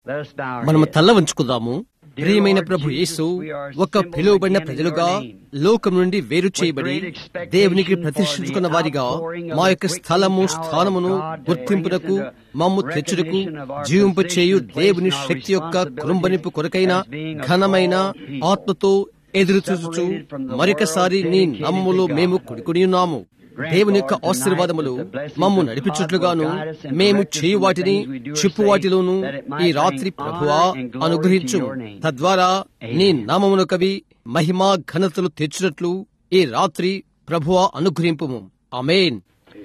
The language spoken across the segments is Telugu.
Let us bow our మనము heads. తల్ల వంచుకుందాము ప్రియమైన ప్రభు యేసు ఒక పిలువబడిన ప్రజలుగా లోకం నుండి వేరు చేయబడి దేవునికి ప్రతిష్ఠించుకున్న వారిగా మా యొక్క స్థలము స్థానమును గుర్తింపునకు మమ్ము తెచ్చుటకు జీవింప చేయు దేవుని శక్తి యొక్క కృంబనింపు కొరకైన ఘనమైన ఆత్మతో ఎదురు చూచుచు మరొకసారి నీ నమ్ములో మేము కుడికుని ఉన్నాము దేవుని యొక్క ఆశీర్వాదములు మమ్ము నడిపించుట్లుగాను మేము చేయు వాటిని చెప్పు వాటిలోను ఈ రాత్రి ప్రభువా అనుగ్రహించు తద్వారా నీ నామమును కవి మహిమా ఘనతలు తెచ్చినట్లు ఈ రాత్రి ప్రభువా అనుగ్రహింపుము అమేన్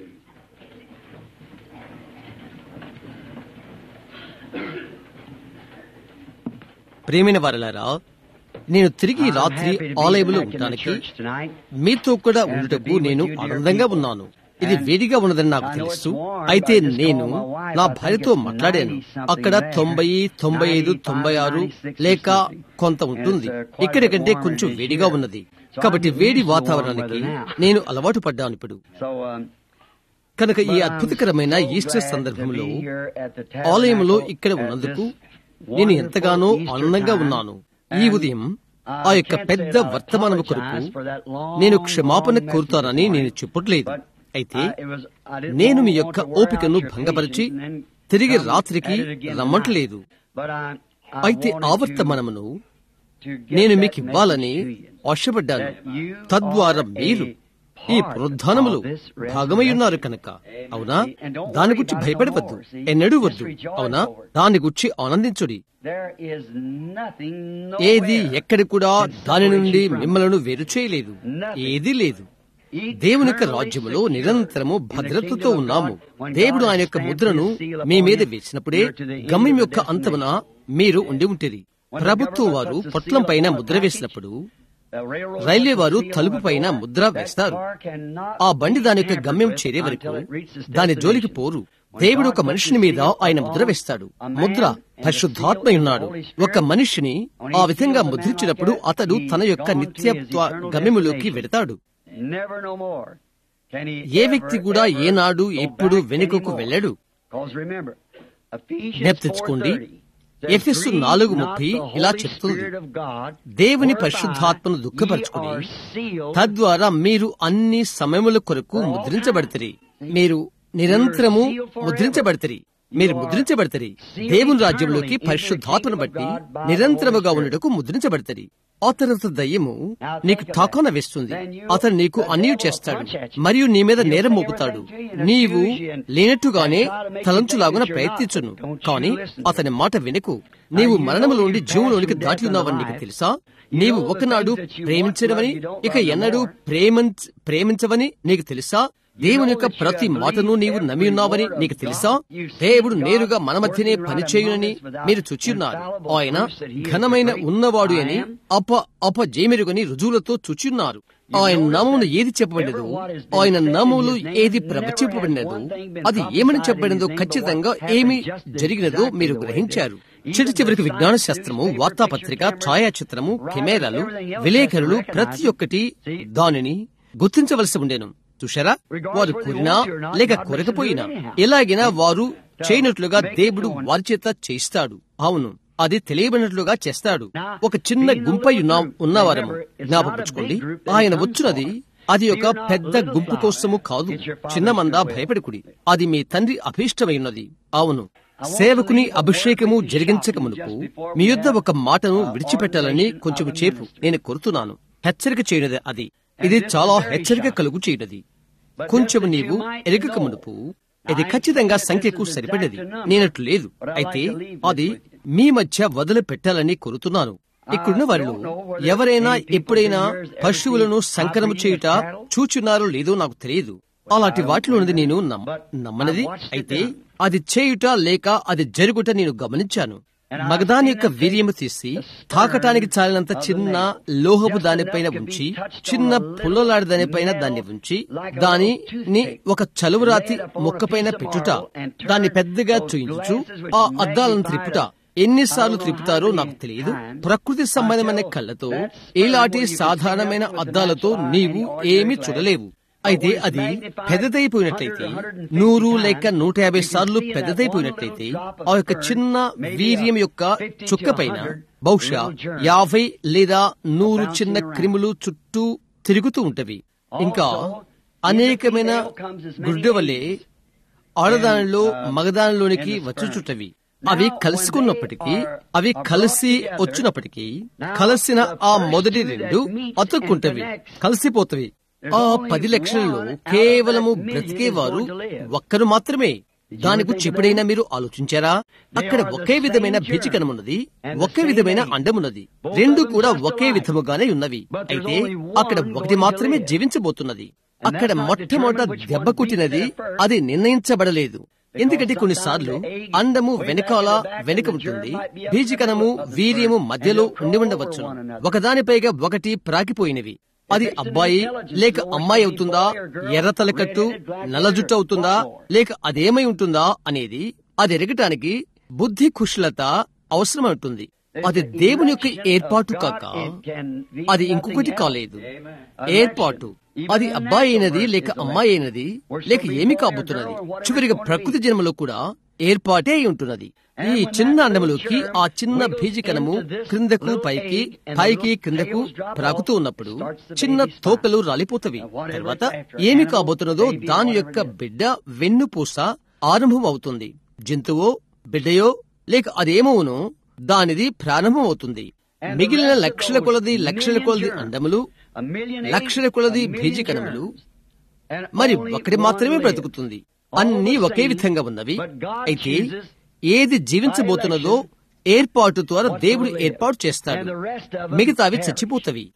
ప్రేమైన వారలారా నేను తిరిగి ఈ రాత్రి I'm happy to be ఆలయంలో back in the ఉండటానికి church tonight. మీతో కూడా ఉండుటకు నేను ఆనందంగా ఉన్నాను ఇది వేడిగా ఉన్నదని నాకు తెలుసు అయితే నేను నా భార్యతో మాట్లాడాను అక్కడ తొంభై తొంభై ఐదు తొంభై ఆరు లేక కొంత ఉంటుంది ఇక్కడి కంటే కొంచెం వేడిగా ఉన్నది కాబట్టి వేడి వాతావరణానికి నేను అలవాటు పడ్డాను ఇప్పుడు So, um, కనుక ఈ but I'm అద్భుతకరమైన so ఈస్టర్ glad to సందర్భంలో be here at the ఆలయంలో tabernacle ఇక్కడ at ఉన్నందుకు this నేను wonderful ఎంతగానో Easter ఆనందంగా time. ఉన్నాను ఈ And, ఉదయం uh, ఆ I యొక్క can't పెద్ద say that I వర్తమానము కొరకు apologize for that long, నేను క్షమాపణ long కోరుతానని message నేను this చెప్పట్లేదు morning. అయితే But, uh, it was- I didn't నేను మీ want యొక్క to wear out ఓపికను your భంగపరిచి patience and then తిరిగి come రాత్రికి at it again రమ్మంటలేదు tonight. But I- I అయితే wanted ఆ to- వర్తమానమును to get నేను that మీకు ఇవ్వాలని message to you. ఆశపడ్డాను That you తద్వారా are మీరు a ఈ part పునరుద్ధానములు of this భాగమై ఉన్నారు resurrection. కనుక అవునా And don't దాని worry గురించి about it భయపడవద్దు no more, see? ఎన్నడూ Just వద్దు rejoice అవునా over it. దాని గురించి ఆనందించుడి There is nothing ఏది nowhere ఎక్కడ కూడా can దాని separate నుండి you from it. మిమ్మలను వేరు చేయలేదు Nothing. ఏదీ లేదు Eternally దేవుని యొక్క రాజ్యములో secure నిరంతరము in the భద్రతతో kingdom of ఉన్నాము God. When దేవుడు God ఆయన యొక్క stamped ముద్రను his seal మీ upon మీద you, వేసినప్పుడే you're to the end గమ్యం of the యొక్క అంతమున మీరు ఉండి ఉంటిరి When the ప్రభుత్వం government వారు puts a పొట్లం seal పైన upon a ముద్ర package, వేసినప్పుడు The railroad railway puts a వారు seal on తలుపు the పైన door. ముద్ర That వేస్తారు car cannot ఆ బండి దాని యొక్క be గమ్యం tampered చేరే with వరకు until it reaches its దాని జోలికి destination. పోరు When దేవుడు God ఒక puts మనిషిని a మీద seal ఆయన upon ముద్ర వేస్తాడు a man ముద్ర and the పరిశుద్ధాత్మ seal of the ఉన్నాడు Holy Spirit, ఒక మనిషిని when he ఆ విధంగా seals a man ముద్రించినప్పుడు like that, అతడు he's తన యొక్క gone to his నిత్యత్వ eternal గమ్యములోకి destination. వెడతాడు Never no more can he A ever, వ్యక్తి కూడా ever ఏనాడు go ఎప్పుడు back వెనుకకు anymore. వెళ్ళడు 'Cause remember, Ephesians జ్ఞప్తించుకోండి 4:30 says, ఎఫెస్సు "Grieve నాలుగు not ముప్పై the ఇలా Holy చెప్తుంది Spirit of God, దేవుని whereby పరిశుద్ధాత్మను ye దుఃఖపరచుకుని are sealed తద్వారా మీరు అన్ని సమయముల కొరకు ముద్రించబడతరి మీరు నిరంతరము ముద్రించబడతరి మీరు ముద్రించబడతరి దేవుని రాజ్యంలోకి పరిశుద్ధాత్మను బట్టి నిరంతరముగా ఉండటకు ముద్రించబడతరి అతని దయ్యము నీకు తాకాన వేస్తుంది అతను నీకు అన్నీ చేస్తాడు మరియు నీ మీద నేరం మోపుతాడు నీవు లేనట్టుగానే తలంచులాగున ప్రయత్నించును కాని అతని మాట వినకు నీవు మరణములోండి జీవులోనికి దాటి ఉన్నావని నీకు తెలుసా నీవు ఒకనాడు ప్రేమించడమని ఇక ఎన్నడూ ప్రేమించ ప్రేమించవని నీకు తెలుసా దేవుని యొక్క ప్రతి మాటను నీవు నమ్మి ఉన్నావని నీకు తెలుసా దేవుడు నేరుగా మన మధ్యనే పనిచేయునని మీరు చూచిన్నారు ఆయన ఘనమైన ఉన్నవాడు అని అప అప జేమెరుగని రుజువులతో చూచున్నారు ఆయన నామమును ఏది చెప్పబడినదో ఆయన నామములు ఏది ప్రవచింపబడినదో అది ఏమని చెప్పబడినదో ఖచ్చితంగా ఏమి జరిగినదో మీరు గ్రహించారు చిటి చివరికి విజ్ఞాన శాస్త్రము వార్తాపత్రిక ఛాయాచిత్రము కెమెరాలు విలేకరులు ప్రతి ఒక్కటి దానిని గుర్తించవలసి ఉండేను చూశారా వారు కోరినా లేక కోరకపోయినా ఎలాగైనా వారు చేయనట్లుగా దేవుడు వారి చేత చేయిస్తాడు అవును అది తెలియబడినట్లుగా చేస్తాడు ఒక చిన్న గుంపై ఉన్న ఉన్నవారము జ్ఞాపకం ఆయన వచ్చినది అది ఒక పెద్ద గుంపు కోసము కాదు చిన్న మంద భయపడుకుడి అది మీ తండ్రి అభీష్టమైనది అవును సేవకుని అభిషేకము జరిగించక మునుపు మీ యుద్ధ ఒక మాటను విడిచిపెట్టాలని కొంచెం చేపు నేను కోరుతున్నాను హెచ్చరిక చేయనది అది ఇది చాలా హెచ్చరిక కలుగు చేయనది కొంచెం నీవు ఎరగక మునుపు ఇది ఖచ్చితంగా సంఖ్యకు సరిపడేది నేనట్లు లేదు అయితే అది మీ మధ్య వదిలి పెట్టాలని కోరుతున్నాను ఇక్కడున్న వారిలో ఎవరైనా ఎప్పుడైనా పశువులను సంకరము చేయుట చూచున్నారో లేదో నాకు తెలియదు అలాంటి వాటిలోనిది నేను నమ్మ నమ్మనది అయితే అది చేయుట లేక అది జరుగుట నేను గమనించాను మగదాని యొక్క వీర్యము తీసి తాకటానికి చాలినంత చిన్న లోహపు దానిపైన ఉంచి చిన్న పుల్లలాడి దానిపైన దాన్ని ఉంచి దానిని ఒక చలువరాతి మొక్కపైన పెట్టుట దాన్ని పెద్దగా చూయించు ఆ అద్దాలను త్రిప్పుట ఎన్నిసార్లు త్రిప్పుతారో నాకు తెలియదు ప్రకృతి సంబంధమైన కళ్ళతో ఇలాంటి సాధారణమైన అద్దాలతో నీవు ఏమీ చూడలేవు అయితే అది పెద్దదైపోయినట్లయితే నూరు లేక నూట యాభై సార్లు పెద్దదైపోయినట్లయితే ఆ యొక్క చిన్న వీర్యం యొక్క చుక్క పైన బహుశా యాభై లేదా నూరు చిన్న క్రిములు చుట్టూ తిరుగుతూ ఉంటవి ఇంకా అనేకమైన గుడ్డ వల్లే ఆడదానిలో మగదానిలోనికి వచ్చుచుట్టవి అవి కలుసుకున్నప్పటికీ అవి కలిసి వచ్చినప్పటికీ కలిసిన ఆ మొదటి రెండు అతుక్కుంటవి కలిసిపోతవి ఆ పది లక్షలలో కేవలము బ్రతికేవారు ఒక్కరు మాత్రమే దానికి చెప్పుడైనా మీరు ఆలోచించారా అక్కడ ఒకే విధమైన బీజకణమున్నది ఒకే విధమైన అండమున్నది రెండు కూడా ఒకే విధముగానే ఉన్నవి అయితే అక్కడ ఒకటి మాత్రమే జీవించబోతున్నది అక్కడ మొట్టమొదట దెబ్బ కుట్టినది అది నిర్ణయించబడలేదు ఎందుకంటే కొన్నిసార్లు అండము వెనకాల వెనుక ఉంటుంది బీజకణము వీర్యము మధ్యలో ఉండి ఉండవచ్చు ఒకదానిపైగా ఒకటి ప్రాకిపోయినవి అది అబ్బాయి లేక అమ్మాయి అవుతుందా ఎర్ర తలకట్టు నల్ల జుట్టు అవుతుందా లేక అదేమై ఉంటుందా అనేది అది ఎరగటానికి బుద్ధి కుశలత అవసరమవుతుంది అది దేవుని యొక్క ఏర్పాటు కాక అది ఇంకొకటి కాలేదు ఏర్పాటు అది అబ్బాయి అయినది లేక అమ్మాయి అయినది లేక ఏమి కాబోతున్నది చివరిగా ప్రకృతి జన్మలో కూడా ఏర్పాటే అయి ఉంటున్నది ఈ చిన్న అండములోకి ఆ చిన్న బీజకణము క్రిందకు పైకి పైకి క్రిందకు ప్రాకుతూ ఉన్నప్పుడు చిన్న తోకలు రాలిపోతవి తర్వాత ఏమి కాబోతున్నదో దాని యొక్క బిడ్డ వెన్నుపూస ఆరంభం అవుతుంది జంతువో బిడ్డయో లేక అదేమోనో దానిది ప్రారంభం అవుతుంది మిగిలిన లక్షల కొలది లక్షల కొలది అండములు లక్షల కొలది బీజకణములు మరి ఒకటి మాత్రమే బ్రతుకుతుంది అన్ని ఒకే విధంగా ఉన్నవి అయితే ఏది జీవించబోతున్నదో ఏర్పాటు ద్వారా దేవుడు ఏర్పాటు చేస్తాడు మిగతావి చచ్చిపోతవి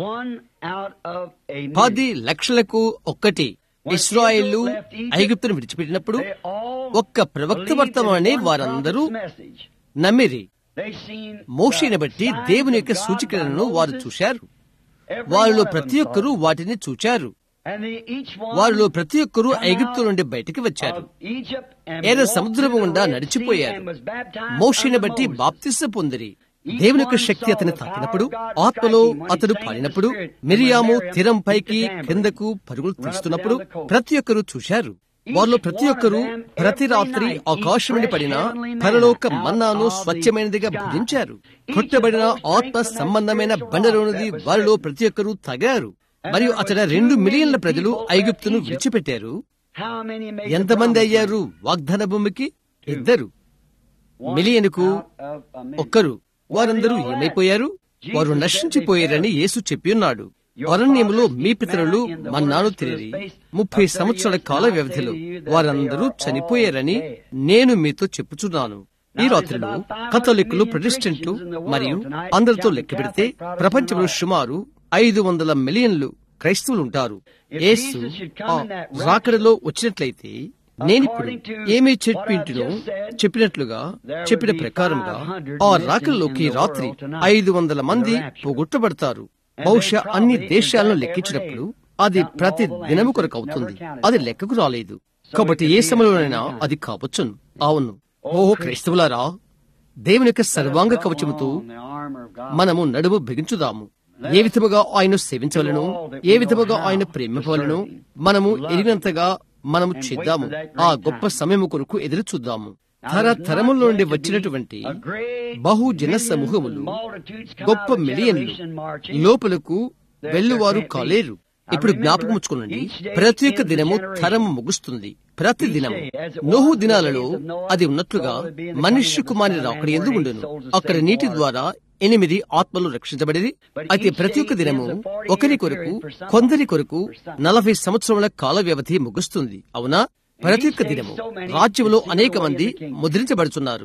పది లక్షలకు ఒక్కటి ఇస్రాయేళ్లు ఐగుప్తును విడిచిపెట్టినప్పుడు ఒక్క ప్రవక్త వర్తమానే వారందరూ నమ్మిరి మోషిని బట్టి దేవుని యొక్క సూచికలను వారు చూశారు వారిలో ప్రతి ఒక్కరూ వాటిని చూచారు వారిలో ప్రతి ఒక్కరూ ఐగుప్తు నుండి బయటికి వచ్చారు ఏదో సముద్రము గుండా నడిచిపోయారు మోషిని బట్టి బాప్తిస్ස పొందిరి దేవుని యొక్క శక్తి అతని తాకినప్పుడు ఆత్మలో అతడు పాడినప్పుడు మిరియాము తీరం పైకి కిందకు పరుగులు తీస్తున్నప్పుడు ప్రతి ఒక్కరూ చూశారు వారిలో ప్రతి ఒక్కరూ ప్రతి రాత్రి ఆకాశం నుండి పడిన పరలోక మన్నాను స్వచ్ఛమైనదిగా భుజించారు కొట్టబడిన ఆత్మ సంబంధమైన బండలోనిది వారిలో ప్రతి ఒక్కరూ తగారు మరియు అతడ రెండు మిలియన్ల ప్రజలు ఐగుప్తును విడిచిపెట్టారు ఎంతమంది అయ్యారు వాగ్దాన భూమికి ఇద్దరు మిలియన్కు ఒక్కరు వారందరూ ఏమైపోయారు వారు నశించిపోయారని యేసు చెప్పి ఉన్నాడు అరణ్యములో మీ పితరులు మన్నాను తిరిగి ముప్పై సంవత్సరాల కాల వ్యవధిలో వారందరూ చనిపోయారని నేను మీతో చెప్పుచున్నాను ఈ రాత్రిలో కథలిక్కులు ప్రొటెస్టెంట్లు మరియు అందరితో లెక్క పెడితే ప్రపంచంలో సుమారు ఐదు వందల మిలియన్లు క్రైస్తవులు ఉంటారు యేసు ఆ రాకడలో వచ్చినట్లయితే నేనిప్పుడు ఏమీ చెప్పింటునో చెప్పినట్లుగా చెప్పిన ప్రకారంగా ఆ రాకడలోకి రాత్రి ఐదు వందల మంది పోగొట్టబడతారు బహుశా అన్ని దేశాలను లెక్కించినప్పుడు అది ప్రతి దినము కొరకు అవుతుంది అది లెక్కకు రాలేదు కాబట్టి ఏ సమయంలోనైనా అది కావచ్చును అవును ఓహో క్రైస్తవులారా దేవుని యొక్క సర్వాంగ కవచముతో మనము నడుము బిగించుదాము ఏ విధముగా ఆయన సేవించవలను ఏ విధముగా ఆయన ప్రేమింపవలను మనము ఎరిగినంతగా మనము చేద్దాము ఆ గొప్ప సమయము కొరకు ఎదురు చూద్దాము తరతరముల నుండి వచ్చినటువంటి బహుజన సమూహములు గొప్ప మిలియన్లు లోపలకు వెళ్లువారు కాలేరు ఇప్పుడు జ్ఞాపకం ఉంచుకోనండి ప్రతి ఒక్క దినము తరము ముగుస్తుంది ప్రతి దినము నోహు దినాలలో అది ఉన్నట్లుగా మనుష్య కుమారి రాకడి ఎందుకు ఉండును అక్కడ నీటి ద్వారా ఎనిమిది ఆత్మలు రక్షించబడింది అయితే ప్రతి ఒక్క దినము ఒకరి కొరకు కొందరి కొరకు నలభై సంవత్సరముల కాల వ్యవధి ముగుస్తుంది అవునా ప్రతి ఒక్క దినము రాజ్యంలో అనేక మంది ముద్రించబడుతున్నారు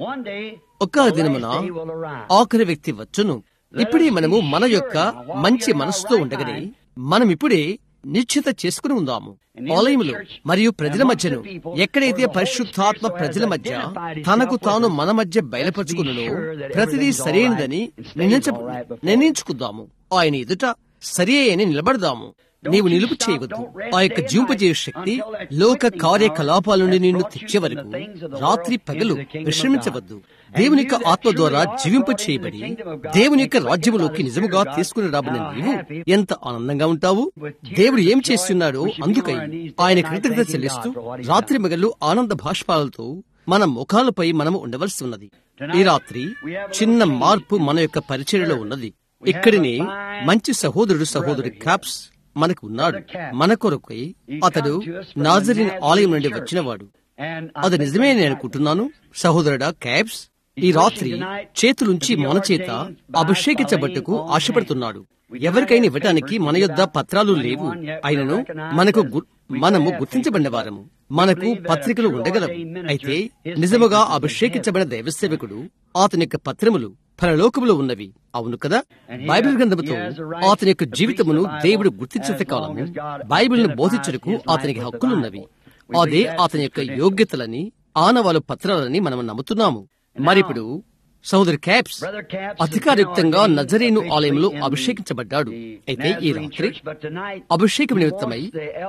ఒక దినమున ఆఖరి వ్యక్తి వచ్చును ఇప్పుడే మనము మన యొక్క మంచి మనసుతో ఉండగని మనం ఇప్పుడే నిశ్చిత చేసుకుని ఉందాము ఆలయములు మరియు ప్రజల మధ్యను ఎక్కడైతే పరిశుద్ధాత్మ ప్రజల మధ్య తనకు తాను మన మధ్య బయలుపరుచుకున్నో ప్రతిదీ సరైనదని నిర్ణయించ నిర్ణయించుకుందాము ఆయన ఎదుట సరి అని నిలబడదాము నీవు నిలుపు చేయవద్దు ఆ యొక్క జీవింపజేయ శక్తి లోక కార్యకలాపాల నుండి నిన్ను తెచ్చే వరకు రాత్రి పగలు విశ్రమించవద్దు దేవుని యొక్క ఆత్మ ద్వారా జీవింప చేయబడి దేవుని యొక్క రాజ్యములోకి నిజముగా తీసుకుని రాబడిన నీవు ఎంత ఆనందంగా ఉంటావు దేవుడు ఏం చేస్తున్నాడో అందుకై ఆయన కృతజ్ఞత చెల్లిస్తూ రాత్రి మగళ్ళు ఆనంద భాష్పాలతో మన ముఖాలపై మనము ఉండవలసి ఉన్నది ఈ రాత్రి చిన్న మార్పు మన యొక్క పరిచర్యలో ఉన్నది ఇక్కడిని మంచి సహోదరుడు సహోదరుడు క్యాప్స్ మనకు ఉన్నాడు మన కొరకై అతడు నాజరిన్ ఆలయం నుండి వచ్చినవాడు అది నిజమే నేను అనుకుంటున్నాను సహోదరుడా క్యాప్స్ ఈ రాత్రి చేతులుంచి మన చేత అభిషేకించబట్టుకు ఆశపడుతున్నాడు ఎవరికైనా ఇవ్వటానికి మన యొద్ద పత్రాలు లేవు అయినను మనకు గు- మనము గుర్తించబడిన వారము మనకు పత్రికలు ఉండగలవు అయితే నిజముగా అభిషేకించబడిన దైవసేవకుడు అతని యొక్క పత్రములు పరలోకములో ఉన్నవి అవును కదా బైబిల్ గ్రంథముతో అతని యొక్క జీవితమును దేవుడు గుర్తించేంత కాలము బైబిల్ను బోధించుటకు అతనికి హక్కులున్నవి అదే అతని యొక్క యోగ్యతలని ఆనవాలు పత్రాలని మనం నమ్ముతున్నాము మరిప్పుడు సోదరి క్యాప్స్ అధికారయుక్తంగా నజరేను ఆలయంలో అభిషేకించబడ్డాడు అయితే ఈ రాత్రి అభిషేకం నిమిత్తమై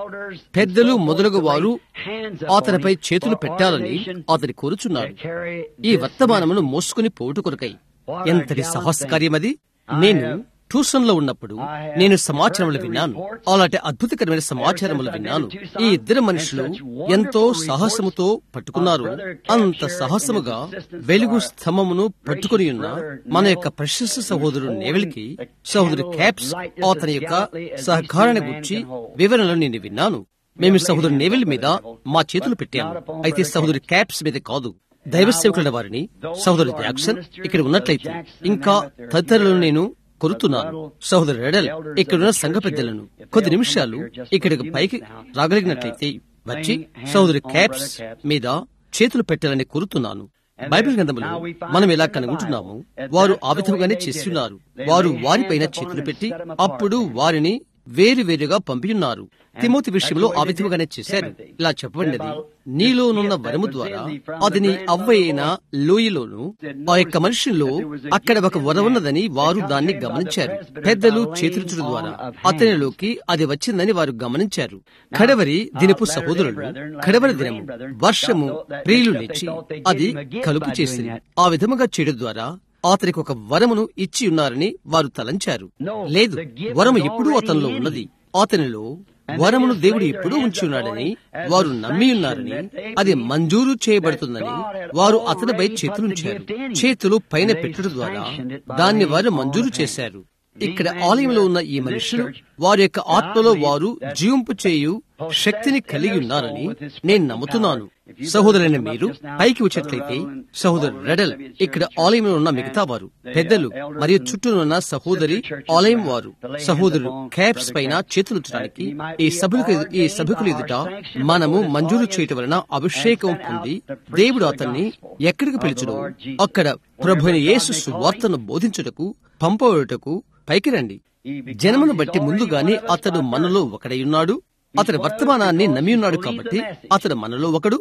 పెద్దలు మొదలగు వారు అతనిపై చేతులు పెట్టాలని అతని కోరుచున్నాడు ఈ వర్తమానమును మోసుకుని పోవుట కొరకై ఎంతటి సాహసకార్యమది నేను ట్యూషన్ లో ఉన్నప్పుడు నేను సమాచారములు విన్నాను అలాంటి అద్భుతకరమైన సమాచారములు విన్నాను ఈ ఇద్దరు మనుషులు ఎంతో సాహసముతో పట్టుకున్నారు అంత సాహసముగా వెలుగు స్తంభమును పట్టుకుని ఉన్న మన యొక్క ప్రశస్త సహోదరుడు నేవెల్కి సహోదరు క్యాప్స్ అతని యొక్క సహకారాన్ని గురించి వివరణలు నేను విన్నాను మేము సహోదరు నేవెల్ మీద మా చేతులు పెట్టాము అయితే సహోదరు క్యాప్స్ మీద కాదు దైవ సేవకుల వారిని సహోదరు జాక్సన్ ఇక్కడ ఉన్నట్లయితే ఇంకా తదితరులను నేను కొరుతున్నాను సహోదరు రెడల్ ఇక్కడున్న సంఘ పెద్దలను కొద్ది నిమిషాలు ఇక్కడికి పైకి రాగలిగినట్లయితే వచ్చి సహోదరు క్యాప్స్ మీద చేతులు పెట్టాలని కోరుతున్నాను బైబిల్ గ్రంథములో మనం ఎలా కనుగొంటున్నాము వారు ఆ విధముగానే చేస్తున్నారు వారు వారిపైన చేతులు పెట్టి అప్పుడు వారిని వేరు వేరుగా పంపియున్నారు తిమోతి విషయంలో ఆ విధముగానే చేశారు ఇలా చెప్పబడినది నీలోనున్న వరము ద్వారా అది నీ అవ్వైన లోయలోను ఆ యొక్క మనుషుల్లో అక్కడ ఒక వరం ఉన్నదని వారు దాన్ని గమనించారు పెద్దలు చేతులుచుడు ద్వారా అతనిలోకి అది వచ్చిందని వారు గమనించారు కడవరి దినపు సహోదరులు కడవరి దినము వర్షము ప్రియులు లేచి అది కలుపు చేసింది ఆ విధముగా చేయడం ద్వారా అతనికి ఒక వరమును ఇచ్చి ఉన్నారని వారు తలంచారు లేదు వరము ఎప్పుడూ అతనిలో ఉన్నది అతనిలో వరమును దేవుడు ఎప్పుడూ ఉంచి ఉన్నాడని వారు నమ్మి ఉన్నారని అది మంజూరు చేయబడుతుందని వారు అతనిపై చేతులుంచారు చేతులు పైన పెట్టడం ద్వారా దాన్ని వారు మంజూరు చేశారు ఇక్కడ ఆలయంలో ఉన్న ఈ మనుషులు వారి యొక్క ఆత్మలో వారు జీవింపు చేయు శక్తిని కలిగి ఉన్నారని నేను నమ్ముతున్నాను సహోదరుని మీరు పైకి వచ్చినట్లయితే సహోదరు రెడల్ ఇక్కడ ఆలయంలో ఉన్న మిగతా వారు పెద్దలు మరియు చుట్టూనున్న సహోదరి ఆలయం వారు సహోదరుడు క్యాప్స్ పైన చేతులుంచడానికి ఈ సభకు ఈ సభకులు ఎదుట మనము మంజూరు చేయటం వలన అభిషేకం పొంది దేవుడు అతన్ని ఎక్కడికి పిలుచును అక్కడ ప్రభుని యేసు సువార్తను బోధించుటకు పంపబడుటకు పైకి రండి జనమును బట్టి ముందుగానే అతడు మనలో ఒకడై అతని వర్తమానాన్ని నమ్మి ఉన్నాడు కాబట్టి అతడు మనలో ఒకడు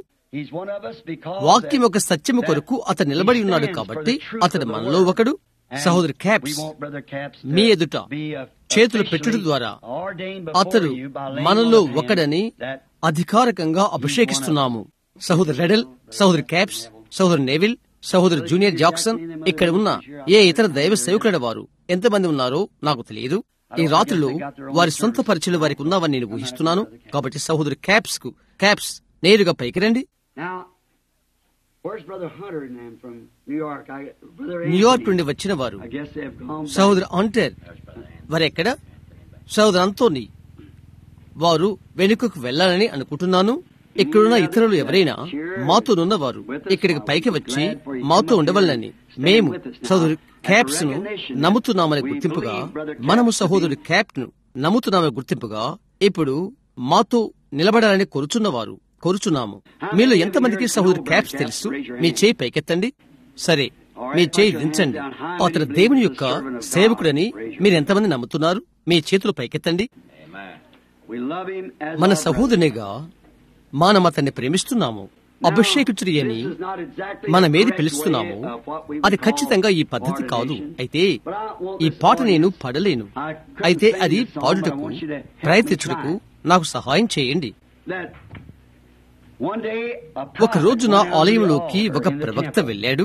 వాక్యం యొక్క సత్యము కొరకు అతను నిలబడి ఉన్నాడు కాబట్టి అతడు మనలో ఒకడు సహోదరు క్యాప్స్ మీ ఎదుట చేతులు పెట్టుట ద్వారా అతడు మనలో ఒకడని అధికారికంగా అభిషేకిస్తున్నాము సహోదరు రెడల్ సహోదరు క్యాప్స్ సహోదరు నెవిల్ సహోదరు జూనియర్ జాక్సన్ ఇక్కడ ఉన్న ఏ ఇతర దైవ సేవకుల వారు ఎంతమంది ఉన్నారో నాకు తెలియదు ఈ రాత్రిలో వారి సొంత పరిచయలు వారికి ఉన్నావని నేను ఊహిస్తున్నాను కాబట్టి సహోదరు క్యాప్స్ కు క్యాప్స్ నేరుగా పైకి రండి Now, where's Brother Hunter and them from New York? I, Brother New York Anthony. నుండి వచ్చిన వారు I guess they've gone back. సహోదరు ఆంటర్ వారు ఎక్కడ సహోదరు అంతోని వారు వెనుకకు వెళ్లాలని అనుకుంటున్నాను ఇక్కడున్న ఇతరులు ఎవరైనా మాతోనున్న వారు ఇక్కడికి పైకి వచ్చి మాతో ఉండవలనని మేము సహోదరు క్యాప్స్ ను నమ్ముతున్నామని గుర్తింపుగా మనము సహోదరు క్యాప్ ను నమ్ముతున్నామని గుర్తింపుగా ఇప్పుడు మాతో నిలబడాలని కోరుచున్నవారు కోరుచున్నాము మీలో ఎంతమందికి సహోదరు క్యాప్స్ తెలుసు మీ చేయి పైకెత్తండి సరే మీ చేయి దించండి అతను దేవుని యొక్క సేవకుడని మీరు ఎంతమంది నమ్ముతున్నారు మీ చేతులు పైకెత్తండి We love him as మన our brother. సహోదరునిగా మనం అతన్ని ప్రేమిస్తున్నాము అభిషేకించుడి అని మనమేది పిలుస్తున్నామో అది ఖచ్చితంగా ఈ పద్ధతి కాదు అయితే ఈ పాట నేను పడలేను అయితే అది పాడుటకు ప్రయత్నించుటకు నాకు సహాయం చేయండి ఒక రోజున ఆలయంలోకి ఒక ప్రవక్త వెళ్ళాడు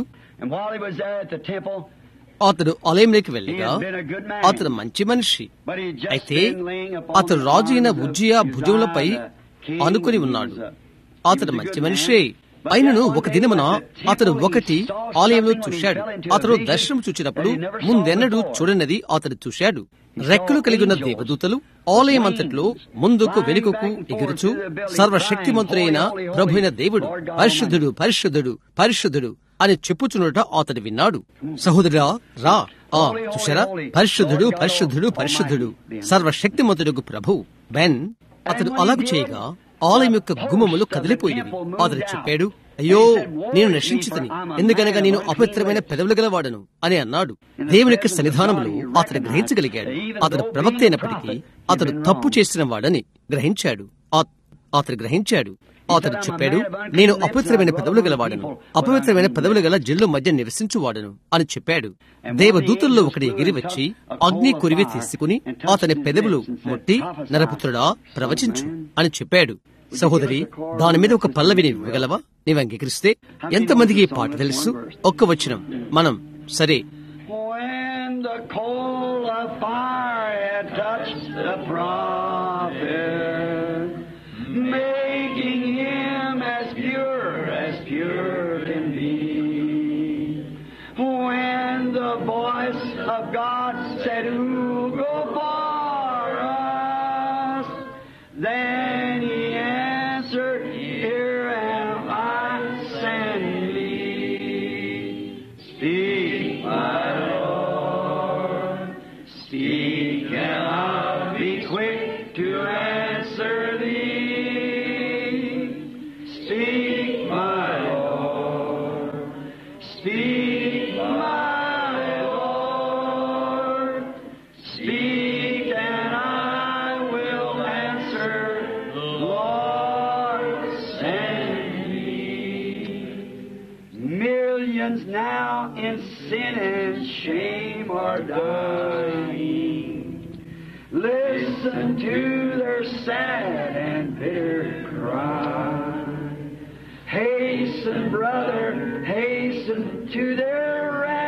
అతడు ఆలయంలోకి వెళ్ళగా అతడు మంచి మనిషి అయితే అతడు రాజు అయిన ఉజ్జియా భుజములపై అనుకుని ఉన్నాడు అతడు మంచి మనిషే అయినను ఒక దినమున అతడు ఒకటి ఆలయంలో చూశాడు అతడు దర్శనం చూచినప్పుడు ముందెన్నడూ చూడనది అతడు చూశాడు రెక్కలు కలిగి ఉన్న దేవదూతలు ఆలయం అంతట్లో ముందుకు వెనుకకు ఎగురుచు సర్వశక్తిమంతుడైన ప్రభుైన దేవుడు పరిశుద్ధుడు పరిశుద్ధుడు పరిశుద్ధుడు అని చెప్పుచున్నట అతడు విన్నాడు సహోదరుడా రా ఆ చూశారా పరిశుద్ధుడు పరిశుద్ధుడు పరిశుద్ధుడు సర్వశక్తిమంతుడు ప్రభు బెన్ అతడు అలాగ చేయగా ఆలయం యొక్క గుమ్మములు కదిలిపోయినవి అతడు చెప్పాడు అయ్యో నేను నశించుతని ఎందుకనగా నేను అపవిత్రమైన పెదవులు గలవాడను అని అన్నాడు దేవుని యొక్క సన్నిధానములు అతడు గ్రహించగలిగాడు అతడు ప్రవక్త అయినప్పటికీ అతడు తప్పు చేసిన వాడని గ్రహించాడు అతడు గ్రహించాడు అతడు చెప్పాడు నేను అపవిత్రమైన పెదవులు గలవాడను అపవిత్రమైన పెదవులు గల జిల్లు మధ్య నివసించువాడను అని చెప్పాడు దేవదూతుల్లో ఒకటి ఎగిరి వచ్చి అగ్ని కురివి తీసుకుని అతని పెదవులు ముట్టి నరపుత్రుడా ప్రవచించు అని చెప్పాడు సహోదరి దాని మీద ఒక పల్లవిని ఇవ్వగలవా నీవు అంగీకరిస్తే ఎంతమందికి ఈ పాట తెలుసు ఒక్క వచ్చినం మనం సరే When the coal of fire had touched the prophet, making him as pure as pure can be. When the voice of God said, Who go for us? Then he answered, Here am I, send me. Speak, my Lord. Speak, and I'll be quick to answer thee. Speak, my Lord. Speak, my Lord. Speak, and I will answer. Lord, send me. Millions now in sin and shame are dying. Listen to their sad and bitter cry. Hasten, brother, hasten to their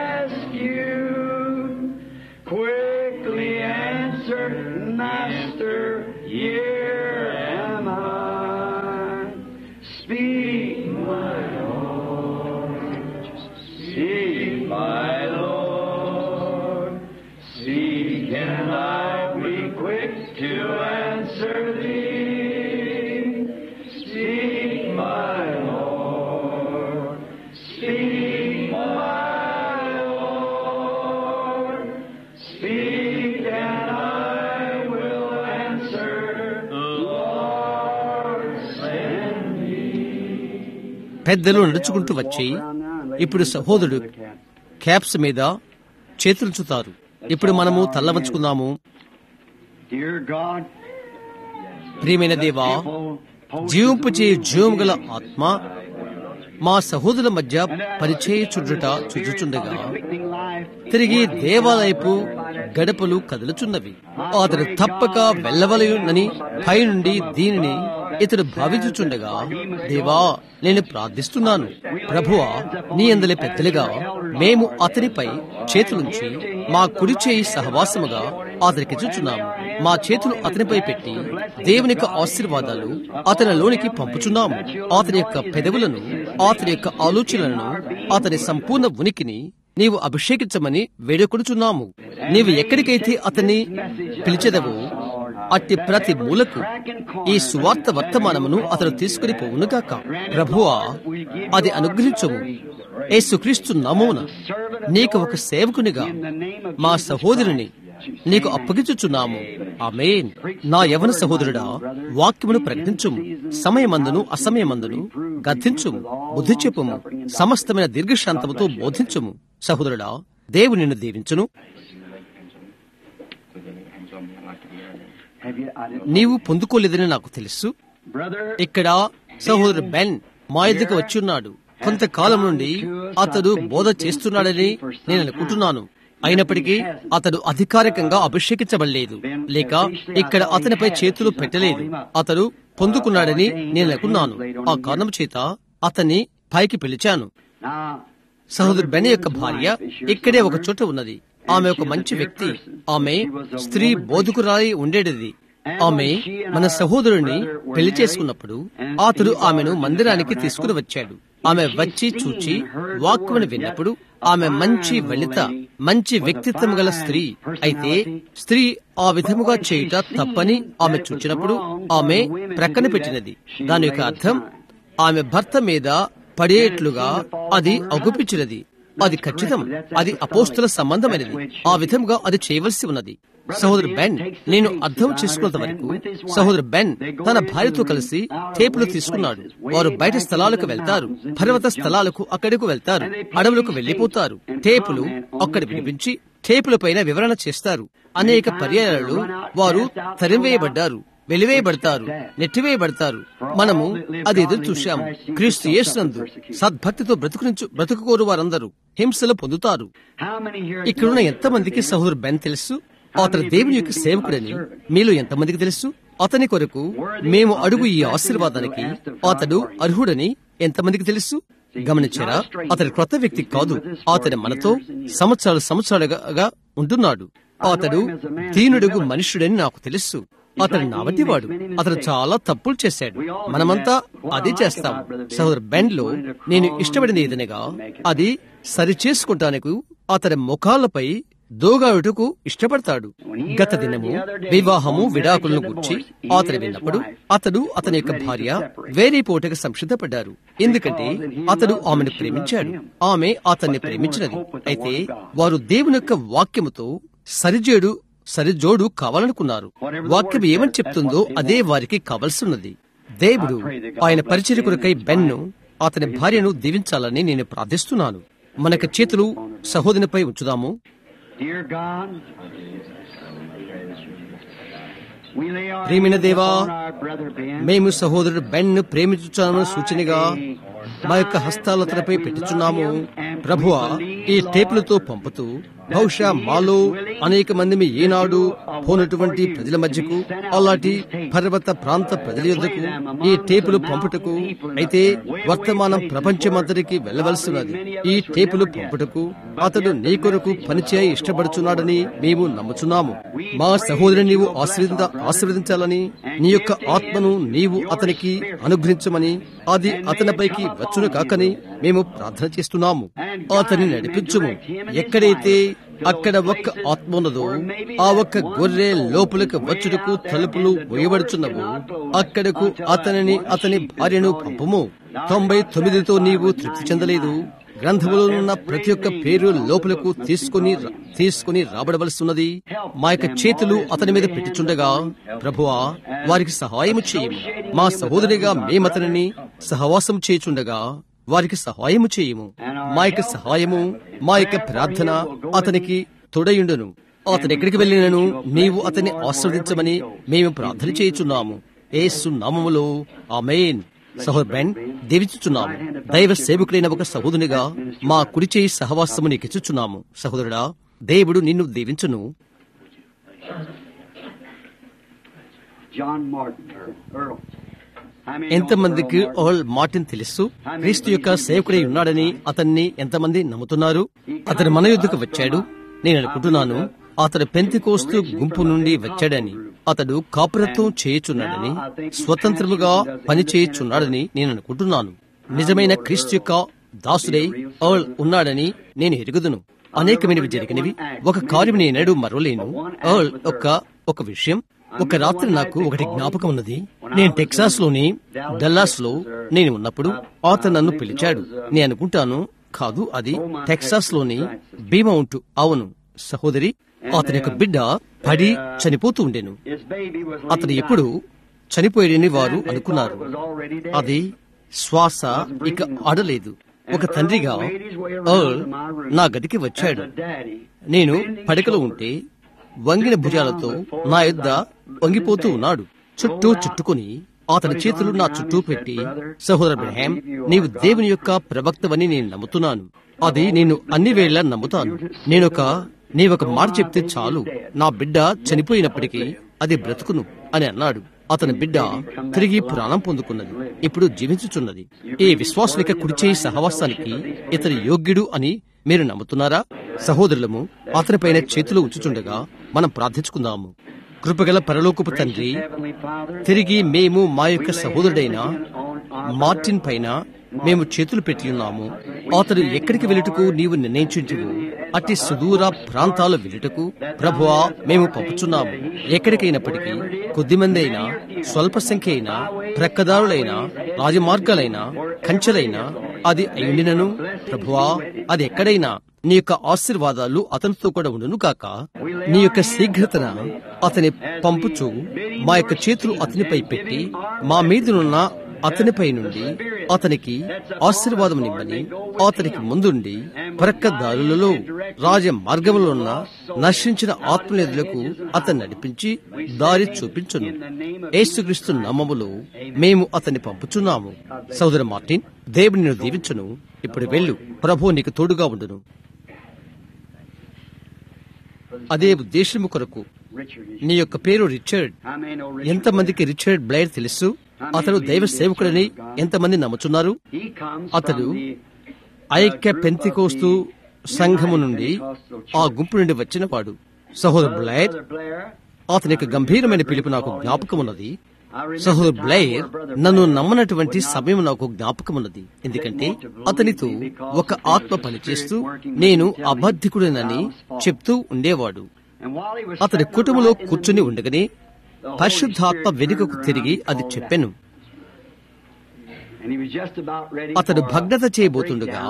rescue. Quickly answer, Master, here am I. Speak, my Lord. Speak, my Lord. Speak, and I will be quick to answer thee. Speak, my Lord. Speak, my Lord. Speak, and I will answer. Lord, send me. పెద్దలు నడుచుకుంటూ వచ్చి ఇప్పుడు సహోదరుడు క్యాప్స్ మీద చేతులుచుతారు ఇప్పుడు మనము తల్ల వంచుకుందాము Dear God, ప్రియమైన దేవా జీవింపు చే జీవం గల ఆత్మ మా సహోదరుల మధ్య పరిచయ చుడ్డుట చుచుచుండగా తిరిగి దేవాలయపు గడపలు కదులుచున్నవి అతడు తప్పక వెళ్ళవలయునని పై నుండి దీనిని ఇతడు భావించుచుండగా దేవా నేను ప్రార్థిస్తున్నాను ప్రభువా నీ అందలే పెద్దలుగా మేము అతనిపై చేతులుంచి మా కుడి చేయి సహవాసముగా అతనికి చూచున్నాము మా చేతులు అతనిపై పెట్టి దేవుని యొక్క ఆశీర్వాదాలు అతనిలోనికి పంపుచున్నాము అతని యొక్క పెదవులను అతని యొక్క ఆలోచనలను అతని సంపూర్ణ ఉనికిని నీవు అభిషేకించమని వేడుకొనుచున్నాము నీవు ఎక్కడికైతే అతన్ని పిలిచెదవో అట్టి ప్రతి మూలకు ఈ సువార్త వర్తమానమును అతను తీసుకుని పోవునుగాక ప్రభువా అది అనుగ్రహించము యేసుక్రీస్తు నమూన నీకు ఒక సేవకునిగా మా సహోదరుని నీకు అప్పగించుచున్నాము ఆమేన్ నా యవన సహోదరుడా వాక్యమును ప్రకటించుము సమయమందును అసమయమందును గద్దించుము బుద్ధి చెప్పుము సమస్తమైన దీర్ఘశాంతముతో బోధించుము సహోదరుడా దేవుని నిన్ను దీవించును Have you, I didn't, నీవు పొందుకోలేదని నాకు తెలుసు brother, ఇక్కడ సహోదరు బెన్ మా ఎద్దుకు వచ్చి ఉన్నాడు కొంతకాలం నుండి అతడు బోధ చేస్తున్నాడని నేను అనుకుంటున్నాను అయినప్పటికీ అతడు అధికారికంగా అభిషేకించబడలేదు లేక ఇక్కడ అతనిపై చేతులు పెట్టలేదు అతడు పొందుకున్నాడని నేను అనుకున్నాను ఆ కారణం చేత అతన్ని పైకి పిలిచాను సహోదరు బెన్ యొక్క భార్య ఇక్కడే ఒక చోట ఉన్నది ఆమె ఒక మంచి వ్యక్తి ఆమె స్త్రీ బోధకురాలి ఉండేది ఆమె మన సహోదరుని పెళ్లి చేసుకున్నప్పుడు అతడు ఆమెను మందిరానికి తీసుకుని వచ్చాడు ఆమె వచ్చి చూచి వాక్కును విన్నప్పుడు ఆమె మంచి వెళిత మంచి వ్యక్తిత్వం గల స్త్రీ అయితే స్త్రీ ఆ విధముగా చేయుట తప్పని ఆమె చూచినప్పుడు ఆమె ప్రక్కన పెట్టినది దాని యొక్క అర్థం ఆమె భర్త మీద పడేట్లుగా అది అగుపించినది అది ఖచ్చితం అది అపోస్తుల సంబంధమైనది ఆ విధంగా అది చేయవలసి ఉన్నది సహోదరు బెన్ నేను అర్థం చేసుకున్నంత వరకు సహోదరు బెన్ తన భార్యతో కలిసి టేపులు తీసుకున్నాడు వారు బయట స్థలాలకు వెళ్తారు పర్వత స్థలాలకు అక్కడికి వెళ్తారు అడవులకు వెళ్లిపోతారు టేపులు అక్కడ వినిపించి టేపుల పైన వివరణ చేస్తారు అనేక పర్యాయాలు వారు తరిమివేయబడ్డారు వెలివేయబడతారు నెట్టివేయబడతారు మనము అది ఎదురు చూశాము క్రీస్తు యేసునందు సద్భక్తితో బ్రతుకునించు బ్రతుకుకోరు వారందరూ హింసలు పొందుతారు ఇక్కడున్న ఎంతమందికి సహోదరు బెన్ తెలుసు అతను దేవుని యొక్క సేవకుడని మీలో ఎంతమందికి తెలుసు అతని కొరకు మేము అడుగు ఈ ఆశీర్వాదానికి అతడు అర్హుడని ఎంతమందికి తెలుసు గమనించారా అతడు క్రొత్త వ్యక్తి కాదు అతడు మనతో సంవత్సరాలు సంవత్సరాలుగా ఉంటున్నాడు అతడు దీనుడుగు మనుష్యుడని నాకు తెలుసు అతడు నా వంటివాడు అతడు చాలా తప్పులు చేశాడు మనమంతా అది చేస్తాం సహోదరు బెండ్ లో నేను ఇష్టపడిన ఏదనగా అది సరి చేసుకుంటానికి అతడి ముఖాలపై దోగాడుటకు ఇష్టపడతాడు గత దినము వివాహము విడాకులను గుర్చి అతడు విన్నప్పుడు అతడు అతని యొక్క భార్య వేరే పోటకు సంసిద్ధపడ్డారు ఎందుకంటే అతడు ఆమెను ప్రేమించాడు ఆమె అతన్ని ప్రేమించినది అయితే వారు దేవుని యొక్క వాక్యముతో సరిజేడు సరిజోడు కావాలనుకున్నారు వాక్యం ఏమని చెప్తుందో అదే వారికి కావలసిన్నది దేవుడు ఆయన పరిచయ కొరకై బెన్ను అతని భార్యను దీవించాలని నేను ప్రార్థిస్తున్నాను మనకు చేతులు సహోదరిపై ఉంచుదాము Dear God, we lay our ప్రియమైన hands దేవా, upon our brother Ben. మేము సహోదరుడు బెన్ ను ప్రేమించుచాను సూచనగా మా యొక్క హస్తాలు అతనిపై పెట్టుచున్నాము ప్రభువా ఈ టేపులతో పంపుతూ బహుశా మాలో అనేక మంది ఏనాడు పోనటువంటి ప్రజల మధ్యకు అలాంటి పర్వత ప్రాంత ప్రజల యొద్దకు ఈ టేపులు పంపుటకు అయితే వర్తమానం ప్రపంచమంతటికి వెళ్ళవలసినది ఈ టేపులు పంపుటకు అతడు నీ కొరకు పనిచేయ ఇష్టపడుచున్నాడని మేము నమ్ముచున్నాము మా సహోదరుని నీవు ఆశీర్వద ఆశీర్వదించాలని నీ యొక్క ఆత్మను నీవు అతనికి అనుగ్రహించమని అది అతనిపైకి వచ్చును కాకని మేము ప్రార్థన చేస్తున్నాము అతని నడిపించుము ఎక్కడైతే అక్కడ ఒక్క ఆత్మ ఉన్నదో ఆ ఒక్క గొర్రె లోపలికి వచ్చుటకు తలుపులు వేయబడుచున్నవు అక్కడకు అతనిని అతని భార్యను పంపుము తొంభై తొమ్మిదితో నీవు తృప్తి చెందలేదు గ్రంథములో ఉన్న ప్రతి ఒక్క పేరు లోపలకు తీసుకుని తీసుకుని రాబడవలసిన్నది మా యొక్క చేతులు అతని మీద పెట్టుచుండగా ప్రభువా వారికి సహాయము చేయము మా సహోదరిగా మేమతనిని సహవాసం చేయుచుండగా వారికి సహాయము చేయము మా యొక్క సహాయము మా యొక్క ప్రార్థన అతనికి తొడయుండును అతను ఎక్కడికి వెళ్ళినను నీవు అతన్ని ఆస్వాదించమని మేము ప్రార్థన చేయుచున్నాము ఏసు నామములో ఆమెన్ సహోదర్ బెన్ దీవించుచున్నాము దైవ సేవకులైన ఒక సహోదరునిగా మా కుడి చేయి సహవాసము నీకిచ్చుచున్నాము సహోదరుడా దేవుడు నిన్ను దీవించును John Martin, Earl. I mean, ఎంతమందికి ఓల్ మార్టిన్ తెలుసు క్రీస్తు యొక్క సేవకుడై ఉన్నాడని అతన్ని ఎంతమంది నమ్ముతున్నారు అతడు మన యుద్ధకు వచ్చాడు నేను అనుకుంటున్నాను అతడు పెంతికోస్తు గుంపు నుండి వచ్చాడని అతడు కాపురత్వం చేయుచున్నాడని స్వతంత్రముగా పని చేయుచున్నాడని నేను అనుకుంటున్నాను నిజమైన క్రీస్తు యొక్క దాసుడై ఓల్ ఉన్నాడని నేను ఎరుగుదును అనేకమైనవి జరిగినవి ఒక కార్యం నేనడు మరవలేను ఓల్ ఒక ఒక విషయం ఒక రాత్రి నాకు ఒకటి జ్ఞాపకం ఉన్నది నేను టెక్సాస్ లోని డల్లాస్ లో నేను ఉన్నప్పుడు అతను నన్ను పిలిచాడు నేను అనుకుంటాను కాదు అది టెక్సాస్ లోని బీమౌంట్ అవును సహోదరి అతని యొక్క బిడ్డ పడి చనిపోతూ ఉండెను His baby was అతను laying ఎప్పుడు dying. చనిపోయాడని వారు అనుకున్నారు It was already dead. అది శ్వాస ఇక ఆడలేదు ఒక తండ్రిగా ఎర్ల్ నా గదికి వచ్చాడు As a daddy, నేను పడకలో ఉంటే వంగిన భుజాలతో నా యొద్ద వంగిపోతూ ఉన్నాడు చుట్టూ చుట్టుకుని అతని చేతులు నా చుట్టూ పెట్టి సహోదర బ్రహాం నీవు దేవుని యొక్క ప్రవక్తవని నేను నమ్ముతున్నాను అది నేను అన్ని వేళ నమ్ముతాను నేనొక నీవొక మాట చెప్తే చాలు నా బిడ్డ చనిపోయినప్పటికీ అది బ్రతుకును అని అన్నాడు అతని బిడ్డ తిరిగి ప్రాణం పొందుకున్నది ఇప్పుడు జీవించుచున్నది ఈ విశ్వాసునిక కుడిచేయి సహవాసానికి ఇతని యోగ్యుడు అని మీరు నమ్ముతున్నారా సహోదరులము అతనిపైన చేతులు ఉంచుచుండగా మనం ప్రార్థించుకుందాము కృపగల పరలోకపు తండ్రి తిరిగి మేము మా యొక్క సహోదరుడైన మార్టిన్ పైన మేము చేతులు పెట్టి ఉన్నాము అతడు ఎక్కడికి వెళ్ళుటకు నీవు నిర్ణయించువు అట్టి సుదూర ప్రాంతాల వెళ్ళుటకు ప్రభువా మేము పంపుచున్నాము ఎక్కడికైనప్పటికీ కొద్దిమంది అయినా స్వల్ప సంఖ్య అయినా ప్రక్కదారులైన రాజమార్గాలైన కంచెలైనా అది అయుండినను ప్రభువా అది ఎక్కడైనా నీ యొక్క ఆశీర్వాదాలు అతనితో కూడా ఉండును కాక నీ యొక్క శీఘ్రతన అతని పంపుచు మా యొక్క చేతులు అతనిపై పెట్టి మా మీదనున్న అతనిపై నుండి అతనికి ఆశీర్వాదం నిమ్మని అతనికి ముందుండి ప్రక్క దారులలో రాజ మార్గంలో ఉన్న నశించిన ఆత్మనిధులకు అతన్ని నడిపించి దారి చూపించును ఏసుక్రీస్తు నామములో మేము అతన్ని పంపుచున్నాము సోదర మార్టిన్ దేవుని నిన్ను దీవించును ఇప్పుడు వెళ్ళు ప్రభు నీకు తోడుగా ఉండును అదే ఉద్దేశము కొరకు నీ యొక్క పేరు రిచర్డ్ ఎంతమందికి రిచర్డ్ బ్లైర్ తెలుసు అతడు దైవ సేవకుడని ఎంతమంది నమ్ముచున్నారు అతడు ఐక్య పెంతికోస్తు సంఘము నుండి ఆ గుంపు నుండి వచ్చిన వాడు సహోదరు బ్లైర్ అతని యొక్క గంభీరమైన పిలుపు నాకు జ్ఞాపకం ఉన్నది సహోదరు బ్లైర్ నన్ను నమ్మనటువంటి సమయం నాకు జ్ఞాపకం ఉన్నది ఎందుకంటే అతనితో ఒక ఆత్మ పనిచేస్తూ నేను అబద్ధికుడనని చెప్తూ ఉండేవాడు అతని కుటుంబంలో కూర్చుని ఉండగానే పరిశుద్ధాత్మ వెనుకకు తిరిగి అది చెప్పెను అతడు భగ్నత చేయబోతుండగా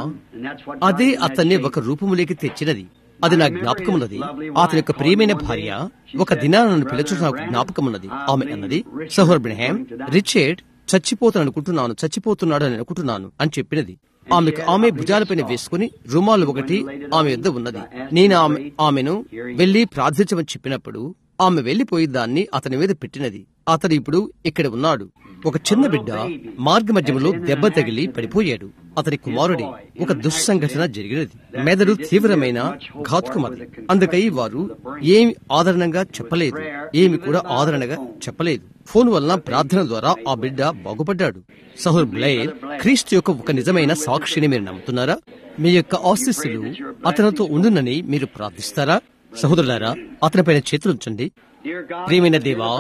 అదే అతన్ని ఒక రూపములోకి తెచ్చినది అది నా జ్ఞాపకం ఉన్నది అతని యొక్క ప్రియమైన భార్య ఒక దినా నన్ను పిలుచు నాకు జ్ఞాపకం ఉన్నది ఆమె అన్నది సహోర్ బ్రహాం రిచర్డ్ చచ్చిపోతాను అనుకుంటున్నాను చచ్చిపోతున్నాడు అని అనుకుంటున్నాను అని చెప్పినది ఆమెకు ఆమె భుజాలపైన వేసుకుని రుమాలు ఒకటి ఆమె యొద్ద ఉన్నది నేను ఆమె ఆమెను వెళ్లి ప్రార్థించమని చెప్పినప్పుడు ఆమె వెళ్లిపోయి దాన్ని అతని మీద పెట్టినది అతడు ఇప్పుడు ఇక్కడ ఉన్నాడు ఒక చిన్న బిడ్డ మార్గ మధ్యములో దెబ్బ తగిలి పడిపోయాడు అతని కుమారుడి ఒక దుస్సంఘటన జరిగినది మెదడు తీవ్రమైన ఘాతుకమది అందుకై వారు ఏమి ఆదరణంగా చెప్పలేదు ఏమి కూడా ఆదరణగా చెప్పలేదు ఫోన్ వలన ప్రార్థన ద్వారా ఆ బిడ్డ బాగుపడ్డాడు సహోర్ బ్లైర్ క్రీస్తు యొక్క ఒక నిజమైన సాక్షిని మీరు నమ్ముతున్నారా మీ యొక్క ఆశీస్సులు అతనితో ఉండునని మీరు ప్రార్థిస్తారా సహోదరులారా అతనిపైన చేతులుంచండి ప్రియమైన దేవా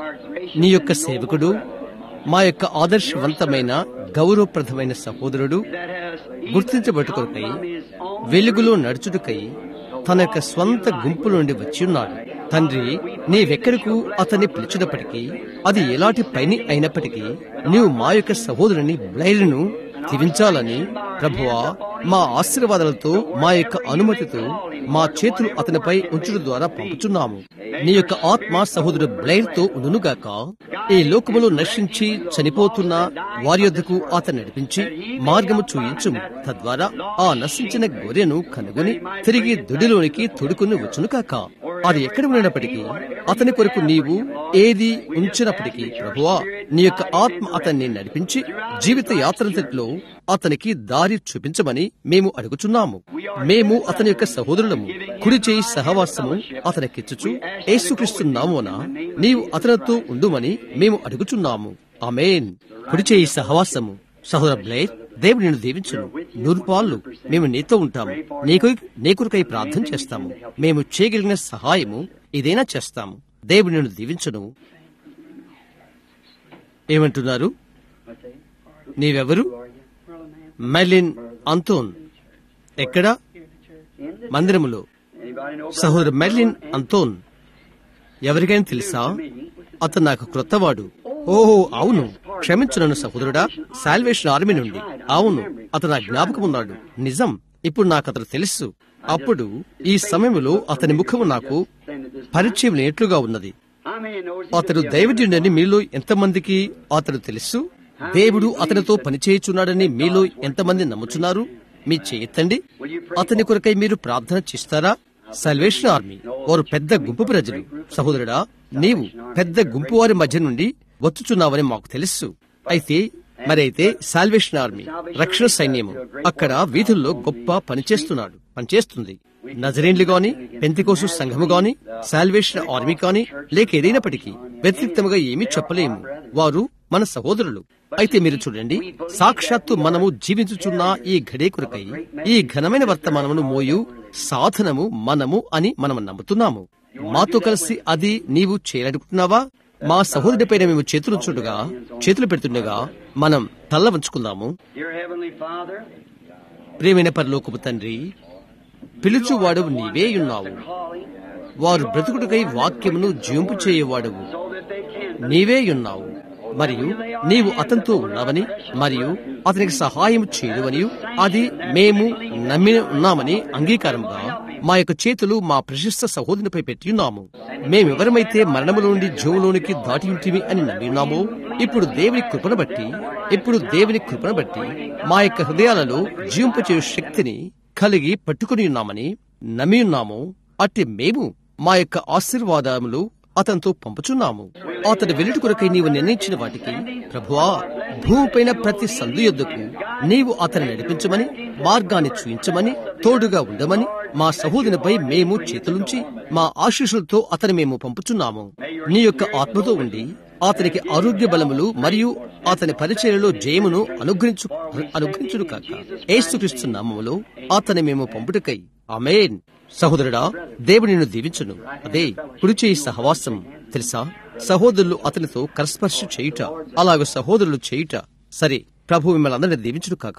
నీ యొక్క సేవకుడు మా యొక్క ఆదర్శవంతమైన గౌరవప్రదమైన సహోదరుడు గుర్తించబట్టుకొరకై వెలుగులో నడుచుటకై తన యొక్క స్వంత గుంపు నుండి వచ్చి ఉన్నాడు తండ్రి నీవెక్కడకు అతన్ని పిలిచినప్పటికీ అది ఎలాంటి పని అయినప్పటికీ నీవు మా యొక్క సహోదరుని బ్లైర్ను దీవించాలని ప్రభువా మా ఆశీర్వాదాలతో మా యొక్క అనుమతితో మా చేతులు అతనిపై ఉంచడం ద్వారా పంపుచున్నాము నీ యొక్క ఆత్మ సహోదరు బ్లైర్ తో ఉండునుగాక ఈ లోకములో నశించి చనిపోతున్న వారి యొద్దకు అతను నడిపించి మార్గము చూయించుము తద్వారా ఆ నశించిన గొర్రెను కనుగొని తిరిగి దుడిలోనికి తొడుకుని వచ్చును కాక అది ఎక్కడ ఉన్నప్పటికీ అతని కొరకు నీవు ఏది ఉంచినప్పటికీ ప్రభువా నీ యొక్క ఆత్మ అతన్ని నడిపించి జీవిత యాత్రంతట్లో అతనికి దారి చూపించమని మేము అడుగుచున్నాము మేము అతని యొక్క సహోదరులము కుడి చేయి సహవాసము అతనికిచ్చుచు యేసుక్రీస్తు నామోన నీవు అతనితో ఉండుమని మేము అడుగుచున్నాము ఆమెన్ కుడి చేయి సహవాసము సహోదర బ్లేర్ దేవుడు నిన్ను దీవించును నూరు పాళ్ళు మేము నీతో ఉంటాము నీకు నీకురకై ప్రార్థన చేస్తాము మేము చేయగలిగిన సహాయము ఇదేనా చేస్తాము దేవుడు నిన్ను దీవించును ఏమంటున్నారు నీవెవరు మెలిన్ అంతోన్ ఎక్కడ మందిరములో సహోదరు మెర్లిన్ అంతోన్ ఎవరికైనా తెలుసా అతను నాకు క్రొత్తవాడు ఓహో అవును క్షమించు నన్ను సహోదరుడా సాల్వేషన్ ఆర్మీ నుండి అవును అతను నా జ్ఞాపకం ఉన్నాడు నిజం ఇప్పుడు నాకు అతను తెలుసు అప్పుడు ఈ సమయంలో అతని ముఖము నాకు పరిచయం లేనట్లుగా ఉన్నది అతడు దైవజనుడని మీలో ఎంతమందికి అతడు తెలుసు దేవుడు అతనితో పనిచేయుచున్నాడని మీలో ఎంతమంది నమ్ముచున్నారు మీ చేయెత్తండి అతని కొరకై మీరు ప్రార్థన చేస్తారా సల్వేషన్ ఆర్మీ వారు పెద్ద గుంపు ప్రజలు సహోదరుడా నీవు పెద్ద గుంపు వారి మధ్య నుండి వచ్చుచున్నావని మాకు తెలుసు అయితే మరైతే సాల్వేషన్ ఆర్మీ రక్షణ సైన్యము అక్కడ వీధుల్లో గొప్ప పనిచేస్తున్నాడు పనిచేస్తుంది నజరేండ్లు గాని పెంతికోసు సంఘము గాని సాల్వేషన్ ఆర్మీ కాని లేక ఏదైనప్పటికీ వ్యతిరేక్తముగా ఏమీ చెప్పలేము వారు మన సహోదరులు అయితే మీరు చూడండి సాక్షాత్తు మనము జీవించుచున్న ఈ ఘడే కొరకై ఈ ఘనమైన వర్తమానమును మోయు సాధనము మనము అని మనం నమ్ముతున్నాము మాతో కలిసి అది నీవు చేయాలనుకుంటున్నావా మా సహోదరుడి పైన మేము చేతులు చూడగా చేతులు పెడుతుండగా మనం తల్ల వంచుకుందాము Dear Heavenly Father, ప్రేమైన పరలోకపు తండ్రి పిలుచువాడు నీవే ఉన్నావు calling వారు బ్రతుకుటకై వాక్యమును జీవింపు చేయవాడవు so that they can నీవే ఉన్నావు మరియు నీవు అతనితో ఉన్నావని మరియు అతనికి సహాయం చేయదువని అది మేము నమ్మి ఉన్నామని అంగీకారంగా మా యొక్క చేతులు మా ప్రశస్త సహోదరునిపై పెట్టి ఉన్నాము మేమెవరమైతే మరణములో నుండి జీవులోనికి దాటి ఉంటిమి అని నమ్మి ఉన్నామో ఇప్పుడు దేవుని కృపను బట్టి ఇప్పుడు దేవుని కృపను బట్టి మా యొక్క హృదయాలలో జీవింపచే శక్తిని కలిగి పట్టుకుని ఉన్నామని నమ్మి ఉన్నాము అట్టి మేము మా యొక్క ఆశీర్వాదములు అతనితో పంపుచున్నాము అతడు వెలుటి కొరకై నీవు నిర్ణయించిన వాటికి ప్రభువా భూమిపైన ప్రతి సందు యొద్దకు నీవు అతని నడిపించమని మార్గాన్ని చూయించమని తోడుగా ఉండమని మా సహోదరునిపై మేము చేతులుంచి మా ఆశీస్సులతో అతని మేము పంపుచున్నాము నీ యొక్క ఆత్మతో ఉండి అతనికి ఆరోగ్య బలములు మరియు అతని పరిచయలో జయమును అనుగ్రహించు అనుగ్రహించుడు కాక ఏసుక్రీస్తు నామములో అతని మేము పంపుటకై ఆమేన్ సహోదరుడా దేవుడు నిన్ను దీవించును అదే కుడిచే సహవాసం తెలుసా సహోదరులు అతనితో కరస్పర్శ చేయుట అలాగే సహోదరులు చేయుట సరే ప్రభు మిమ్మల్ని అందరినీ దీవించుడు కాక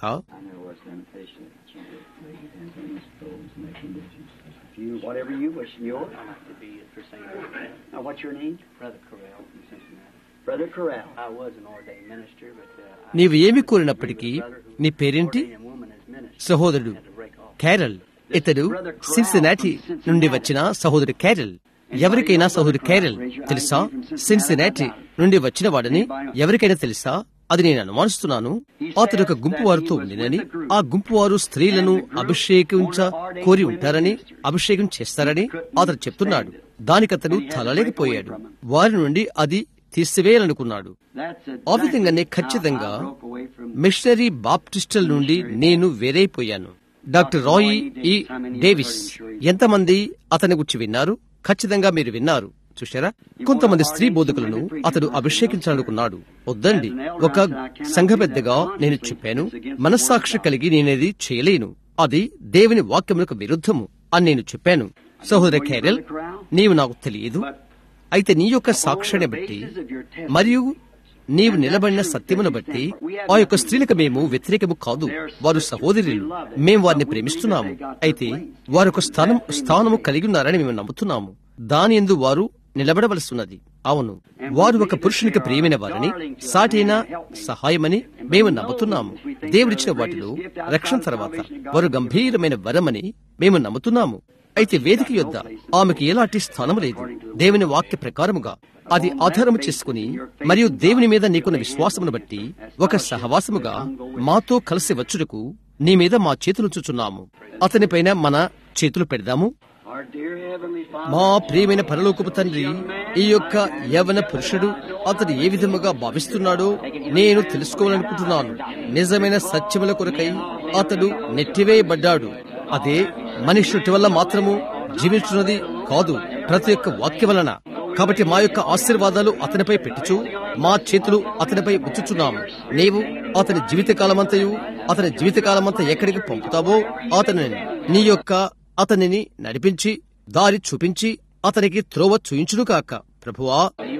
you whatever you wish. Yours. I like to be for St. Now, what's your name? Brother Corral from Cincinnati. Brother Corral. I was an ordained minister, but uh, I నీవు ఏమి కోరినప్పటికీ నీ పేరేంటి ordained a woman as minister. సహోదరుడు had to break off. Carol ఇతడు సిన్సినాటి నుండి వచ్చిన సహోదరు క్యారల్ ఎవరికైనా సహోదరు క్యారల్ తెలుసా సిన్సినాటి నుండి వచ్చిన వాడని ఎవరికైనా తెలుసా అది నేను అనుమానిస్తున్నాను అతడు ఒక గుంపు వారితో ఉండినని ఆ గుంపు వారు స్త్రీలను అభిషేకించ కోరి ఉంటారని అభిషేకం చేస్తారని అతడు చెప్తున్నాడు దానికతడు తలలేకపోయాడు వారి నుండి అది తీసివేయాలనుకున్నాడు That's ఆ exactly విధంగానే how ఖచ్చితంగా I broke away from missionary బాప్టిస్టల్ నుండి నేను వేరైపోయాను డాక్టర్ రాయ్ ఈ డేవిస్ ఎంతమంది అతని గురించి విన్నారు ఖచ్చితంగా మీరు విన్నారు చూశారా కొంతమంది స్త్రీ బోధకులను అతడు అభిషేకించాలనుకున్నాడు వద్దండి ఒక సంఘ పెద్దగా నేను చెప్పాను మనస్సాక్షి కలిగి నేనేది చేయలేను అది దేవుని వాక్యములకు విరుద్ధము అని నేను చెప్పాను సహోదర కేరల్ నీవు నాకు తెలియదు అయితే నీ యొక్క సాక్ష్యాన్ని బట్టి మరియు నీవు నిలబడిన సత్యమును బట్టి ఆ యొక్క స్త్రీలకు మేము వ్యతిరేకము కాదు వారు సహోదరులు మేము వారిని ప్రేమిస్తున్నాము అయితే వారు ఒక స్థానం స్థానము కలిగి ఉన్నారని మేము నమ్ముతున్నాము దాని ఎందు వారు నిలబడవలసిన్నది అవును వారు ఒక పురుషునికి ప్రియమైన వారని సాటైన సహాయమని మేము నమ్ముతున్నాము దేవుడిచ్చిన వాటిలో రక్షణ తర్వాత వారు గంభీరమైన వరమని మేము నమ్ముతున్నాము అయితే వేదిక యొద్ద ఆమెకు ఎలాంటి స్థానం లేదు దేవుని వాక్య ప్రకారముగా అది ఆధారము చేసుకుని మరియు దేవుని మీద నీకున్న విశ్వాసమును బట్టి ఒక సహవాసముగా మాతో కలిసి వచ్చుటకు నీ మీద మా చేతులు చూచున్నాము అతనిపైన మన చేతులు పెడదాము our dear Heavenly Father. మా ప్రియమైన పరలోకపు తండ్రి ఈ యొక్క యవన పురుషుడు అతడు ఏ విధముగా భావిస్తున్నాడో నేను తెలుసుకోవాలనుకుంటున్నాను నిజమైన సత్యముల కొరకై అతడు నెట్టివేయబడ్డాడు అదే మనుష్యుటి వల్ల మాత్రము జీవించున్నది కాదు ప్రతి ఒక్క వాక్య వలన కాబట్టి మా యొక్క ఆశీర్వాదాలు అతనిపై పెట్టుచు మా చేతులు అతనిపై ఉంచుచున్నాము నీవు అతని జీవితకాలమంతయు అతని జీవితకాలమంతా ఎక్కడికి పంపుతావో అతని నీ యొక్క అతనిని నడిపించి దారి చూపించి అతనికి త్రోవ చూయించును కాక ప్రభువా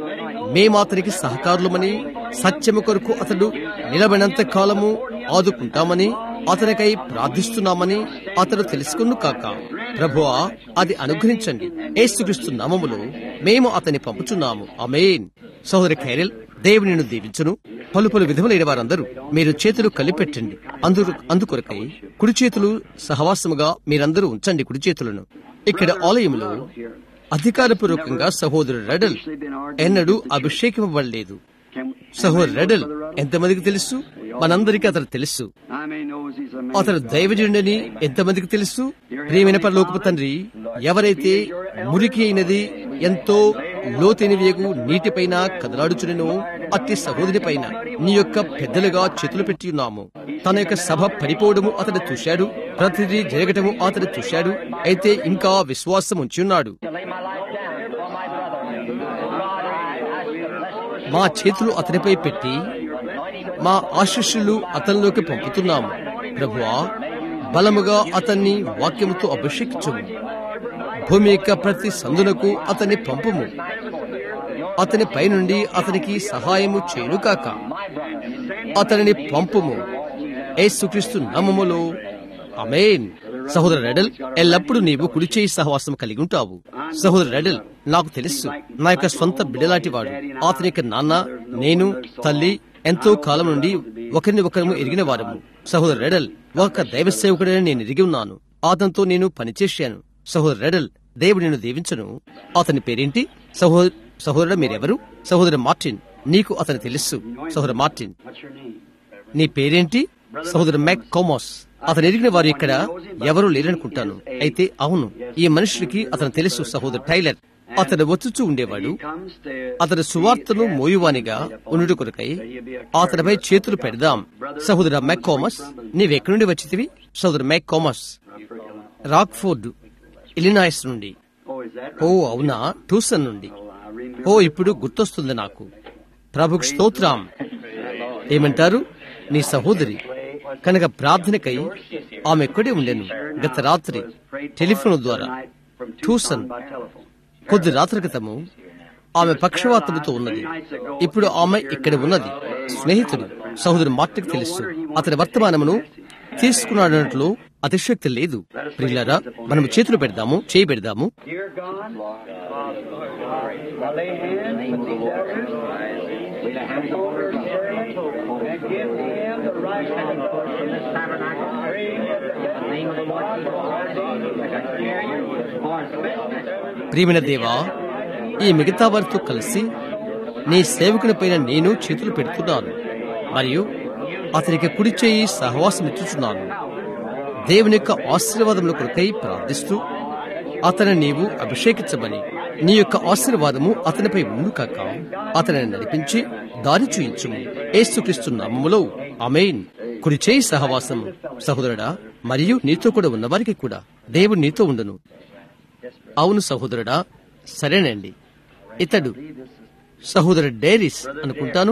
మేము అతనికి సహకారులమని సత్యము కొరకు అతడు నిలబడినంత కాలము ఆదుకుంటామని అతనికై ప్రార్థిస్తున్నామని అతడు తెలుసుకును కాక ప్రభువా అది అనుగ్రహించండి ఏసుక్రీస్తు నామములో మేము అతన్ని పంపుచున్నాము అమేన్ సహోదరి ఖైరల్ దేవుని నిన్ను దీవించును పలు పలు విధములైన వారందరూ మీరు చేతులు కలిపెట్టండి అందు అందుకొరకై కుడి చేతులు సహవాసముగా మీరందరూ ఉంచండి కుడి చేతులను ఇక్కడ ఆలయంలో అధికారపూర్వకంగా సహోదరు రెడల్ ఎన్నడూ అభిషేకింపబడలేదు Can, సహోదరు రెడల్ ఎంతమందికి తెలుసు మనందరికీ అతను తెలుసు I may know he's a man అతను of God. దైవజనుడని ఎంతమందికి తెలుసు ప్రియమైన పరలోకపు తండ్రి ఎవరైతే మురికి అయినది ఎంతో లోతైన వేగు నీటిపైన కదలాడుచునో అట్టి సహోదరి పైన నీ యొక్క పెద్దలుగా చేతులు పెట్టి ఉన్నాము తన యొక్క సభ పడిపోవడము అతడు చూశాడు ప్రతిదీ జరగటము అతడు చూశాడు అయితే ఇంకా విశ్వాసం ఉంచి ఉన్నాడు to lay my life down for my brother. God, I ask you to bless him. మా చేతులు అతనిపై పెట్టి మా ఆశీస్సులు అతనిలోకి పంపుతున్నాము ప్రభువా బలముగా అతన్ని వాక్యముతో అభిషేకించుము భూమి యొక్క ప్రతి సందునకు అతన్ని పంపుము అతని పైనుండి అతనికి సహాయము చేయును కాక అతనిని పంపుము యేసుక్రీస్తు నామములో అమేన్ సహోదర రెడల్ ఎల్లప్పుడూ నీవు కుడి చేయి సహవాసం కలిగి ఉంటావు సహోదర రెడల్ నాకు తెలుసు నా యొక్క సొంత బిడ్డలాంటి వాడు అతని యొక్క నాన్న నేను తల్లి ఎంతో కాలం నుండి ఒకరిని ఒకరము ఎరిగిన వారము సహోదర రెడల్ ఒక దైవ సేవకుడని నేను ఎరిగి ఉన్నాను అతనితో నేను పనిచేశాను సహోదర రెడల్ దేవుడు నిన్ను దీవించను అతని పేరేంటి సహోదర సహోదరుడు మీరెవరు సహోదరు మార్టిన్ నీకు అతను తెలుసు సహోదర మార్టిన్ What's your name? నీ పేరేంటి సహోదరు మ్యాక్ కోమోస్ అతను ఎరిగిన వారు ఇక్కడ ఎవరూ లేరనుకుంటాను అయితే అవును ఈ మనుషుడికి అతను తెలుసు సహోదరు టైలర్ అతను వచ్చుచూ ఉండేవాడు He comes to అతని సువార్తను మోయువానిగా ఉండుట కొరకై అతనిపై చేతులు పెడదాం సహోదర మ్యాక్ కోమస్ నీవెక్కడి నుండి వచ్చితివి సహోదరు మ్యాక్ కోమస్ రాక్ఫోర్డ్ ఇలినాయిస్ నుండి Oh, is that oh right? అవునా టూసన్ నుండి Oh, I remember. ఓ ఇప్పుడు గుర్తొస్తుంది నాకు ప్రభుకు స్తోత్రం ఏమంటారు నీ సహోదరి కనుక ప్రార్థనకై ఆమె ఎక్కడే ఉండెను గత రాత్రి టెలిఫోన్ ద్వారా ట్యూషన్ By telephone. కొద్ది రాత్రి క్రితము ఆమె పక్షవాతముతో ఉన్నది ఇప్పుడు ఆమె ఇక్కడ ఉన్నది స్నేహితుడు సహోదరు మార్టికి తెలుసు అతని వర్తమానమును తీసుకున్నాడన్నట్లు అతిశక్తి లేదు ప్రియులారా మనము చేతులు పెడదాము చేయి పెడదాము Dear God, I lay hands on these elders, lay hands on their servant, and give him the right hand from this tabernacle. In the name of the Lord Jesus Christ. ప్రియమైన దేవా ఈ మిగతా వారితో కలిసి నీ సేవకుని పైన నేను చేతులు పెడుతున్నాను మరియు అతనికి కుడి చేయి సహవాసం ఇచ్చుచున్నాను దేవుని యొక్క ఆశీర్వాదముల కొరకై ప్రార్థిస్తూ అతని నీవు అభిషేకించమని నీ యొక్క ఆశీర్వాదము అతనిపై ఉండు కాక అతనిని నడిపించి దారి చూయించుము ఏసుక్రీస్తు నామములో అమేన్ కుడి చేయి సహవాసం సహోదరుడా మరియు నీతో కూడా ఉన్నవారికి కూడా దేవుడు నీతో ఉండును అవును సహోదరుడా సరేనండి ఇతడు సహోదరుడు డేరిస్ అనుకుంటాను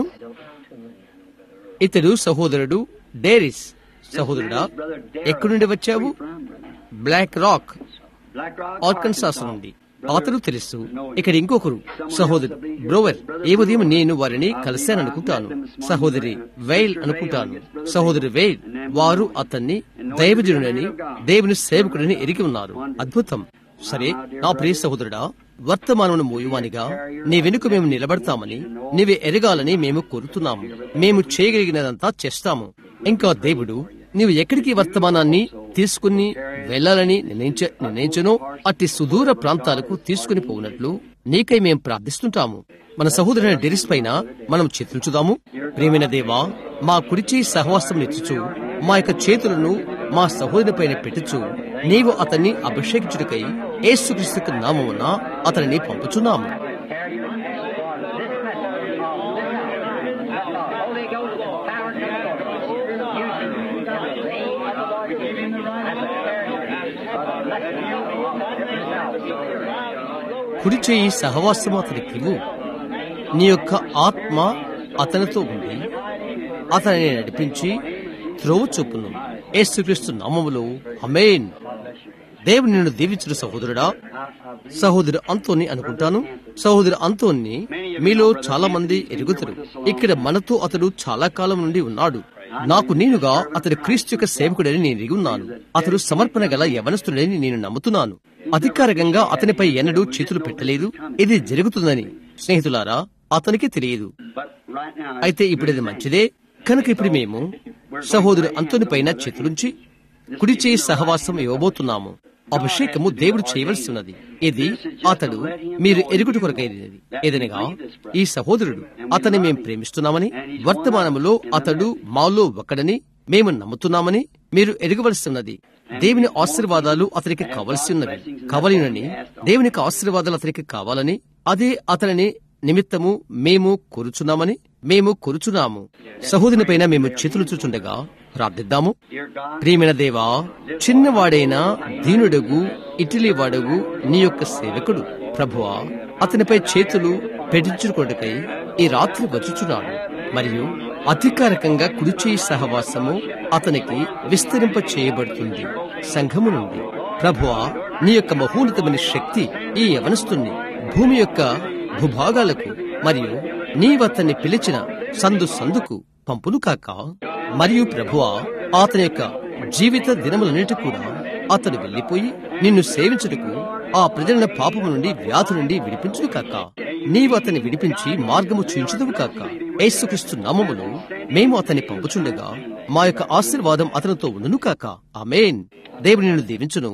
ఇతడు సహోదరుడు డేరిస్ సహోదరుడా ఎక్కడి నుండి వచ్చావు Black Rock Black Rock, Arkansas నుండి అతను తెలుసు ఇక్కడ ఇంకొకరు సహోదరు బ్రోవర్ ఏ ఉదయం నేను వారిని కలిశాననుకుంటాను సహోదరి వెయిల్ అనుకుంటాను సహోదరి వెయిల్ వారు అతన్ని దైవజనుడని దేవుని సేవకుడని ఎరిగి ఉన్నారు అద్భుతం సరే నా ప్రియ సహోదరుడా వర్తమానమును మోయువానిగా నీ వెనుక మేము నిలబడతామని నీవే ఎరగాలని మేము కోరుతున్నాము మేము చేయగలిగినదంతా చేస్తాము ఇంకా దేవుడు నీవు ఎక్కడికి వర్తమానాన్ని తీసుకుని వెళ్లాలని నిర్ణయించ నిర్ణయించనో అట్టి సుదూర ప్రాంతాలకు తీసుకుని పోనట్లు నీకై మేం ప్రార్థిస్తుంటాము మన సహోదరుని డెరిస్ పైన మనం చిత్రించుదాము ప్రేమైన దేవా మా కుడిచి సహవాసం ఇచ్చుచు మా యొక్క చేతులను మా సహోదరుని పైన పెట్టుచు నీవు అతన్ని అభిషేకించుటకై ఏసుక్రీస్తుకు నామమున అతనిని పంపుచున్నాము Holy Ghost power కుడి చేయి సహవాసము అతనికి ఇవ్వు నీ యొక్క ఆత్మ అతనితో ఉండి అతనిని నడిపించి త్రోవ చూపును యేసుక్రీస్తు నామములో అమేన్ దేవుని నిన్ను దీవించిన సహోదరుడా సహోదరు అంతోని అనుకుంటాను సహోదరు అంతోని మీలో చాలా మంది ఎరుగుతారు ఇక్కడ మనతో అతడు చాలా కాలం నుండి ఉన్నాడు నాకు నేనుగా అతడు క్రీస్తు యొక్క సేవకుడని నేను ఎరిగి ఉన్నాను అతడు సమర్పణ గల యవనస్తుడని నేను నమ్ముతున్నాను అధికారికంగా అతనిపై ఎన్నడూ చేతులు పెట్టలేదు ఇది జరుగుతుందని స్నేహితులారా అతనికి తెలియదు But right now, అయితే ఇప్పుడు ఇది మంచిదే కనుక ఇప్పుడు మేము సహోదరు అంతోని పైన చేతులుంచి కుడి చేయి సహవాసం ఇవ్వబోతున్నాము అభిషేకము దేవుడు చేయవలసి ఉన్నది ఇది అతడు మీరు ఎరుగుట కొరకైనది ఏదనగా ఈ సహోదరుడు అతన్ని మేము ప్రేమిస్తున్నామని వర్తమానములో అతడు మాలో ఒకడని మేము నమ్ముతున్నామని మీరు ఎరగవలసి ఉన్నది దేవుని ఆశీర్వాదాలు అతనికి కావలసి ఉన్నవి కావాలని దేవునికి ఆశీర్వాదాలు అతనికి కావాలని అదే అతనిని నిమిత్తము మేము కూర్చున్నామని మేము కూర్చున్నాము సహోదరుని పైన మేము చేతులు చూచుండగా ప్రార్థిద్దాము Dear God, ప్రియమైన దేవా చిన్నవాడైన దీనుడగు ఇటలీ వాడగు నీ యొక్క సేవకుడు ప్రభువా అతనిపై చేతులు పెట్టించుకొడుకై ఈ రాత్రి వచ్చుచున్నాడు మరియు అధికారికంగా కుడిచేయి సహవాసము అతనికి విస్తరింప చేయబడుతుంది సంఘము నుండి ప్రభువా నీ యొక్క మహోన్నతమైన శక్తి ఈ యవనస్తుని భూమి యొక్క భూభాగాలకు మరియు నీవతన్ని పిలిచిన సందు సందుకు పంపును కాక మరియు ప్రభువా అతని యొక్క జీవిత దినములన్నిటి కూడా అతడు వెళ్లిపోయి నిన్ను సేవించుటకు ఆ ప్రజల పాపము నుండి వ్యాధి నుండి విడిపించును కాక నీవు అతన్ని విడిపించి మార్గము చూయించుదువు కాక యేసుక్రీస్తు నామములో మేము అతన్ని పంపుచుండగా మా యొక్క ఆశీర్వాదం అతనితో ఉండును కాక ఆమేన్ దేవుడు నిన్ను దీవించును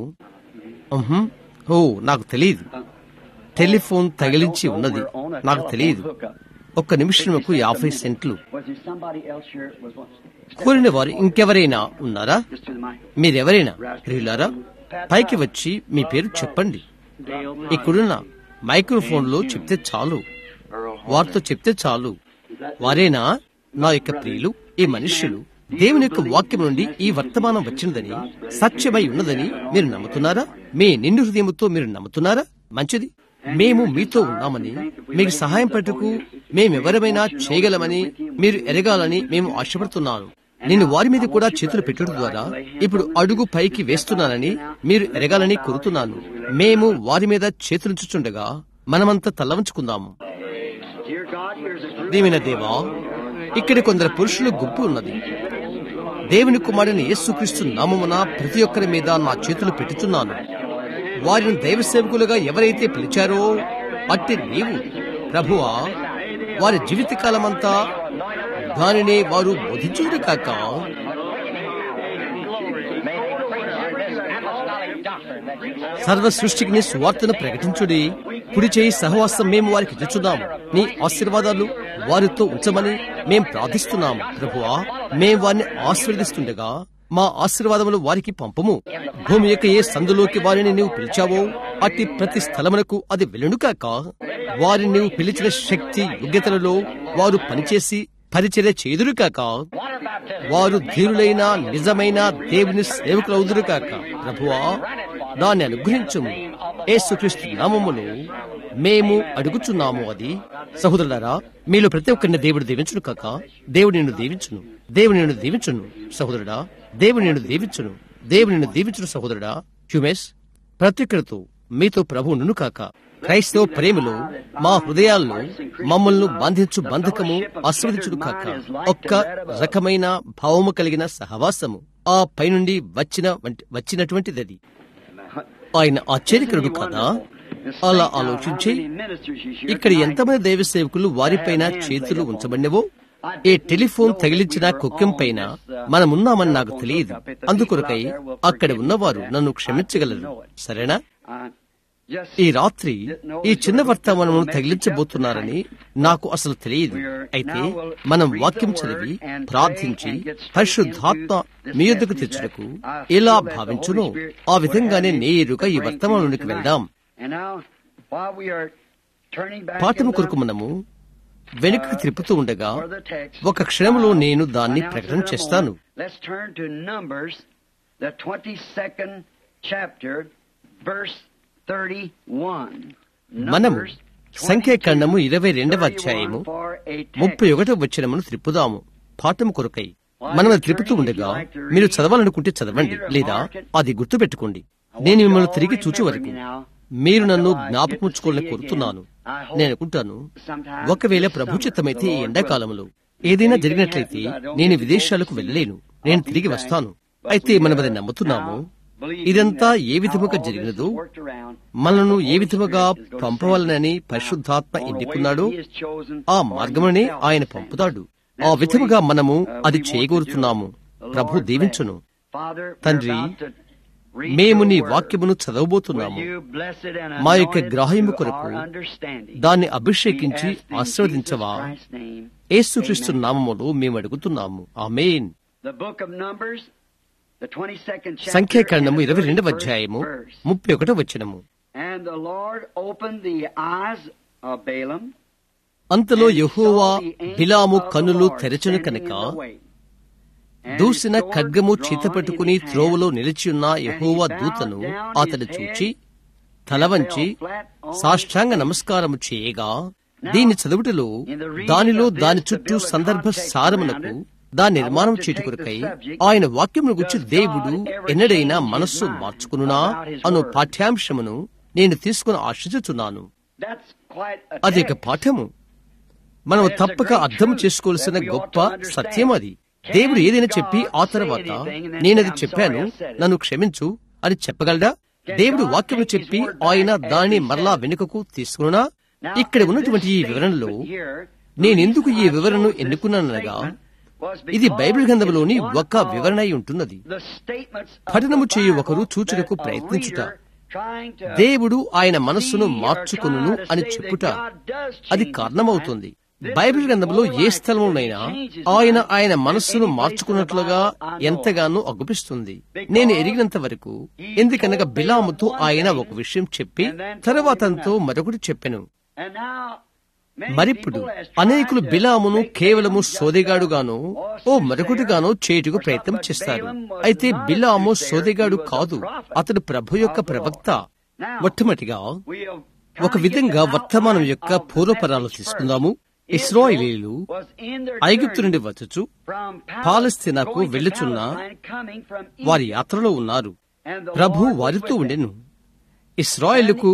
ఉహుం. ఓ నాకు తెలియదు టెలిఫోన్ తగిలించి ఉన్నది నాకు తెలియదు ఒక్క నిమిషముకు యాభై సెంట్లు was there somebody else here was what? కోరిన వారు ఇంకెవరైనా ఉన్నారా Just to the mic. మీరెవరైనా ప్రియులారా పైకి వచ్చి మీ పేరు చెప్పండి ఇక్కడున్న మైక్రోఫోన్లో చెప్తే చాలు వారితో చెప్తే చాలు వారేనా నా యొక్క ప్రియులు ఈ మనుష్యులు దేవుని యొక్క వాక్యం నుండి ఈ వర్తమానం వచ్చినదని సత్యమై ఉన్నదని మీరు నమ్ముతున్నారా మీ నిండు హృదయముతో మీరు నమ్ముతున్నారా మంచిది మేము మీతో ఉన్నామని మీకు సహాయం పట్టుకు మేమెవరమైనా చేయగలమని మీరు ఎరగాలని మేము ఆశపడుతున్నాను నేను వారి మీద కూడా చేతులు పెట్టడం ద్వారా ఇప్పుడు అడుగు పైకి వేస్తున్నానని మీరు ఎరగాలని కోరుతున్నాను మేము వారి మీద చేతులుంచుచుండగా మనమంతా తల్లవంచుకుందాము Dear God, here's a group. దేవిన దేవా ఇక్కడ కొందరు పురుషులు గుంపు ఉన్నది దేవుని కుమారుని యేసుక్రీస్తు నామమున ప్రతి ఒక్కరి మీద నా చేతులు పెట్టుచున్నాను వారిని దైవ సేవకులుగా ఎవరైతే పిలిచారో అట్టి నీవు ప్రభువా వారి జీవితకాలమంతా దానిని వారు బోధించుడు కాక May they preach this apostolic doctrine that you love. సర్వ సృష్టికి నీ సువార్తను ప్రకటించుడి కుడి చేయి సహవాసం మేము వారికి ఇచ్చుచున్నాము నీ ఆశీర్వాదాలు వారితో ఉంచమని మేం ప్రార్థిస్తున్నాము ప్రభువా మేం వారిని ఆశీర్వదిస్తుండగా మా ఆశీర్వాదములు వారికి పంపము భూమి యొక్క ఏ సందులోకి వారిని నీవు పిలిచావో అట్టి ప్రతి స్థలమునకు అది వెళ్ళును కాక వారిని నీవు పిలిచిన శక్తి యోగ్యతలలో వారు పనిచేసి పరిచర్య చేదురు కాక Water baptism. వారు ధీరులైన నిజమైన దేవుని సేవకులవుదురు కాక ప్రభువా దాన్ని అనుగ్రహించుము యేసుక్రీస్తు నామములో మేము అడుగుచున్నాము అది సహోదరులారా మీలో ప్రతి ఒక్కరిని దేవుడు దీవించును కాక దేవుడు నిన్ను దీవించును దేవుడు నిన్ను దీవించును సహోదరుడా దేవుడు నిన్ను దీవించును దేవుడు నిన్ను దీవించును సహోదరుడా హ్యూమెస్ ప్రతి ఒక్కరితో మీతో ప్రభు నును కాక క్రైస్తవ ప్రేమలో మా హృదయాల్లో మమ్మల్ని బంధించు బంధకము ఆస్వాదించుడు కాక ఒక్క రకమైన భావము కలిగిన సహవాసము ఆ పైనుండి వచ్చిన వంటి- వచ్చినటువంటిది ఆయన ఆశ్చర్యకరుడు కదా అలా ఆలోచించి ఇక్కడ ఎంతమంది దైవ సేవకులు వారిపైన చేతులు ఉంచబడినవో ఏ టెలిఫోన్ తగిలించిన కుక్కెం పైన మనమున్నామని నాకు తెలియదు అందుకొరకై అక్కడ ఉన్నవారు నన్ను క్షమించగలరు సరేనా ఈ రాత్రి ఈ చిన్న వర్తమానమును తగిలించబోతున్నారని నాకు అసలు తెలియదు అయితే మనం వాక్యం చదివి ప్రార్థించి పరిశుద్ధాత్మ మీ యొద్దకు తెచ్చుటకు ఎలా భావించునో ఆ విధంగానే నేరుగా ఈ వర్తమానంలోకి వెళ్దాం పాఠము కొరకు మనము వెనుకకు తిప్పుతూ ఉండగా ఒక క్షణంలో నేను దాన్ని ప్రకటన చేస్తాను Let's turn to Numbers, the 22nd chapter, verse 31. మనము Numbers సంఖ్యాకాండము ఇరవై రెండవ అధ్యాయము 31 for a text. ముప్పై ఒకటో వచ్చినమును త్రిప్పుదాము పాఠము కొరకై మనం అది త్రిప్పుతూ ఉండగా మీరు చదవాలనుకుంటే చదవండి లేదా అది గుర్తుపెట్టుకోండి నేను మిమ్మల్ని తిరిగి చూచే వరకు మీరు నన్ను జ్ఞాపకముచ్చుకోవాలని కోరుతున్నాను నేను అనుకుంటాను ఒకవేళ ప్రభుచిత్తమైతే ఈ ఎండాకాలంలో ఏదైనా జరిగినట్లయితే నేను విదేశాలకు వెళ్ళలేను నేను తిరిగి వస్తాను అయితే మనం అది నమ్ముతున్నాము ఇదంతా ఏ విధముగా జరిగినదో మనను ఏ విధముగా పంపవాలనని పరిశుద్ధాత్మ ఎన్నుకున్నాడో ఆ మార్గమునే ఆయన పంపుతాడు ఆ విధముగా మనము అది చేయగోరుతున్నాము ప్రభు దీవించును తండ్రి మేము నీ వాక్యమును చదవబోతున్నాము మా యొక్క గ్రాహ్యము కొరకు దాన్ని అభిషేకించి ఆశీర్వదించవా యేసుక్రీస్తు నామములో మేము అడుగుతున్నాము ఆమేన్ సంఖ్యాకాండము ఇరవై రెండవ అధ్యాయము ముప్పై ఒకటో వచ్చినము And the Lord opened the eyes of Balaam అంతలో యెహోవా బిలాము కన్నులు తెరచును కనుక దూసిన ఖడ్గము చేతపట్టుకుని త్రోవలో నిలిచియున్న యెహోవా దూతను అతడు చూచి తల వంచి సాష్టాంగ నమస్కారము చేయగా దీని చదువుటలో దానిలో దాని చుట్టూ సందర్భ సారమునకు దాని నిర్మాణం చేటుకొరకై ఆయన వాక్యమును గురించి దేవుడు ఎన్నడైనా మనస్సు మార్చుకునునా అను పాఠ్యాంశమును నేను తీసుకుని ఆశించుచున్నాను అది ఒక పాఠము మనం తప్పక అర్థం చేసుకోవాల్సిన గొప్ప సత్యం అది దేవుడు ఏదైనా చెప్పి ఆ తర్వాత నేనది చెప్పాను నన్ను క్షమించు అని చెప్పగలడా దేవుడు వాక్యము చెప్పి ఆయన దానిని మరలా వెనుకకు తీసుకున్నా ఇక్కడ ఉన్నటువంటి ఈ వివరణలో నేనెందుకు ఈ వివరణను ఎన్నుకున్నాననగా ఇది బైబిల్ గ్రంథంలోని ఒక వివరణ అయి ఉంటున్నది పఠనము చేయు ఒకరు చూచుటకు ప్రయత్నించుట దేవుడు ఆయన మనస్సును మార్చుకును అని చెప్పుట అది కారణమవుతుంది బైబిల్ గ్రంథంలో ఏ స్థలంలోనైనా ఆయన ఆయన మనస్సును మార్చుకున్నట్లుగా ఎంతగానో అగుపిస్తుంది నేను ఎరిగినంత వరకు ఎందుకనగా బిలాముతో ఆయన ఒక విషయం చెప్పి తర్వాతంతో మరొకటి చెప్పెను మరిప్పుడు అనేకులు బిలామును కేవలము సోదెగాడుగానో ఓ మరొకటిగానో చేయుటకు ప్రయత్నం చేస్తారు అయితే బిలాము సోదెగాడు కాదు అతడు ప్రభు యొక్క ప్రవక్త మొట్టమొదటిగా ఒక విధంగా వర్తమానం యొక్క పూర్వపరాలు తీసుకుందాము ఇస్రాయిలీలు ఐగుప్తు నుండి వచ్చుచు పాలస్తీనాకు వెళ్ళుచున్న వారి యాత్రలో ఉన్నారు ప్రభు వారితో ఉండెను ఇస్రాయిల్కు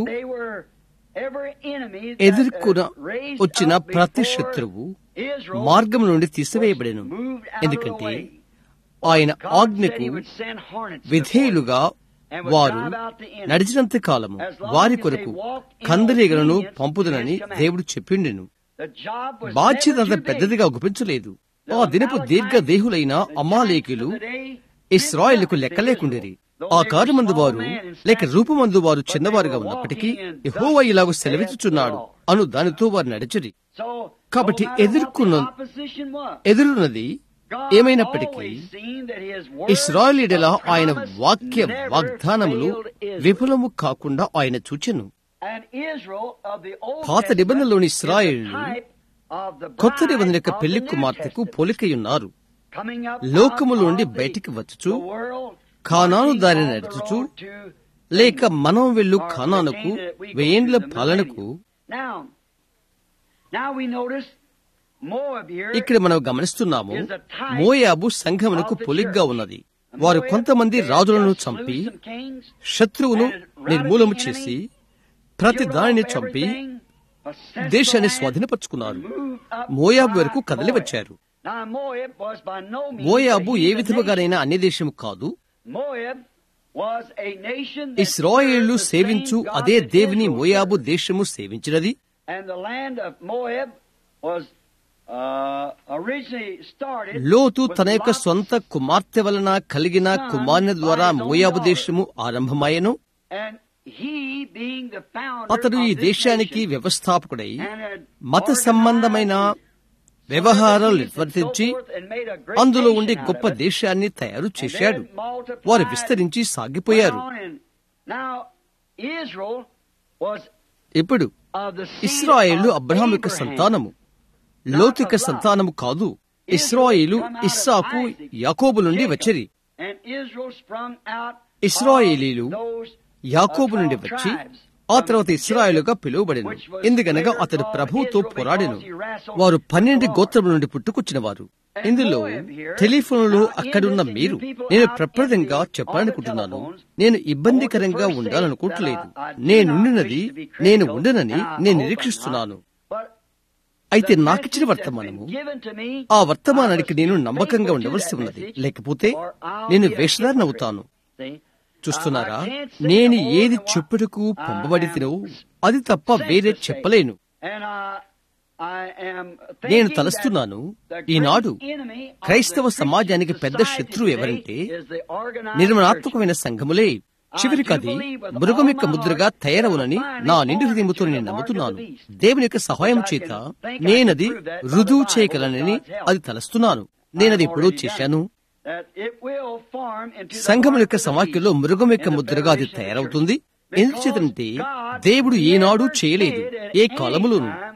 ఎదుర్కొన వచ్చిన ప్రతి శత్రువు మార్గం నుండి తీసివేయబడెను ఎందుకంటే ఆయన ఆజ్ఞకు విధేయులుగా వారు నడిచినంత కాలము వారి కొరకు కందరీగలను పంపుదనని దేవుడు చెప్పిండెను బాధ్యత అంత పెద్దదిగా గుపించలేదు ఆ దినపు దీర్ఘ దేహులైన అమాలేకులు ఇస్రాయిల్కు లెక్కలేకుండిరి ఆ కారుమందు వారు లేక రూపమందు వారు చిన్నవారుగా ఉన్నప్పటికీ యహోవా ఇలాగ సెలవిచ్చుచున్నాడు అను దానితో వారు నడిచిరి కాబట్టి ఎదుర్కొన్న ఎదురున్నది ఏమైనప్పటికీ ఇస్రాయలీడలా ఆయన వాక్య వాగ్దానములు విఫలము కాకుండా ఆయన చూచెను పాత నిబంధనలోని ఇస్రాయేళ్లు కొత్త నిబంధన యొక్క పెళ్లి కుమార్తెకు పోలికయున్నారు లోకములోండి బయటికి వచ్చుచు ఖానాను దారి నడుచుచు లేక మనం వెళ్ళు ఖానానుకు వెయ్యేండ్ల పాలనకు ఇక్కడ మనం గమనిస్తున్నాము మోయాబు సంఘమునకు పొలిగ్గా ఉన్నది వారు కొంతమంది రాజులను చంపి శత్రువును నిర్మూలము చేసి ప్రతి దానిని చంపి దేశాన్ని స్వాధీనపరుచుకున్నారు మోయాబు వరకు కదలి వచ్చారు మోయాబు ఏ విధముగానైనా అన్ని దేశం కాదు ఇస్రాయేళ్లు సేవించు అదే దేవుని మోయాబు దేశము సేవించినది లోతు తన యొక్క సొంత కుమార్తె వలన కలిగిన కుమార్తె ద్వారా మోయాబు దేశము ఆరంభమాయను అతడు ఈ దేశానికి వ్యవస్థాపకుడై మత సంబంధమైన వ్యవహారాలు నిర్వర్తించి అందులో ఉండి గొప్ప దేశాన్ని తయారు చేశాడు వారు విస్తరించి సాగిపోయారు ఇప్పుడు ఇస్రాయేళ్లు అబ్రహాం యొక్క సంతానము లోతు యొక్క సంతానము కాదు ఇస్రాయేలు ఇస్సాకు యాకోబు నుండి వచ్చరి ఇస్రాయేలీలు యాకోబు నుండి వచ్చి ఆ తర్వాత ఇస్రాయేలుగా పిలువబడెను ఎందుకనగా అతడు ప్రభువుతో పోరాడెను వారు పన్నెండు గోత్రముల నుండి పుట్టుకొచ్చిన వారు ఇందులో టెలిఫోన్లో అక్కడున్న మీరు నేను ప్రప్రదంగా చెప్పాలనుకుంటున్నాను నేను ఇబ్బందికరంగా ఉండాలనుకోవట్లేదు నేనుండినది నేను ఉండనని నేను నిరీక్షిస్తున్నాను అయితే నాకిచ్చిన వర్తమానము ఆ వర్తమానానికి నేను నమ్మకంగా ఉండవలసి ఉన్నది లేకపోతే నేను వేషధారణ అవుతాను చూస్తున్నారా నేను ఏది చెప్పుటకు పంపబడి తినో అది తప్ప వేరే చెప్పలేను నేను తలస్తున్నాను ఈనాడు క్రైస్తవ సమాజానికి పెద్ద శత్రువు ఎవరంటే నిర్మణాత్మకమైన సంఘములే చివరికది మృగం యొక్క ముద్రగా తయారవునని నా నిండు హృదయముతో నేను నమ్ముతున్నాను దేవుని యొక్క సహాయం చేత నేనది రుజువు చేయగలనని అది తలస్తున్నాను నేనది ఎప్పుడూ చేశాను సంఘం యొక్క సమాఖ్యలో మృగం యొక్క ముద్రగా అది తయారవుతుంది ఎందుచేతంటే దేవుడు ఏనాడు చేయలేదు ఏ కాలములోను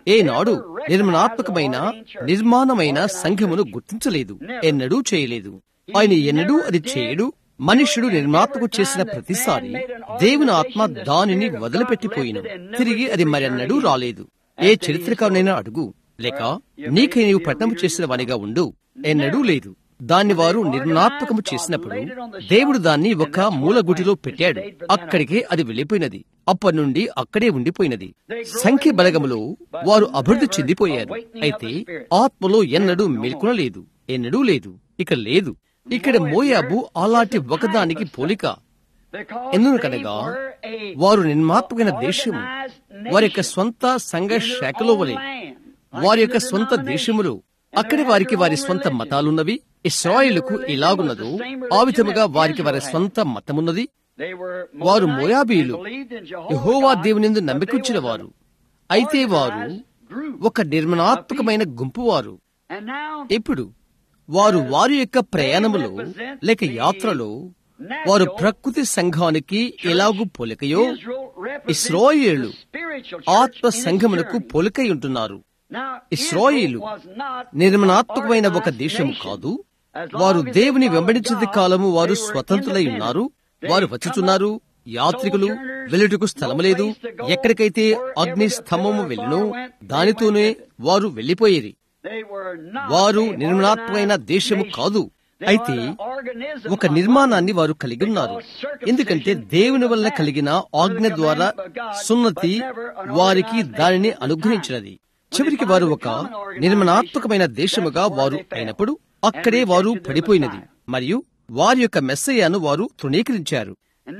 ఏనాడు నిర్మాణాత్మకమైన నిర్మాణమైన సంఘమును గుర్తించలేదు ఎన్నడూ చేయలేదు ఆయన ఎన్నడూ అది చేయడు మనుష్యుడు నిర్మాత్మకు చేసిన ప్రతిసారి దేవుని ఆత్మ దానిని వదిలిపెట్టిపోయిను తిరిగి అది మరెన్నడూ రాలేదు ఏ చరిత్రకారునైనా అడుగు లేక నీకై నీవు పట్టణము చేసిన వానిగా ఉండు ఎన్నడూ లేదు దాన్ని వారు నిర్మాణాత్మకము చేసినప్పుడు దేవుడు దాన్ని ఒక మూలగుటిలో పెట్టాడు అక్కడికే అది వెళ్ళిపోయినది అప్పటి నుండి అక్కడే ఉండిపోయినది సంఖ్య బలగములో వారు అభివృద్ధి చెందిపోయారు అయితే ఆత్మలో ఎన్నడూ మేల్కొనలేదు ఎన్నడూ లేదు ఇక లేదు ఇక్కడ మోయాబు అలాంటి ఒకదానికి పోలిక ఎందుకనగా వారు నిర్మాత్మకమైన దేశము వారి యొక్క స్వంత సంఘ శాఖలో వలె వారి యొక్క స్వంత దేశములు అక్కడి వారికి వారి స్వంత మతాలున్నవి ఇస్రాయిలకు ఇలాగున్నదో ఆ విధముగా వారికి వారి స్వంత మతమున్నది వారు మోయాబీలు యహోవా దేవునిందు నమ్మికుంచిన వారు అయితే వారు ఒక నిర్మాణాత్మకమైన గుంపు వారు ఇప్పుడు వారు వారి యొక్క ప్రయాణములో లేక యాత్రలో వారు ప్రకృతి సంఘానికి ఎలాగూ పోలికయో ఇస్రాయేలు ఆత్మ సంఘమునకు పోలికై ఉంటున్నారు ఇస్రాయేలు నిర్మాణాత్మకమైన ఒక దేశము కాదు వారు దేవుని వెంబడించేది కాలము వారు స్వతంత్రులై ఉన్నారు వారు వచ్చుచున్నారు యాత్రికులు వెళ్ళుటకు స్థలము లేదు ఎక్కడికైతే అగ్ని స్తంభము వెళ్ళినో దానితోనే వారు వెళ్లిపోయేది వారు నిర్మాణాత్మకమైన దేశము కాదు అయితే ఒక నిర్మాణాన్ని వారు కలిగి ఉన్నారు ఎందుకంటే దేవుని వల్ల కలిగిన ఆజ్ఞ ద్వారా సున్నతి వారికి దానిని అనుగ్రహించినది చివరికి వారు ఒక నిర్మాణాత్మకమైన దేశముగా వారు అయినప్పుడు అక్కడే వారు పడిపోయినది మరియు వారి యొక్క మెస్సయ్యను వారు తృణీకరించారు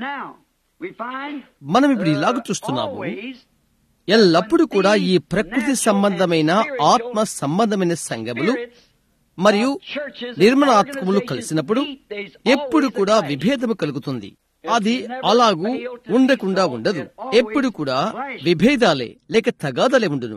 మనం ఇప్పుడు ఇలాగ చూస్తున్నాము ఎల్లప్పుడూ కూడా ఈ ప్రకృతి సంబంధమైన ఆత్మ సంబంధమైన సంఘములు మరియు నిర్మలాత్మములు కలిసినప్పుడు ఎప్పుడు కూడా విభేదము కలుగుతుంది అది అలాగూ ఉండకుండా ఉండదు ఎప్పుడు కూడా విభేదాలే లేక తగాదలే ఉండును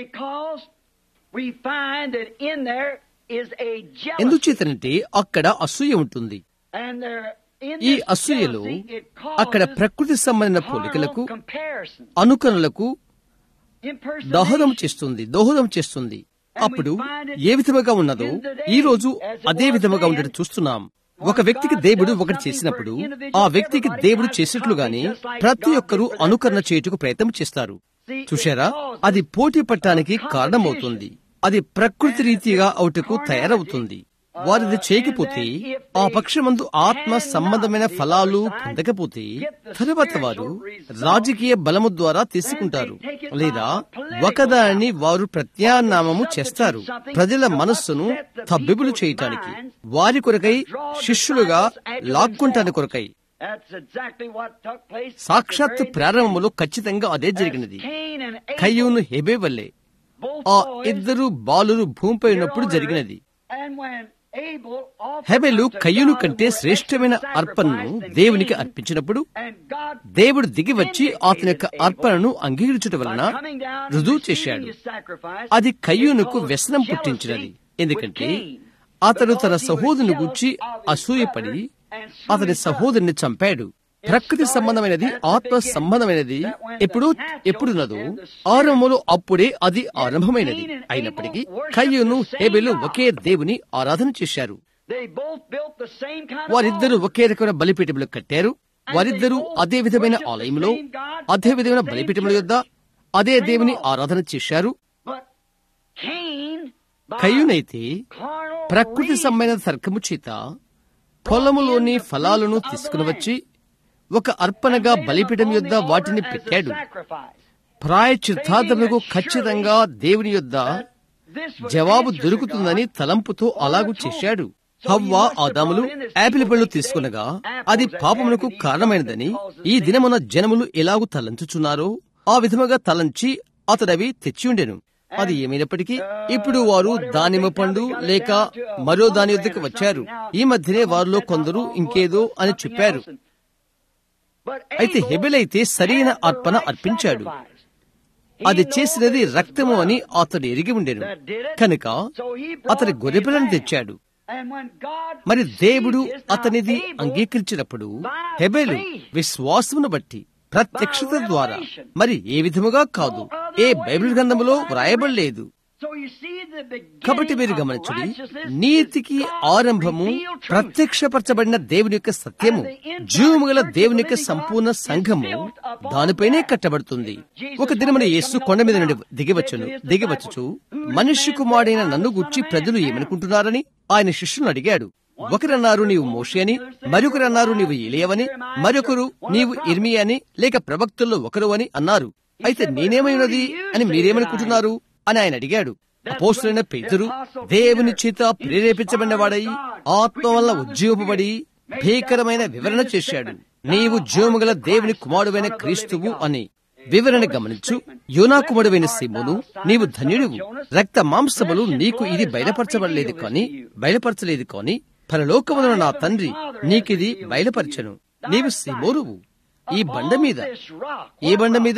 ఎందుచేతనంటే అక్కడ అసూయ ఉంటుంది ఈ అసూయలో అక్కడ ప్రకృతి సంబంధించిన పోలికలకు అనుకరణలకు దోహదం చేస్తుంది దోహదం చేస్తుంది అప్పుడు ఏ విధముగా ఉన్నదో ఈ రోజు అదే విధముగా ఉండటం చూస్తున్నాం ఒక వ్యక్తికి దేవుడు ఒకటి చేసినప్పుడు ఆ వ్యక్తికి దేవుడు చేసినట్లుగానే ప్రతి ఒక్కరూ అనుకరణ చేయుటకు ప్రయత్నం చేస్తారు చూశారా అది పోటీ పట్టడానికి కారణమవుతుంది అది ప్రకృతి రీతిగా అవుటకు తయారవుతుంది వారిది చేయకపోతే ఆ పక్షమందు ఆత్మ సంబంధమైన ఫలాలు పొందకపోతే తరువాత వారు రాజకీయ బలము ద్వారా తీసుకుంటారు లేదా ఒకదానిని వారు ప్రత్యానామము చేస్తారు ప్రజల మనస్సును తబ్బిబులు చేయటానికి వారి కొరకై శిష్యులుగా లాక్కుంటాని కొరకై సాక్షాత్ ప్రారంభములో ఖచ్చితంగా అదే జరిగినది కయ్యూను హెబే వల్లే ఆ ఇద్దరు బాలురు భూమిపై ఉన్నప్పుడు జరిగినది హెబెలు కయ్యును కంటే శ్రేష్టమైన అర్పణను దేవునికి అర్పించినప్పుడు దేవుడు దిగి వచ్చి అతని యొక్క అర్పణను అంగీకరించడం వలన రుజువు చేశాడు అది కయ్యూనుకు వ్యసనం పుట్టించినది ఎందుకంటే అతడు తన సహోదరుని గురించి అసూయపడి అతని సహోదరుని చంపాడు ప్రకృతి సంబంధమైనది ఆత్మ సంబంధమైనది ఎప్పుడు ఎప్పుడున్నదో ఆరంభంలో అప్పుడే అది ఆరంభమైనది అయినప్పటికీ కయ్యూను హేబెలు ఒకే దేవుని ఆరాధన చేశారు వారిద్దరూ ఒకే రకమైన బలిపీఠములు కట్టారు వారిద్దరూ అదే విధమైన ఆలయంలో అదే విధమైన బలిపీఠముల యొద్ద అదే దేవుని ఆరాధన చేశారు కయ్యూనైతే ప్రకృతి సంబంధ తర్కము చేత పొలములోని ఫలాలను తీసుకుని వచ్చి ఒక అర్పణగా బలిపీఠం యొద్ద వాటిని పెట్టాడు ప్రాయచిత్తార్థములకు ఖచ్చితంగా దేవుని యొద్ద జవాబు దొరుకుతుందని తలంపుతో అలాగూ చేశాడు హవ్వ ఆదాములు యాపిల్ పళ్ళు తీసుకునగా అది పాపమునకు కారణమైనదని ఈ దినమున జనములు ఎలాగూ తలంచుచున్నారో ఆ విధముగా తలంచి అతడవి తెచ్చియుండెను అది ఏమైనప్పటికీ ఇప్పుడు వారు దానిమ్మ పండు లేక మరో దాని యొద్దకు వచ్చారు ఈ మధ్యనే వారిలో కొందరు ఇంకేదో అని చెప్పారు అయితే హెబెలైతే సరైన అర్పణ అర్పించాడు అది చేసినది రక్తము అని అతడు ఎరిగి ఉండెను కనుక అతని గొర్రెపిల్లను తెచ్చాడు మరి దేవుడు అతనిది అంగీకరించినప్పుడు హెబెలు విశ్వాసమును బట్టి ప్రత్యక్షత ద్వారా మరి ఏ విధముగా కాదు ఏ బైబిల్ గ్రంథములో వ్రాయబడలేదు So you see the beginning కాబట్టి మీరు of గమనించుడి righteousness నీతికి is God's ఆరంభము revealed truth. ప్రత్యక్షపరచబడిన దేవుని యొక్క సత్యము జీవముగల దేవుని యొక్క సంపూర్ణ సంఘము దానిపైనే కట్టబడుతుంది ఒక దినమున యేసు కొండ మీద నుండి దిగివచ్చును దిగివచ్చుచు మనిషి కుమారుడైన నన్ను గుర్చి ప్రజలు ఏమనుకుంటున్నారని ఆయన శిష్యులను అడిగాడు ఒకరన్నారు నీవు మోషి అని మరొకరన్నారు నీవు ఏలియవని మరొకరు నీవు ఇర్మి అని లేక ప్రవక్తుల్లో ఒకరు అని అన్నారు అయితే నేనేమైనది అని మీరేమనుకుంటున్నారు అని ఆయన అడిగాడు అపోస్తులైన పేతురు దేవుని చేత ప్రేరేపించబడినవాడై ఆత్మ వల్ల ఉజ్జీవపబడి భీకరమైన వివరణ చేశాడు నీవు జీవముగల దేవుని కుమారుడైన క్రీస్తువు అని వివరణ గమనించు యోనా కుమారుడైన సిమోను నీవు ధన్యుడివు రక్త మాంసములు నీకు ఇది బయలుపరచబడలేదు కాని బయలుపరచలేదు కాని పరలోకమున నా తండ్రి నీకిది బయలుపరచను నీవు సిమోనువు ఈ బండ మీద ఏ బండ మీద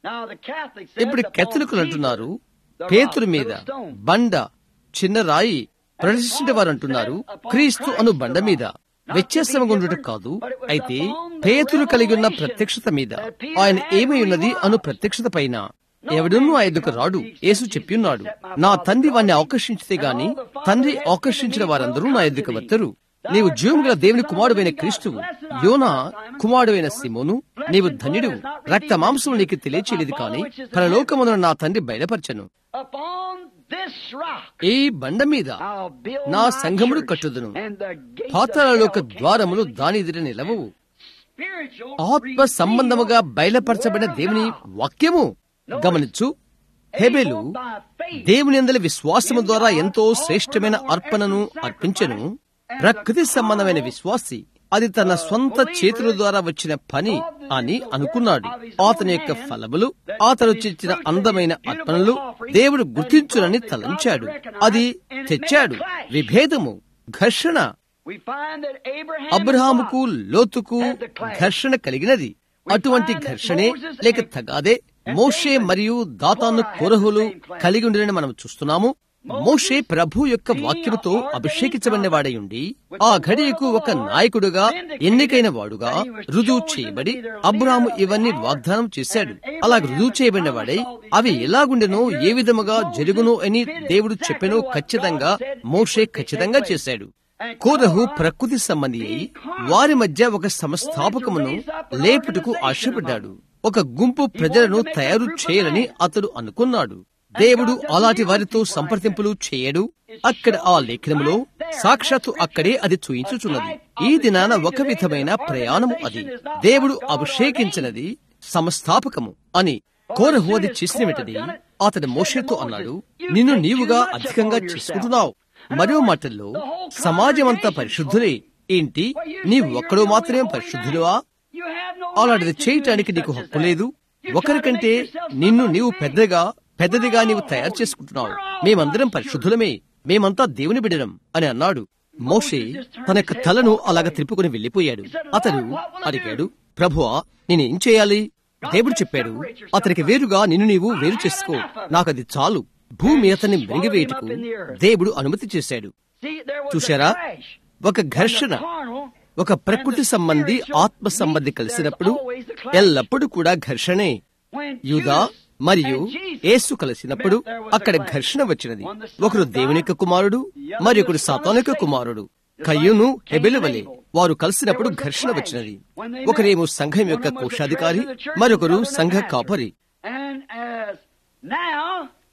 ఇప్పుడు కెథలికులు అంటున్నారు పేతురు మీద బండ చిన్న రాయి ప్రదర్శించిన వారు అంటున్నారు క్రీస్తు అను బండ మీద వ్యత్యాసంగా ఉండటం కాదు అయితే పేతురు కలిగి ఉన్న ప్రత్యక్షత మీద ఆయన ఏమై ఉన్నది అను ప్రత్యక్షత పైన ఎవడునూ ఆ ఎదుకు రాడు యేసు చెప్పియున్నాడు నా తండ్రి వాణ్ణి ఆకర్షించితే గాని తండ్రి ఆకర్షించిన వారందరూ నా ఎదుకు వద్దరు నీవు జీవముగల దేవుని కుమారుడైన క్రీస్తువు యోనా కుమారుడైన సిమోను నీవు ధన్యుడు రక్త మాంసం నీకు తెలియచేయలేదు కాని పరలోకమున నా తండ్రి బయలుపరచను Upon this rock ఈ బండ మీద I'll build నా my సంఘమును church, కట్టుదును and the gates of పాతాళలోక hell can't ద్వారములు prevail. దాని ఎదుట నిలవవు Spiritual ఆత్మ సంబంధముగా బయలుపరచబడిన దేవుని వాక్యము గమనించు హెబెలు దేవుని అందరి విశ్వాసము ద్వారా ఎంతో శ్రేష్టమైన అర్పణను అర్పించెను ప్రకృతి సంబంధమైన విశ్వాసి అది తన స్వంత చేతుల ద్వారా వచ్చిన పని అని అనుకున్నాడు అతని యొక్క ఫలములు అతను చేసిన అందమైన అర్పణలు దేవుడు గుర్తించునని తలంచాడు అది తెచ్చాడు విభేదము ఘర్షణ We find that Abraham and అబ్రహాముకు Lot లోతుకు ఘర్షణ కలిగినది అటువంటి ఘర్షణే లేక తగాదే మోషే మరియు దాతాను కోరహులు కలిగి ఉండినని మనం చూస్తున్నాము మోషే ప్రభు యొక్క వాక్యముతో అభిషేకించబడిన వాడై ఉండి ఆ ఘడియకు ఒక నాయకుడుగా ఎన్నికైన వాడుగా రుజువు చేయబడి అబ్రాము ఇవన్నీ వాగ్దానం చేశాడు అలా రుజువు చేయబడిన వాడై అవి ఎలాగుండెనో ఏ విధముగా జరుగునో అని దేవుడు చెప్పెనో ఖచ్చితంగా మోషే ఖచ్చితంగా చేశాడు కోరహు ప్రకృతి సంబంధి అయి వారి మధ్య ఒక సంస్థాపకమును లేపుటకు ఆశపడ్డాడు ఒక గుంపు ప్రజలను తయారు చేయాలని అతడు అనుకున్నాడు దేవుడు అలాంటి వారితో సంప్రదింపులు చేయడు అక్కడ ఆ లేఖనములో సాక్షాత్తు అక్కడే అది చూయించుచున్నది ఈ దినాన ఒక విధమైన ప్రయాణము అది దేవుడు అభిషేకించినది సంస్థాపకము అని కోరహు అది చేసిన వెంటనే అతడు మోషేతో అన్నాడు నిన్ను నీవుగా అధికంగా చేసుకుంటున్నావు మరో మాటల్లో సమాజమంతా పరిశుద్ధులే ఏంటి నీవు ఒక్కడో మాత్రమే పరిశుద్ధులువా You have no అలాంటిది right to చేయటానికి do నీకు such a హక్కు thing. లేదు You ఒకరికంటే try to make yourself నిన్ను somebody. నీవు పెద్దగా పెద్దదిగా నీవు తయారు చేసుకుంటున్నావు మేమందరం పరిశుద్ధులమే మేమంతా దేవుని బిడడం అని అన్నాడు మోషే తన యొక్క తలను అలాగ త్రిప్పుకుని వెళ్లిపోయాడు అతడు అడిగాడు ప్రభువా నేనేం చేయాలి దేవుడు చెప్పాడు అతనికి వేరుగా నిన్ను నీవు వేరు చేసుకో నాకది చాలు భూమి అతన్ని మెరిగివేయటకు దేవుడు అనుమతి చేశాడు See, there was a చూశారా clash. ఒక ఘర్షణ Carnal ఒక ప్రకృతి సంబంధి ఆత్మ సంబంధి కలిసినప్పుడు ఎల్లప్పుడూ కూడా ఘర్షణే when యూదా Judas మరియు and Jesus యేసు కలిసినప్పుడు అక్కడ ఘర్షణ వచ్చినది ఒకరు దేవుని యొక్క కుమారుడు మరొకరు సాతాను యొక్క కుమారుడు కయ్యూను హెబెలు వలె వారు కలిసినప్పుడు ఘర్షణ వచ్చినది ఒకరేమో సంఘం యొక్క కోశాధికారి మరొకరు సంఘ కాపరి And as now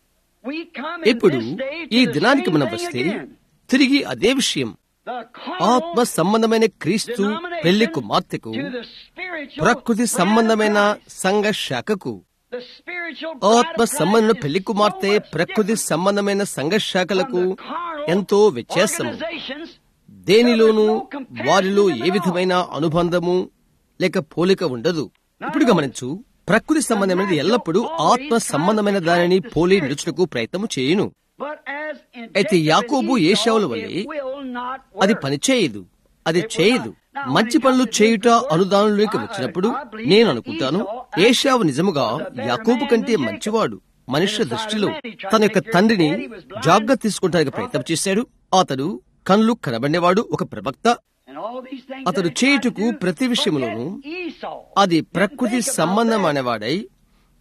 we come in ఇప్పుడు this day to ఈ the దినానికి same మనం thing వస్తే again. తిరిగి అదే విషయం The ఆత్మ carnal సంబంధమైన క్రీస్తు denomination పెళ్లి కుమార్తెకు to the spiritual ప్రకృతి bride of సంబంధమైన Christ. సంఘ శాఖకు The spiritual bride ఆత్మ of సంబంధమైన Christ పెళ్లి is కుమార్తె so much ప్రకృతి different సంబంధమైన సంఘ శాఖలకు from the carnal ఎంతో వ్యత్యాసము organizations దేనిలోనూ వారిలో ఏ విధమైన అనుబంధము లేక పోలిక ఉండదు ఇప్పుడు గమనించు ప్రకృతి సంబంధమైనది ఎల్లప్పుడూ ఆత్మ సంబంధమైన దానిని పోలి నిలుచుటకు ప్రయత్నము చేయును But as in అయితే Jacob యాకోబు and Esau, ఏశావుల వలె it will not అది work. పనిచేయదు అది చేయదు మంచి పనులు చేయుట అనుదానంలోకి వచ్చినప్పుడు నేను అనుకుంటాను ఏషావు నిజముగా యాకోబు కంటే మంచివాడు మనుష్య దృష్టిలో తన యొక్క తండ్రిని జాగ్రత్త తీసుకుంటానికి ప్రయత్నం చేశాడు అతడు కళ్ళు కనబడినవాడు ఒక ప్రవక్త And all these things అతడు that he చేయుటకు tried to do, ప్రతి but విషయములోనూ yet Esau అది didn't ప్రకృతి think about సంబంధం that. అనేవాడై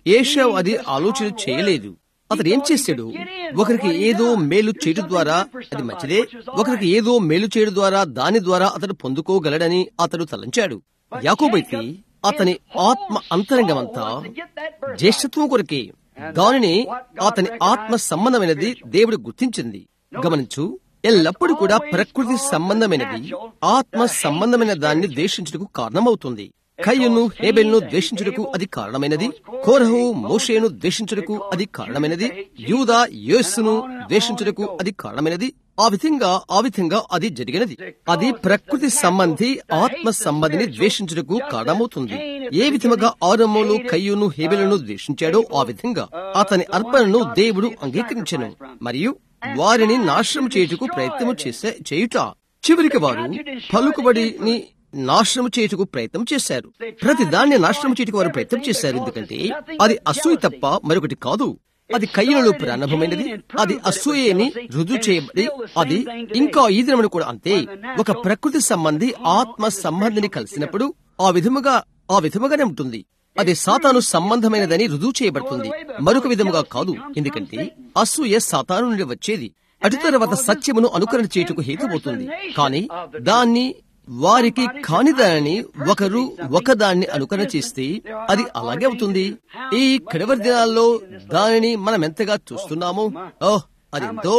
ఏషావు అది ఆలోచన చేయలేదు అతడు ఏం చేశాడు ఒకరికి ఏదో మేలు చేయడం ద్వారా అది మంచిదే ఒకరికి ఏదో మేలు చేయడం ద్వారా దాని ద్వారా అతడు పొందుకోగలడని అతడు తలంచాడు యాకోబైతే అతని ఆత్మ అంతరంగమంతా జ్యేష్ఠత్వం కొరకే దానిని అతని ఆత్మ సంబంధమైనది దేవుడు గుర్తించింది గమనించు ఎల్లప్పుడూ కూడా ప్రకృతి సంబంధమైనది ఆత్మ సంబంధమైన దాన్ని ద్వేషించుటకు కారణమవుతుంది కయ్యను హేబెల్ను ద్వేషించుటకు అది కారణమైనది కోరహు మోషేను ద్వేషించుటకు అది కారణమైనది యూదా యేసును ద్వేషించుటకు అది కారణమైనది ఆ విధంగా ఆ విధంగా అది జరిగినది అది ప్రకృతి సంబంధి ఆత్మ సంబంధిని ద్వేషించుటకు కారణమవుతుంది ఏ విధముగా ఆరమ్మలు కయ్యూను హేబెలను ద్వేషించాడో ఆ విధంగా అతని అర్పణను దేవుడు అంగీకరించెను మరియు వారిని నాశనం చేయుటకు ప్రయత్నము చేసే చేయుట చివరికి వారు పలుకుబడిని నాశనం చేయుటకు ప్రయత్నం చేశారు ప్రతి దాన్ని నాశనం చేయుటకు వారు ప్రయత్నం చేశారు ఎందుకంటే అది అసూయ తప్ప మరొకటి కాదు అది కయ్యలో ప్రారంభమైనది అది అసూయని రుజువు చేయబడి అది ఇంకా ఈ దినమును కూడా అంతే ఒక ప్రకృతి సంబంధి ఆత్మ సంబంధిని కలిసినప్పుడు ఆ విధముగా ఆ విధముగానే ఉంటుంది అది సాతాను సంబంధమైనదని రుజువు చేయబడుతుంది మరొక విధముగా కాదు ఎందుకంటే అసూయ సాతాను నుండి వచ్చేది అటు తర్వాత సత్యమును అనుకరణ చేయుటకు హేతుపోతుంది కానీ దాన్ని వారికి కానిదాని ఒకరు ఒకదాన్ని అనుకరణ చేస్తే అది అలాగే అవుతుంది ఈ కడవరి దినాల్లో దానిని మనం ఎంతగా చూస్తున్నాము ఓహ్ అదెంతో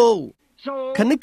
కనుక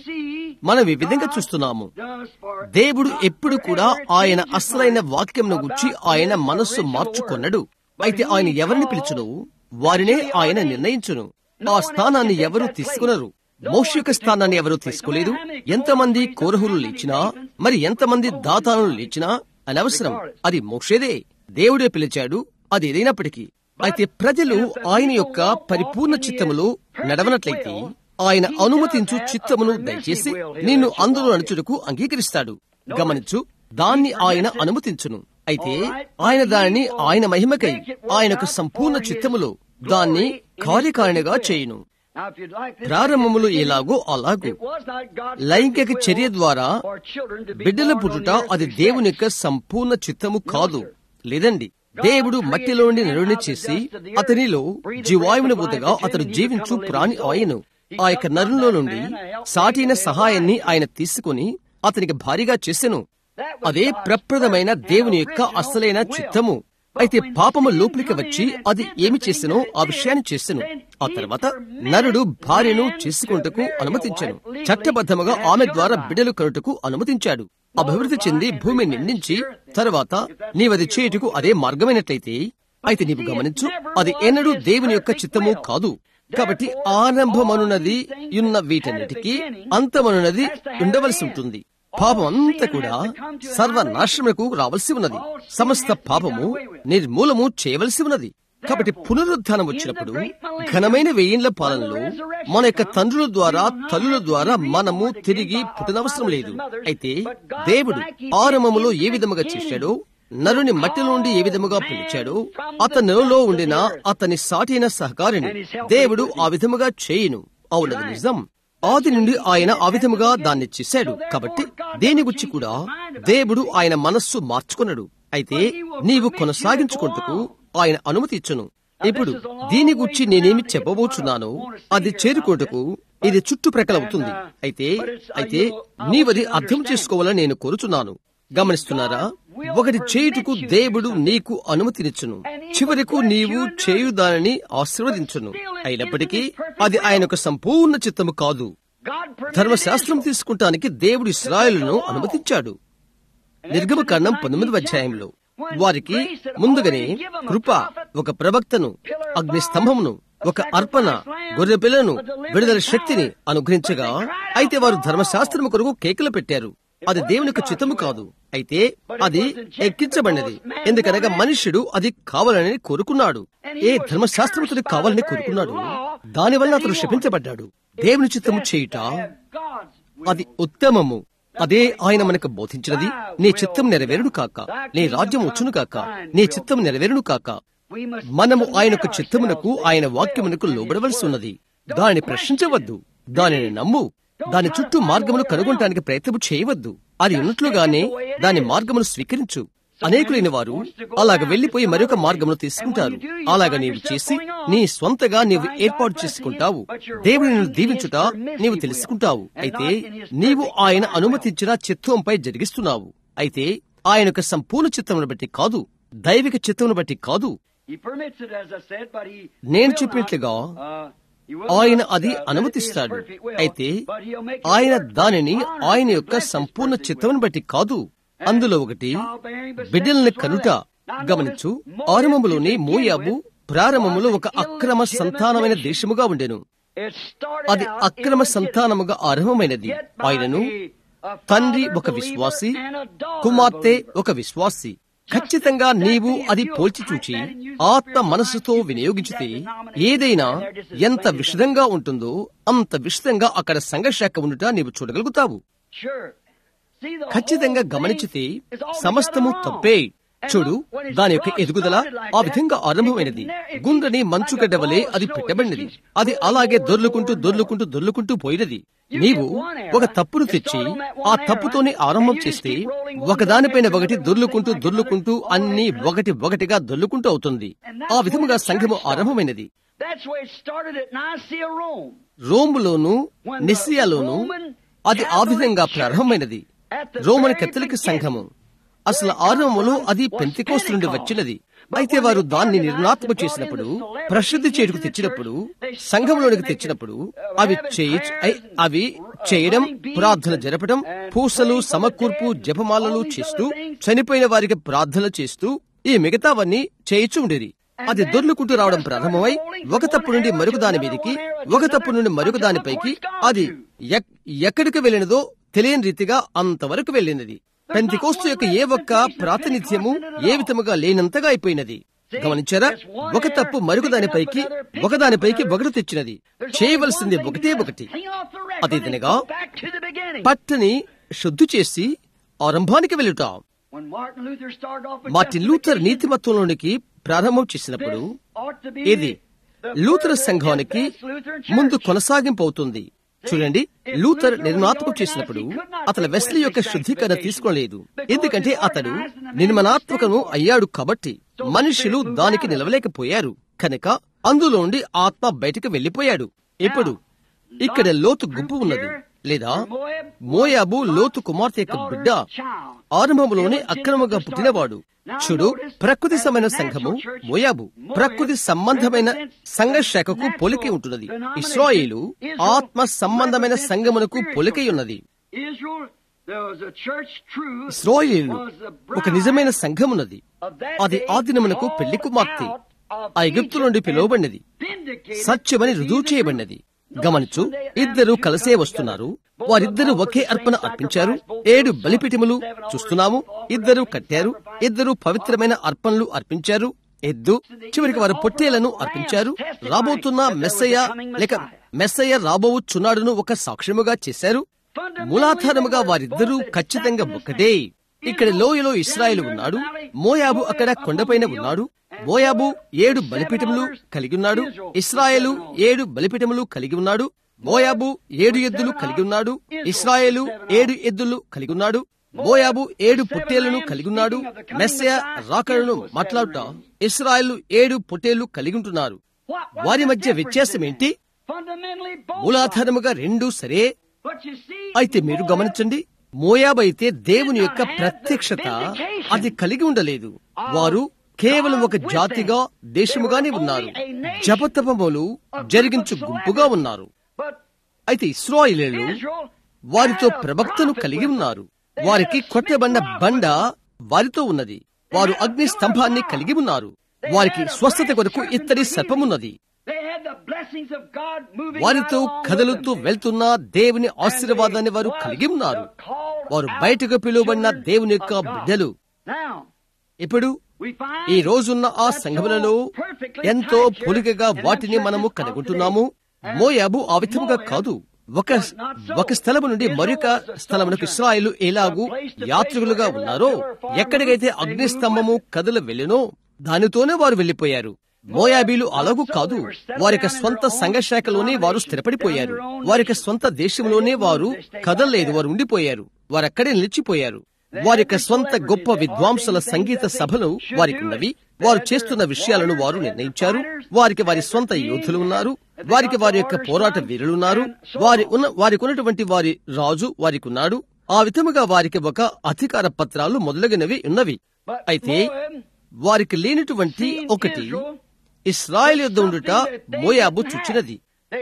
మనం ఈ విధంగా చూస్తున్నాము దేవుడు ఎప్పుడు కూడా ఆయన అసలైన వాక్యంను గుర్చి ఆయన మనస్సు మార్చుకొన్నడు అయితే ఆయన ఎవరిని పిలుచును వారినే ఆయన నిర్ణయించును ఆ స్థానాన్ని ఎవరు తీసుకునరు మోష యొక్క స్థానాన్ని ఎవరూ తీసుకోలేదు ఎంతమంది కోరహులు లేచినా మరి ఎంతమంది దాతానులు లేచినా అనవసరం అది మోషేదే దేవుడే పిలిచాడు అది ఏదైనప్పటికీ అయితే ప్రజలు ఆయన యొక్క పరిపూర్ణ చిత్తములో నడవనట్లయితే ఆయన అనుమతించు చిత్తమును దయచేసి నిన్ను అందులో నడుచుటకు అంగీకరిస్తాడు గమనించు దాన్ని ఆయన అనుమతించును అయితే ఆయన దానిని ఆయన మహిమకై ఆయనకు సంపూర్ణ చిత్తములో దాన్ని కార్యకారణగా చేయును ప్రారంభములు ఎలాగో అలాగూ లైంగిక చర్య ద్వారా బిడ్డల పుట్టుట అది దేవుని యొక్క సంపూర్ణ చిత్తము కాదు లేదండి దేవుడు మట్టిలో నుండి నరుని చేసి అతనిలో జీవాయువుని బుద్ధగా అతడు జీవించు ప్రాణి ఆయను ఆ యొక్క నరులో నుండి సాటిన సహాయాన్ని ఆయన తీసుకుని అతనికి భారీగా చేసెను అదే ప్రప్రదమైన దేవుని యొక్క అసలైన చిత్తము అయితే పాపము లోపలికి వచ్చి అది ఏమి చేసెనో ఆ విషయాన్ని చేసెను ఆ తర్వాత నరుడు భార్యను చేసుకుంటకు అనుమతించాను చట్టబద్ధముగా ఆమె ద్వారా బిడ్డలు కనుటకు అనుమతించాడు అభివృద్ధి చెంది భూమి నిండించి తర్వాత నీవది చేయుటకు అదే మార్గమైనట్లయితే అయితే నీవు గమనించు అది ఎన్నడూ దేవుని యొక్క చిత్తము కాదు కాబట్టి ఆరంభమనున్నది ఉన్న వీటన్నిటికీ అంతమనున్నది ఉండవలసి ఉంటుంది పాపం అంతా కూడా సర్వనాశనములకు రావలసి ఉన్నది సమస్త పాపము నిర్మూలము చేయవలసి ఉన్నది కాబట్టి పునరుద్ధానం వచ్చినప్పుడు ఘనమైన వెయ్యిన్ల పాలనలో మన యొక్క తండ్రుల ద్వారా తల్లుల ద్వారా మనము తిరిగి పుట్టనవసరం లేదు అయితే దేవుడు ఆరంభములో ఏ విధముగా చేశాడో నరుని మట్టి నుండి ఏ విధముగా పిలిచాడో అతనిలో ఉండిన అతని సాటైన సహకారిని దేవుడు ఆ విధముగా చేయును అవునది నిజం ఆది నుండి ఆయన ఆ విధముగా దాన్ని చేశాడు కాబట్టి దేని గురించి కూడా దేవుడు ఆయన మనస్సు మార్చుకున్నాడు అయితే నీవు కొనసాగించుకుంటూ ఆయన అనుమతి ఇచ్చును ఇప్పుడు దీని గురించి నేనేమి చెప్పబోచున్నానో అది చేరుకోటకు ఇది చుట్టుప్రక్కల అవుతుంది అయితే అయితే నీవది అర్థం చేసుకోవాలని నేను కోరుచున్నాను గమనిస్తున్నారా ఒకటి చేయుటకు దేవుడు నీకు అనుమతినిచ్చును చివరకు నీవు చేయు దానిని ఆశీర్వదించును అయినప్పటికీ అది ఆయనకు సంపూర్ణ చిత్తము కాదు ధర్మశాస్త్రం తీసుకుంటానికి దేవుడు ఇస్రాయలును అనుమతించాడు నిర్గమకాండం పంతొమ్మిది అధ్యాయంలో వారికి ముందుగానే కృప ఒక ప్రవక్తను అగ్ని స్తంభమును ఒక అర్పణ గొర్రె పిల్లను విడుదల శక్తిని అనుగ్రహించగా అయితే వారు ధర్మశాస్త్రము కొరకు కేకలు పెట్టారు అది దేవుని యొక్క చిత్తము కాదు అయితే అది ఎక్కించబడినది ఎందుకనగా మనుష్యుడు అది కావాలని కోరుకున్నాడు ఏ ధర్మశాస్త్రముతుడు కావాలని కోరుకున్నాడు దానివల్ల అతను శపించబడ్డాడు దేవుని చిత్తము చేయుట అది ఉత్తమము అదే ఆయన మనకు బోధించినది నీ చిత్తం నెరవేరును కాక నీ రాజ్యం వచ్చును కాక నీ చిత్తం నెరవేరును కాక మనము ఆయనకు చిత్తమునకు ఆయన వాక్యమునకు లోబడవలసి ఉన్నది దానిని ప్రశ్నించవద్దు దానిని నమ్ము దాని చుట్టూ మార్గమును కనుగొనటానికి ప్రయత్నము చేయవద్దు అది ఉన్నట్లుగానే దాని మార్గమును స్వీకరించు అనేకులైన వారు అలాగ వెళ్లిపోయి మరొక మార్గమును తీసుకుంటారు అలాగ నీవు చేసి నీ స్వంతగా నీవు ఏర్పాటు చేసుకుంటావు దేవుని నిన్ను దీవించుట నీవు తెలుసుకుంటావు అయితే నీవు ఆయన అనుమతించిన చిత్తంపై జరిగిస్తున్నావు అయితే ఆయన యొక్క సంపూర్ణ చిత్తమును బట్టి కాదు దైవిక చిత్తమును బట్టి కాదు He permits it, as I said, but he నేను will not, చెప్పినట్లుగా uh, he will ఆయన not, అది uh, limit అనుమతిస్తాడు his perfect will, అయితే but he'll make his ఆయన work దానిని honor ఆయన and యొక్క bless his సంపూర్ణ perfect చిత్తమును will. బట్టి కాదు అందులో ఒకటి బిడ్డల్ని కనుట గమనించు ఆరంభములోని మోయాబు ప్రారంభములో ఒక అక్రమ సంతానమైన దేశముగా ఉండెను It started అది out అక్రమ illegitimate, సంతానముగా ఆరంభమైనది yet by ఆయనను a- a తండ్రి father ఒక believer విశ్వాసి and a daughter కుమార్తె believer. ఒక విశ్వాసి ఖచ్చితంగా నీవు అది పోల్చి చూచి ఆత్మ మనస్సుతో వినియోగించితే ఏదైనా ఎంత విషదంగా ఉంటుందో అంత విషదంగా అక్కడ సంఘశాఖ ఉండుట నీవు చూడగలుగుతావు Sure. See, the ఖచ్చితంగా whole గమనించితే thing is altogether సమస్తము wrong. తప్పే And చూడు look, when his దాని యొక్క rod ఎదుగుదల started like ఆ that, విధంగా ఆరంభమైనది it keeps- it గుండ్రని keeps మంచుగడ్డ like a వలె ball of అది snow. It పెట్టబడినది keeps అది rolling అలాగే more, దొర్లుకుంటూ more, more. దొర్లుకుంటూ దొర్లుకుంటూ పోయినది You నీవు get one error, ఒక తప్పును and తెచ్చి start on that one ఆ error, తప్పుతోనే and ఆరంభం you just చేస్తే keep rolling one ఒకదానిపైన down ఒకటి after దొర్లుకుంటూ another, దొర్లుకుంటూ all అన్ని that ఒకటి ఒకటిగా దొర్లుకుంటూ అవుతుంది And that's ఆ విధముగా where the సంఘము church started. ఆరంభమైనది That's where it started at Nicaea, Rome. రోములోను When the నిసియాలోను Roman అది ఆ విధంగా Catholic ప్రారంభమైనది at the రోమన్ very కత్తలిక beginning, సంఘము అసలు where it ఆరంభములో come from అది was పెంతికోస్తు నుండి Pentecost. వచ్చినది But అయితే when వారు they దాన్ని organized నిర్ణాత్మక and brought in చేసినప్పుడు the celebrities ప్రసిద్ధి into చేటుకు the తెచ్చినప్పుడు church, they started సంఘంలోనికి to make తెచ్చినప్పుడు it, uh, అవి having చేయి prayers and, అవి uh, చేయడం running beads ప్రార్థన and- జరపడం and పూసలు praying for the సమకూర్పు dead and జపమాలలు all these చేస్తూ other things. చనిపోయిన వారికి ప్రార్థనలు చేస్తూ ఈ మిగతావన్నీ చేయిచూ ఉండేది అది దొర్లుకుంటూ రావడం ప్రారంభమై ఒక తప్పు నుండి మరొక దాని మీదకి ఒక తప్పు నుండి మరొక దానిపైకి అది ఎక్- ఎక్కడికి వెళ్ళినదో తెలియని రీతిగా అంతవరకు వెళ్ళినది పెంతికోస్తు యొక్క ఏ ఒక్క ప్రాతినిధ్యము ఏ విధముగా లేనంతగా అయిపోయినది గమనించారా ఒక తప్పు మరొక దానిపైకి ఒకదానిపైకి ఒకటి తెచ్చినది చేయవలసింది ఒకటే ఒకటి అదేదనగా పట్టని శుద్ధి చేసి ఆరంభానికి వెళ్ళుట మార్టిన్ లూథర్ నీతిమత్వంలోనికి ప్రారంభం చేసినప్పుడు ఇది లూథర్ సంఘానికి ముందు కొనసాగింపు అవుతుంది చూడండి లూథర్ నిర్మాణాత్మకం చేసినప్పుడు అతను వెస్లీ యొక్క శుద్ధీకరణ తీసుకోలేదు ఎందుకంటే అతడు నిర్మణాత్మకము అయ్యాడు కాబట్టి మనుషులు దానికి నిలవలేకపోయారు కనుక అందులో నుండి ఆత్మ బయటకు వెళ్లిపోయాడు ఇప్పుడు ఇక్కడ లోతు గుంపు ఉన్నది లేదా మోయాబు లోతు కుమార్తె యొక్క బిడ్డ ఆరంభంలోనే అక్రమంగా పుట్టినవాడు చూడు ప్రకృతి సంబంధమైన సంఘము మోయాబు ప్రకృతి సంబంధమైన సంఘ శాఖకు పోలికై ఉంటున్నది ఇస్రాయేలు ఆత్మ సంబంధమైన సంఘమునకు పోలికై ఉన్నది ఇస్రాయేలు ఒక నిజమైన సంఘమున్నది అది ఆ దినమునకు పెళ్లి కుమార్తె ఆ ఎగుప్తు నుండి పిలువబడినది సత్యమని రుజువు చేయబడినది గమనించు ఇద్దరు కలిసే వస్తున్నారు వారిద్దరు ఒకే అర్పణ అర్పించారు ఏడు బలిపీఠములు చూస్తున్నాము ఇద్దరు కట్టారు ఇద్దరు పవిత్రమైన అర్పణలు అర్పించారు ఎద్దు చివరికి వారు పొట్టేలను అర్పించారు రాబోతున్న మెస్సయ్య లేక మెస్సయ్య రాబోచున్నాడును ఒక సాక్ష్యముగా చేశారు మూలాధారముగా వారిద్దరూ ఖచ్చితంగా ఒక్కటే ఇక్కడ లోయలో ఇస్రాయేల్ ఉన్నాడు మోయాబు అక్కడ కొండపైన ఉన్నాడు మోయాబు ఏడు బలిపీఠములు కలిగి ఉన్నాడు ఇస్రాయేలు ఏడు బలిపీఠములు కలిగి ఉన్నాడు మోయాబు ఏడు ఎద్దులు కలిగి ఉన్నాడు ఇస్రాయేలు ఏడు ఎద్దులు కలిగి ఉన్నాడు మోయాబు ఏడు పొట్టేళ్లను కలిగి ఉన్నాడు మెస్సయ రాకడను మాట్లాడుట ఇస్రాయేల్ ఏడు పొట్టేళ్లు కలిగి ఉంటున్నారు వారి మధ్య వ్యత్యాసం ఏంటి మూలాధారముగా రెండు సరే అయితే మీరు గమనించండి మోయాబు అయితే దేవుని యొక్క ప్రత్యక్షత అది కలిగి ఉండలేదు వారు కేవలం ఒక జాతిగా దేశముగానే ఉన్నారు జపతపములు జరిగించు గుంపుగా ఉన్నారు అయితే ఇస్రాయిలీలు వారితో ప్రవక్తను కలిగి ఉన్నారు వారికి కొట్టబడిన బండ వారితో ఉన్నది వారు అగ్ని స్తంభాన్ని కలిగి ఉన్నారు వారికి స్వస్థత కొరకు ఇత్తడి సర్పమున్నది వారితో కదలుతూ వెళ్తున్న దేవుని ఆశీర్వాదాన్ని వారు కలిగి ఉన్నారు వారు బయటకు పిలువబడిన దేవుని యొక్క బిడ్డలు ఇప్పుడు ఈ రోజున్న ఆ సంఘములలో ఎంతో పోలికగా వాటిని మనము కనుగొంటున్నాము మోయాబు ఆ విధముగా కాదు ఒక ఒక స్థలము నుండి మరొక స్థలమునకు ఇస్రాయిలు ఎలాగూ యాత్రికులుగా ఉన్నారో ఎక్కడికైతే అగ్నిస్తంభము కథలు వెళ్ళినో దానితోనే వారు వెళ్లిపోయారు మోయాబీలు అలాగూ కాదు వారి స్వంత సంఘశాఖలోనే వారు స్థిరపడిపోయారు వారి స్వంత దేశంలోనే వారు కదలలేదు వారు ఉండిపోయారు వారు అక్కడే నిలిచిపోయారు వారి యొక్క స్వంత గొప్ప విద్వాంసుల సంగీత సభలు వారికి ఉన్నవి వారు చేస్తున్న విషయాలను వారు నిర్ణయించారు వారికి వారి స్వంత యోధులు ఉన్నారు వారికి వారి యొక్క పోరాట వీరులున్నారు వారి ఉన్న వారికి ఉన్నటువంటి వారి రాజు వారికి ఉన్నాడు ఆ విధముగా వారికి ఒక అధికార పత్రాలు మొదలగినవి ఉన్నవి అయితే వారికి లేనటువంటి ఒకటి ఇస్రాయల్ యుద్ధ ఉండుట మోయాబు చుచ్చినది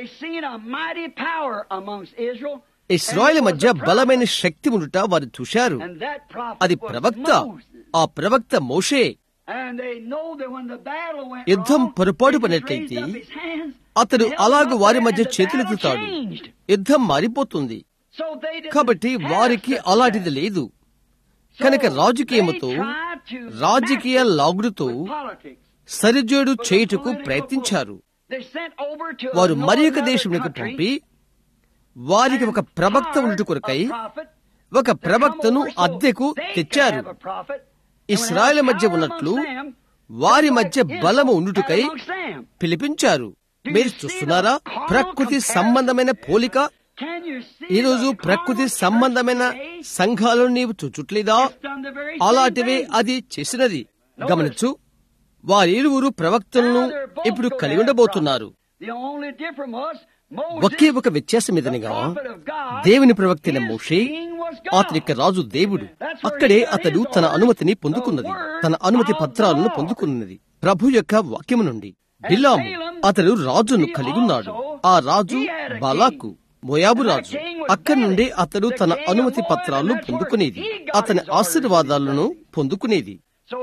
ఇస్రాయల్ మధ్య బలమైన శక్తి ఉండుట వారు చూశారు అది ప్రవక్త ఆ ప్రవక్త మోషే యుద్ధం పొరపాటు పడినట్లయితే అతడు అలాగు వారి మధ్య చేతులెత్తుతాడు యుద్ధం మారిపోతుంది కాబట్టి వారికి అలాంటిది లేదు కనుక రాజకీయముతో రాజకీయ లాగుడుతో సరిజోడు చేయుటకు ప్రయత్నించారు వారు మరి ఒక దేశంలోకి పంపి వారికి ఒక ప్రవక్త ఉండుట కొరకై ఒక ప్రవక్తను అద్దెకు తెచ్చారు ఇస్రాయల్ మధ్య ఉన్నట్లు వారి మధ్య బలము ఉండుటకై పిలిపించారు మీరు చూస్తున్నారా ప్రకృతి సంబంధమైన పోలిక ఈరోజు ప్రకృతి సంబంధమైన సంఘాలను నీవు చూచుట్లేదా అలాంటివే అది చేసినది గమనించు వారిరువురు ప్రవక్తలను ఇప్పుడు కలిగి ఉండబోతున్నారు ఒకే ఒక వ్యత్యాసం ఇదనగా దేవుని ప్రవక్తైన మోషే అతని యొక్క రాజు దేవుడు అక్కడే అతడు తన అనుమతిని పొందుకున్నది తన అనుమతి పత్రాలను పొందుకున్నది ప్రభు యొక్క వాక్యము నుండి బిలాము అతడు రాజును కలిగి ఉన్నాడు ఆ రాజు బాలాకు మోయాబు రాజు అక్కడి నుండి అతడు తన అనుమతి పత్రాలను పొందుకునేది అతని ఆశీర్వాదాలను పొందుకునేది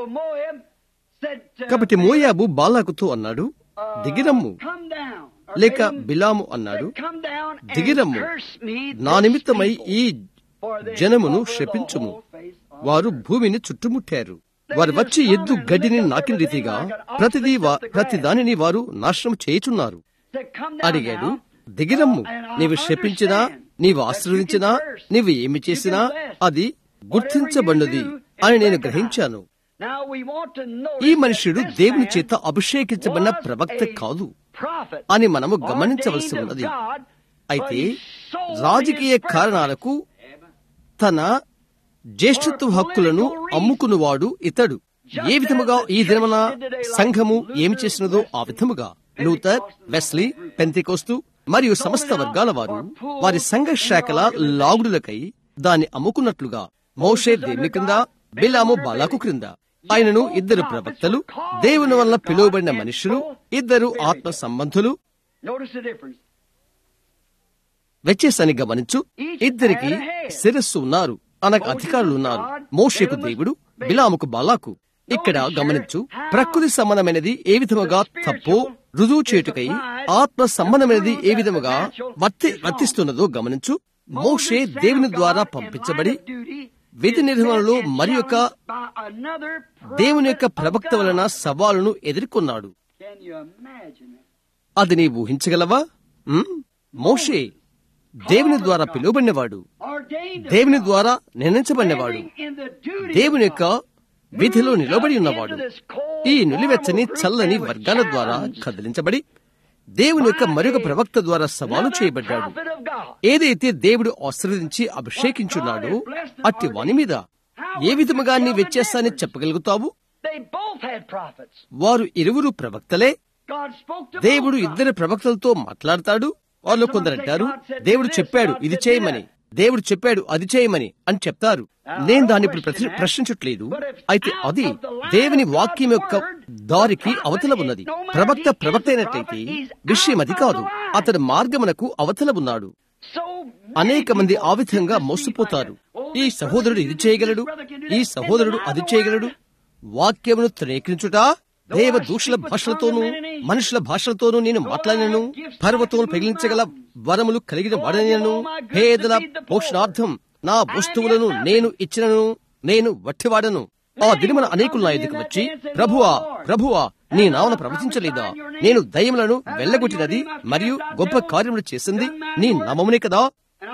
కాబట్టి మోయాబు బాలాకుతో అన్నాడు దిగిరమ్ము లేక బిలాము అన్నాడు దిగిరమ్ము నా నిమిత్తమై ఈ జనమును శపించుము వారు భూమిని చుట్టుముట్టారు వారు వచ్చి ఎద్దు గడ్డిని నాకిన రీతిగా ప్రతిదీ ప్రతి దానిని వారు నాశనం చేయుచున్నారు అడిగాడు దిగిరమ్ము నీవు శపించినా నీవు ఆశీర్వదించినా నీవు ఏమి చేసినా అది గుర్తించబడినది అని నేను గ్రహించాను ఈ మనుషుడు దేవుని చేత అభిషేకించబడిన ప్రవక్త కాదు అని మనము గమనించవలసి ఉన్నది అయితే రాజకీయ కారణాలకు తన జ్యేష్ఠత్వ హక్కులను అమ్ముకున్నవాడు ఇతడు ఏ విధముగా ఈ దినమున సంఘము ఏమి చేసినదో ఆ విధముగా లూథర్ వెస్లీ పెంతికోస్తు మరియు సమస్త వర్గాల వారు వారి సంఘ శాఖల లాగుడులకై దాన్ని అమ్ముకున్నట్లుగా మోషే దేవుని క్రింద బిలాము బాలాకు క్రింద ఆయనను ఇద్దరు ప్రవక్తలు దేవుని వల్ల పిలువబడిన మనుషులు ఇద్దరు ఆత్మ సంబంధులు వ్యత్యాసాన్ని గమనించు ఇద్దరికి శిరస్సు ఉన్నారు అనగా అధికారులు ఉన్నారు మోషేకు దేవుడు బిలాముకు బాలాకు ఇక్కడ గమనించు ప్రకృతి సంబంధమైనది ఏ విధముగా తప్పో రుజువు చేయుటకై ఆత్మ సంబంధమైనది ఏ విధముగా వర్తి వర్తిస్తున్నదో గమనించు మోషే దేవుని ద్వారా పంపించబడి విధి నిర్వహణలో మరి యొక్క దేవుని యొక్క ప్రవక్త వలన సవాలును ఎదుర్కొన్నాడు అది నీ ఊహించగలవా మోషే దేవుని ద్వారా పిలువబడినవాడు దేవుని ద్వారా నిర్ణయించబడినవాడు దేవుని యొక్క విధిలో నిలబడి ఉన్నవాడు ఈ నులివెచ్చని చల్లని వర్గాల ద్వారా కదిలించబడి దేవుని యొక్క మరొక ప్రవక్త ద్వారా సవాలు చేయబడ్డాడు ఏదైతే దేవుడు ఆశ్రవదించి అభిషేకించున్నాడో అట్టి వాని మీద ఏ విధముగా నీ వ్యత్యాసాన్ని చెప్పగలుగుతావు వారు ఇరువురు ప్రవక్తలే దేవుడు ఇద్దరు ప్రవక్తలతో మాట్లాడతాడు వాళ్ళు కొందరంటారు దేవుడు చెప్పాడు ఇది చేయమని దేవుడు చెప్పాడు అది చేయమని అని చెప్తారు నేను దాన్ని ఇప్పుడు ప్రశ్నించట్లేదు అయితే అది దేవుని వాక్యం యొక్క దారికి అవతల ఉన్నది ప్రవక్త ప్రవక్త అయినట్లయితే విషయం అది కాదు అతడు మార్గమునకు అవతల ఉన్నాడు అనేక మంది ఆ విధంగా మోసపోతారు ఈ సహోదరుడు ఇది చేయగలడు ఈ సహోదరుడు అది చేయగలడు వాక్యమును త్రేకించుట దేవ దూషల భాషలతోనూ మనుషుల భాషలతోనూ నేను మాట్లాడినను పర్వతములు పెగిలించగల వరములు కలిగిన వాడనను పేదల పోషణార్థం నా వస్తువులను నేను ఇచ్చినను నేను వట్టివాడను ఆ దినమున అనేకులు నా ఎదుకు వచ్చి ప్రభువా ప్రభువా నీ నామను ప్రవచించలేదా నేను దయ్యములను వెళ్ళగొట్టినది మరియు గొప్ప కార్యములు చేసింది నీ నామమునే కదా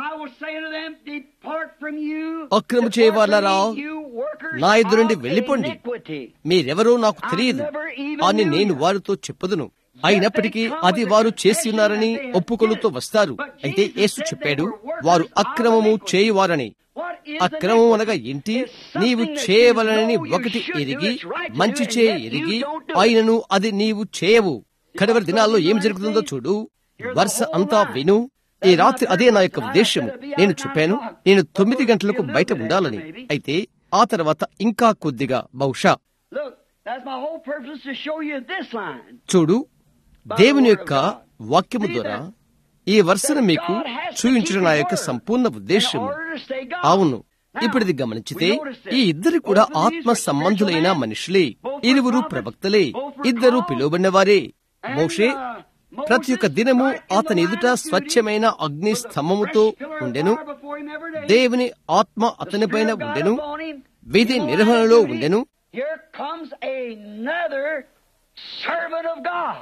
అక్రము చేయవాలరా నా ఎదురు నుండి వెళ్ళిపోండి మీరెవరో నాకు తెలియదు అని నేను వారితో చెప్పదును అయినప్పటికీ అది వారు చేసి ఉన్నారని ఒప్పుకొలుతో వస్తారు అయితే యేసు చెప్పాడు వారు అక్రమము చేయువారని అక్రమం అనగా ఏంటి నీవు చేయవలనని ఒకటి ఎరిగి మంచి చేయ ఎరిగి ఆయనను అది నీవు చేయవు కడవరి దినాల్లో ఏం జరుగుతుందో చూడు వరుస అంతా విను ఈ రాత్రి అదే నా యొక్క ఉద్దేశము నేను చెప్పాను నేను తొమ్మిది గంటలకు బయట ఉండాలని అయితే ఆ తర్వాత ఇంకా కొద్దిగా బహుశా Look, that's my whole purpose to show you this line. చూడు దేవుని యొక్క వాక్యము ద్వారా ఈ వరుసను మీకు చూపించడం నా యొక్క సంపూర్ణ ఉద్దేశము అవును ఇప్పుడు ఇది గమనించితే ఈ ఇద్దరు కూడా ఆత్మ సంబంధులైన మనుషులే ఇరువురు ప్రవక్తలే ఇద్దరు పిలువబడిన వారే మోషే ప్రతి ఒక్క దినము అతని ఎదుట స్వచ్ఛమైన అగ్ని స్తంభముతో ఉండెను దేవుని ఆత్మ అతనిపైన ఉండెను విధి నిర్వహణలో ఉండెను Here comes another servant of God.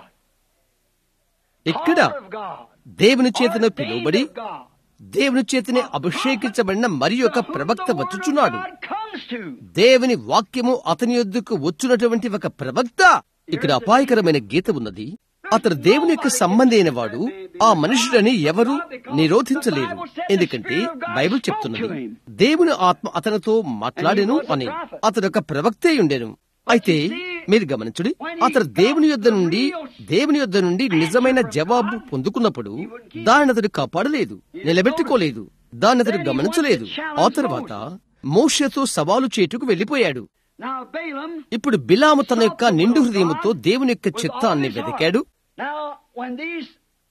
ఇక్కడ caller of God, దేవుని చేతను ordained పిలువబడి of God. దేవుని చేతనే అభిషేకించబడిన మరి ఒక ప్రవక్త Who the word of వచ్చుచున్నాడు God comes to. దేవుని వాక్యము అతని యొద్దకు వచ్చునటువంటి ఒక ప్రవక్త ఇక్కడ అపాయకరమైన గీత ఉన్నది అతడు దేవుని యొక్క సంబంధి అయిన వాడు ఆ మనుషుడని ఎవరు నిరోధించలేరు ఎందుకంటే బైబిల్ చెప్తున్నది దేవుని ఆత్మ అతనితో మాట్లాడెను అని అతడు ఒక ప్రవక్తే ఉండెను అయితే మీరు గమనించుడి అతడు దేవుని యొద్ద నుండి దేవుని యొద్ద నుండి నిజమైన జవాబు పొందుకున్నప్పుడు దానిని అతడు కాపాడలేదు నిలబెట్టుకోలేదు దాన్ని అతడు గమనించలేదు ఆ తర్వాత మోషతో సవాలు చేటుకు వెళ్లిపోయాడు Now Balaam, ఇప్పుడు బిలాము తన యొక్క నిండు హృదయముతో దేవుని యొక్క చిత్తాన్ని వెతికాడు now when these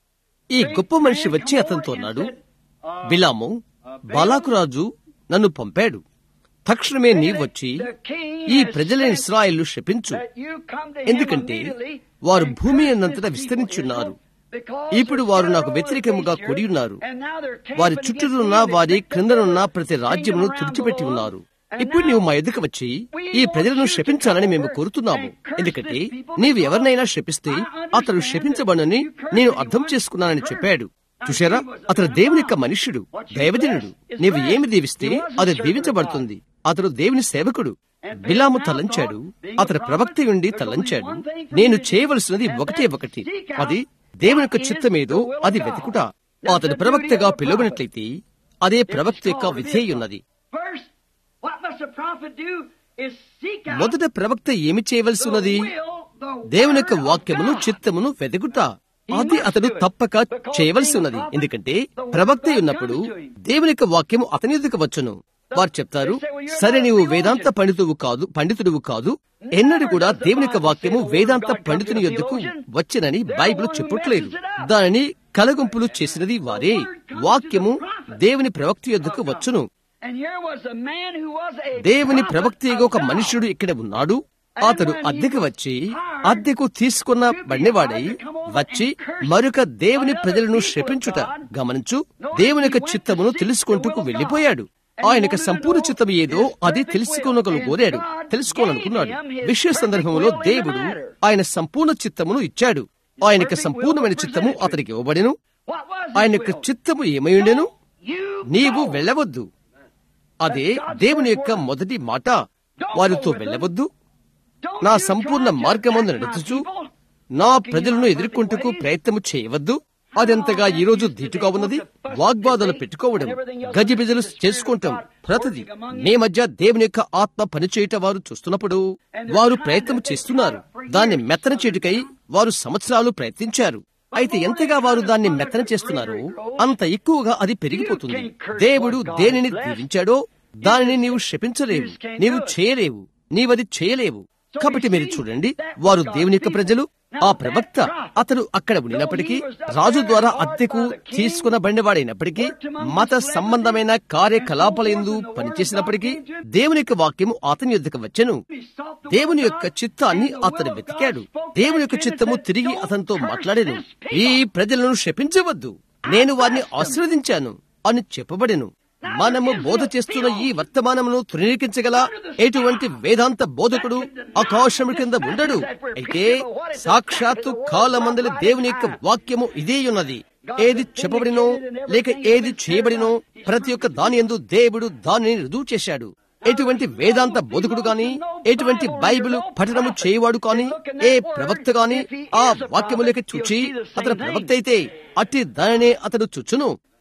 ఈ గొప్ప మనిషి వచ్చి అతనితో అన్నాడు బిలాము బాలాకురాజు నన్ను పంపాడు తక్షణమే నీవు వచ్చి ఈ ప్రజలైన ఇస్రాయిల్ను శపించు that you come to him ఎందుకంటే immediately వారు and భూమి curse అన్నంతటా his విస్తరించున్నారు people because ఇప్పుడు వారు నాకు వ్యతిరేకముగా they're కొడి ఉన్నారు and now they're camping వారి against చుట్టూనున్న me. వారి They క్రిందనున్న took ప్రతి the రాజ్యమును kingdom around తుడిచిపెట్టి the ఉన్నారు world. And ఇప్పుడు now నీవు మా ఎదుకు వచ్చి we ఈ want ప్రజలను you to శపించాలని come మేము over కోరుతున్నాము and curse ఎందుకంటే this people నీవు because ఎవరినైనా శపిస్తే I అతడు understand శపించబడని that you curse నేను anyone అర్థం who చేసుకున్నానని curse. చెప్పాడు Now, చూశారా he was a అతడు man దేవుని of యొక్క God. మనుష్యుడు What you దైవజనుడు bless is నీవు blessed. ఏమి దీవిస్తే He was a అది servant of దీవించబడుతుంది అతడు దేవుని సేవకుడు బిలాము తలంచాడు అతని ప్రవక్త ఉండి తలంచాడు నేను చేయవలసినది ఒకటే ఒకటి అది దేవుని యొక్క చిత్తమేదో అది వెతుకుట అతడు ప్రవక్తగా పిలువనట్లయితే అదే ప్రవక్త యొక్క విధేయ ఉన్నది First, what must a prophet do is seek out మొదట ప్రవక్త ఏమి చేయవలసి the ఉన్నది will, the దేవుని యొక్క word of వాక్యమును God. చిత్తమును వెతుకుట అది అతడు తప్పక చేయవలసి ఉన్నది ఎందుకంటే ప్రవక్త ఉన్నప్పుడు దేవుని యొక్క వాక్యము అతని ఎదుకు వచ్చును వారు చెప్తారు సరే నీవు వేదాంత పండితువు కాదు పండితుడువు కాదు ఎన్నడూ కూడా దేవుని యొక్క వాక్యము వేదాంత పండితుని యొద్దకు వచ్చినని బైబిల్ చెప్పట్లేదు దానిని కలగుంపులు చేసినది వారే వాక్యము దేవుని ప్రవక్త యొద్దకు వచ్చును And here was a man who was a దేవుని prophet ప్రవక్తగా of ఒక God. మనుష్యుడు ఇక్కడ ఉన్నాడు అతడు అద్దెకు వచ్చి అద్దెకు తీసుకున్న బండివాడై వచ్చి మరొక దేవుని ప్రజలను శపించుట గమనించు దేవుని యొక్క చిత్తమును తెలుసుకుంటూ వెళ్లిపోయాడు ఆయన యొక్క సంపూర్ణ చిత్తం ఏదో అది తెలుసుకోనగలు కోరాడు తెలుసుకోవాలనుకున్నాడు విషయ సందర్భంలో దేవుడు ఆయన సంపూర్ణ చిత్తమును ఇచ్చాడు ఆయన యొక్క సంపూర్ణమైన చిత్తము అతనికి ఇవ్వబడెను What was his ఆయన యొక్క will? చిత్తము ఏమై ఉండెను You నీవు go. వెళ్ళవద్దు అదే దేవుని యొక్క మొదటి మాట వారితో వెళ్ళవద్దు Don't నా you సంపూర్ణ try to మార్గమందు attack my నడుచుచు people. నా ప్రజలను ఎదుర్కొంటకు ప్రయత్నము చేయవద్దు అదెంతగా ఈ రోజు ధీటుగా ఉన్నది వాగ్వాదాలు పెట్టుకోవడం గజిబిజలు చేసుకుంటాం ప్రతిది మీ మధ్య దేవుని యొక్క ఆత్మ పనిచేయట వారు చూస్తున్నప్పుడు వారు ప్రయత్నం చేస్తున్నారు దాన్ని మెత్తన చేటుకై వారు సంవత్సరాలు ప్రయత్నించారు అయితే ఎంతగా వారు దాన్ని మెత్తన చేస్తున్నారో అంత ఎక్కువగా అది పెరిగిపోతుంది దేవుడు దేనిని దీవించాడో దానిని నీవు శపించలేవు నీవు చేయలేవు నీవది చేయలేవు కాబట్టి మీరు చూడండి వారు దేవుని యొక్క ప్రజలు ఆ ప్రవక్త అతడు అక్కడ ఉండినప్పటికీ రాజు ద్వారా అద్దెకు తీసుకున్న బండివాడైనప్పటికీ మత సంబంధమైన కార్యకలాపాలందు పనిచేసినప్పటికీ దేవుని యొక్క వాక్యము అతని యొద్దకు వచ్చెను దేవుని యొక్క చిత్తాన్ని అతను వెతికాడు దేవుని యొక్క చిత్తము తిరిగి అతనితో మాట్లాడాను ఈ ప్రజలను శపించవద్దు నేను వారిని ఆశీర్వదించాను అని చెప్పబడెను మనము బోధ చేస్తున్న ఈ వర్తమానమును తృణీకరించగల ఎటువంటి వేదాంత బోధకుడు ఆకాశము కింద ఉండడు అయితే సాక్షాత్తు కాలమందలి దేవుని యొక్క వాక్యము ఇదే ఉన్నది ఏది చెప్పబడినో లేక ఏది చేయబడినో ప్రతి ఒక్క దాని ఎందు దేవుడు దానిని రుజువు చేశాడు ఎటువంటి వేదాంత బోధకుడు గాని ఎటువంటి బైబిల్ పఠనము చేయవాడు కాని ఏ ప్రవక్త గాని ఆ వాక్యములకి చూచి అతడు ప్రవక్త అయితే అట్టి దానినే అతడు చుచ్చును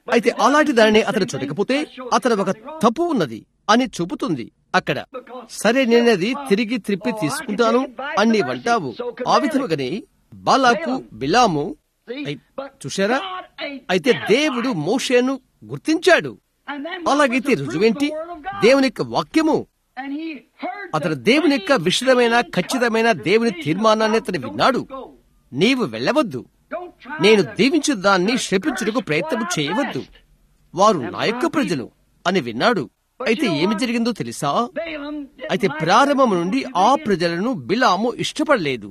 అయితే అలాంటి దానిని అతను చూడకపోతే అతను ఒక తప్పు ఉన్నది అని చూపుతుంది అక్కడ సరే నేనది తిరిగి త్రిప్పి తీసుకుంటాను అని వంటావు ఆ విధముగానే బాలాకు బిలాము అయి- చూశారా అయితే దేవుడు మోషేను గుర్తించాడు అలాగైతే రుజువేంటి దేవుని యొక్క వాక్యము అతను దేవుని యొక్క విషదమైన ఖచ్చితమైన దేవుని తీర్మానాన్ని అతను విన్నాడు నీవు వెళ్ళవద్దు నేను దీవించిన దాన్ని శపించుటకు ప్రయత్నం చేయవద్దు వారు నా యొక్క ప్రజలు అని విన్నాడు అయితే ఏమి జరిగిందో తెలుసా అయితే ప్రారంభం నుండి ఆ ప్రజలను బిలాము ఇష్టపడలేదు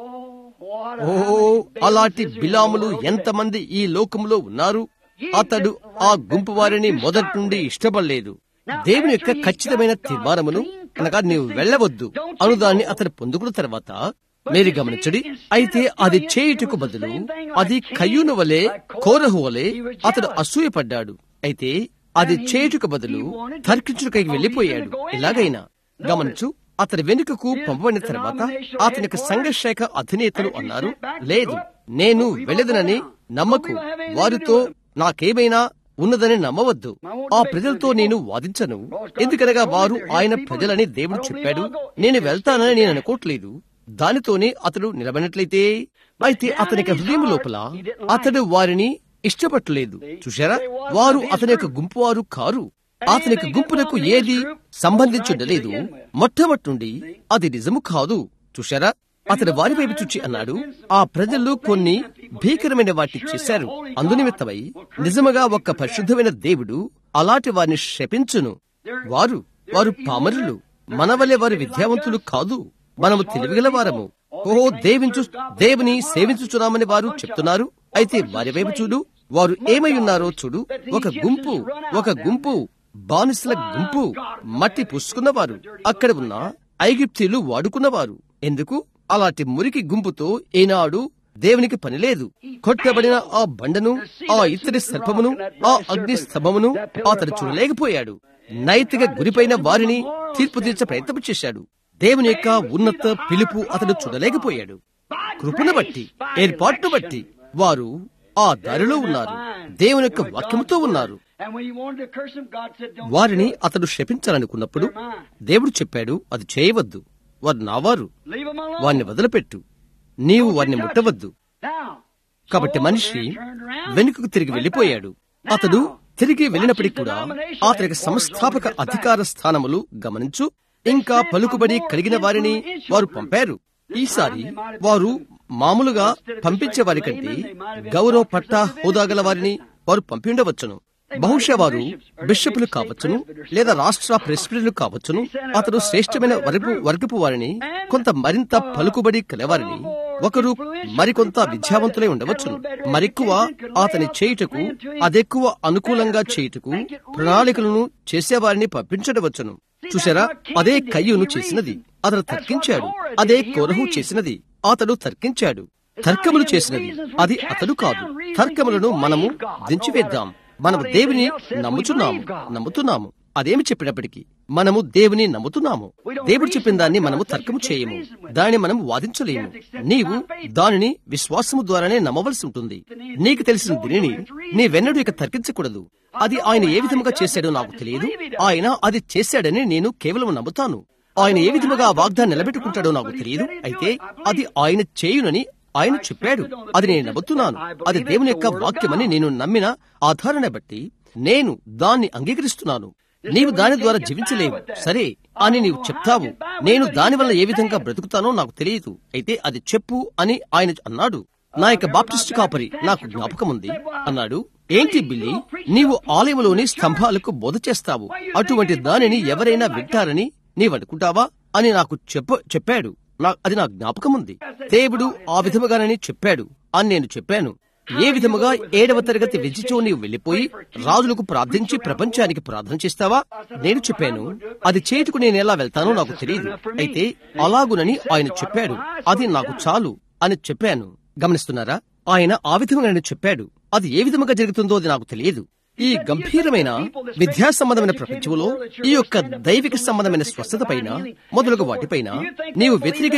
ఓ అలాంటి బిలాములు ఎంతమంది ఈ లోకంలో ఉన్నారు అతడు ఆ గుంపు వారిని మొదటి నుండి ఇష్టపడలేదు దేవుని యొక్క ఖచ్చితమైన తీర్మానమును అనగా నీవు వెళ్ళవద్దు అనుదాన్ని అతను పొందుకున్న తర్వాత మీరు గమనించడి అయితే అది చేయుటకు బదులు అది కయ్యూను వలె కోరహు వలె అతడు అసూయపడ్డాడు అయితే అది చేయుటకు బదులు తర్కించుటకై వెళ్ళిపోయాడు ఎలాగైనా గమనించు అతని వెనుకకు పంపబడిన తర్వాత అతని యొక్క సంఘశాఖ అధినేతలు అన్నారు లేదు నేను వెళ్ళదనని నమ్మకు వారితో నాకేమైనా ఉన్నదని నమ్మవద్దు ఆ ప్రజలతో నేను వాదించను ఎందుకనగా వారు ఆయన ప్రజలని దేవుడు చెప్పాడు నేను వెళ్తానని నేను అనుకోవట్లేదు దానితోనే అతడు నిలబడినట్లయితే అయితే అతనికి హృదయం లోపల అతడు వారిని ఇష్టపట్టలేదు చూశారా వారు అతని యొక్క గుంపు వారు కారు అతని యొక్క గుంపునకు ఏది సంబంధించుండలేదు మొట్టమొదటి నుండి అది నిజము కాదు చూశారా అతడు వారి వైపు చూచి అన్నాడు ఆ ప్రజలు కొన్ని భీకరమైన వాటిని చేశారు అందునిమిత్తమై నిజముగా ఒక్క పరిశుద్ధమైన దేవుడు అలాంటి వారిని శపించును వారు వారు పామరులు మనవలే వారి విద్యావంతులు కాదు మనము తెలివిగల వారము ఓహో దేవించు దేవుని సేవించుచున్నామని వారు చెప్తున్నారు అయితే వారి వైపు చూడు వారు ఏమై ఉన్నారో చూడు ఒక గుంపు ఒక గుంపు బానిసల గుంపు మట్టి పూసుకున్నవారు అక్కడ ఉన్న ఐగిప్తీలు వాడుకున్నవారు ఎందుకు అలాంటి మురికి గుంపుతో ఏనాడు దేవునికి పని లేదు కొట్టబడిన ఆ బండను ఆ ఇత్తడి సర్పమును ఆ అగ్ని స్తంభమును అతడు చూడలేకపోయాడు నైతిక గురిపైన వారిని తీర్పు తీర్చ ప్రయత్నం చేశాడు దేవుని యొక్క ఉన్నత పిలుపు అతడు చూడలేకపోయాడు కృపను బట్టి ఏర్పాటును బట్టి వారు ఆ దారిలో ఉన్నారు దేవుని యొక్క వాక్యముతో ఉన్నారు వారిని అతడు శపించాలనుకున్నప్పుడు దేవుడు చెప్పాడు అది చేయవద్దు వారు నావారు వారిని వదిలిపెట్టు నీవు వారిని ముట్టవద్దు కాబట్టి మనిషి వెనుకకు తిరిగి వెళ్లిపోయాడు అతడు తిరిగి వెళ్ళినప్పటికీ కూడా అతనికి సంస్థాపక అధికార స్థానములు గమనించు ఇంకా పలుకుబడి కలిగిన వారిని వారు పంపారు ఈసారి వారు మామూలుగా పంపించే వారి కంటే గౌరవ పట్ట హోదాగల వారిని వారు పంపి ఉండవచ్చును బహుశా వారు బిషపులు కావచ్చును లేదా రాష్ట్ర ప్రెసిడెంట్లు కావచ్చును అతడు శ్రేష్టమైన వర్గపు వర్గపు వారిని కొంత మరింత పలుకుబడి కలవారిని ఒకరు మరికొంత విద్యావంతులై ఉండవచ్చును మరెక్కువ అతని చేయుటకు అదెక్కువ అనుకూలంగా చేయుటకు ప్రణాళికలను చేసేవారిని పంపించడవచ్చును చూసారా అదే కయ్యూను చేసినది అతడు తర్కించాడు అదే కోరహు చేసినది అతడు తర్కించాడు తర్కములు చేసినది అది అతడు కాదు తర్కములను మనము దించివేద్దాం మనము దేవుని నమ్ముచున్నాము నమ్ముతున్నాము అదేమి చెప్పినప్పటికీ మనము దేవుని నమ్ముతున్నాము దేవుడు చెప్పిన దాన్ని మనము తర్కము చేయము దానిని మనం వాదించలేము నీవు దానిని విశ్వాసము ద్వారానే నమ్మవలసి ఉంటుంది నీకు తెలిసిన దీనిని నీవెన్నడూ ఇక తర్కించకూడదు అది ఆయన ఏ విధముగా చేశాడో నాకు తెలియదు ఆయన అది చేశాడని నేను కేవలం నమ్ముతాను ఆయన ఏ విధముగా ఆ వాగ్దాన్ని నిలబెట్టుకుంటాడో నాకు తెలియదు అయితే అది ఆయన చేయునని ఆయన చెప్పాడు అది నేను నమ్ముతున్నాను అది దేవుని యొక్క వాక్యమని నేను నమ్మిన ఆధారణ బట్టి నేను దాన్ని అంగీకరిస్తున్నాను నీవు దాని ద్వారా జీవించలేవు సరే అని నీవు చెప్తావు నేను దాని వల్ల ఏ విధంగా బ్రతుకుతానో నాకు తెలియదు అయితే అది చెప్పు అని ఆయన అన్నాడు నా యొక్క బాప్టిస్ట్ కాపరి నాకు జ్ఞాపకం ఉంది అన్నాడు ఏంటి బిల్లి నీవు ఆలయంలోని స్తంభాలకు బోధ చేస్తావు అటువంటి దానిని ఎవరైనా వింటారని నీవనుకుంటావా అని నాకు చెప్ప చెప్పాడు నా అది నా జ్ఞాపకం ఉంది దేవుడు ఆ విధముగానని చెప్పాడు అని నేను చెప్పాను ఏ విధముగా ఏడవ తరగతి విద్యతో నీవు వెళ్లిపోయి రాజులకు ప్రార్థించి ప్రపంచానికి ప్రార్థన చేస్తావా నేను చెప్పాను అది చేటుకు నేను ఎలా వెళ్తానో నాకు తెలియదు అయితే అలాగునని ఆయన చెప్పాడు అది నాకు చాలు అని చెప్పాను గమనిస్తున్నారా ఆయన ఆ విధంగా చెప్పాడు అది ఏ విధముగా జరుగుతుందో అది నాకు తెలియదు ఈ గంభీరమైన విద్యా సంబంధమైన ప్రపంచంలో ఈ యొక్క దైవిక సంబంధమైన స్వస్థత పైన మొదలగు వాటిపైన నీవు వ్యతిరేకగా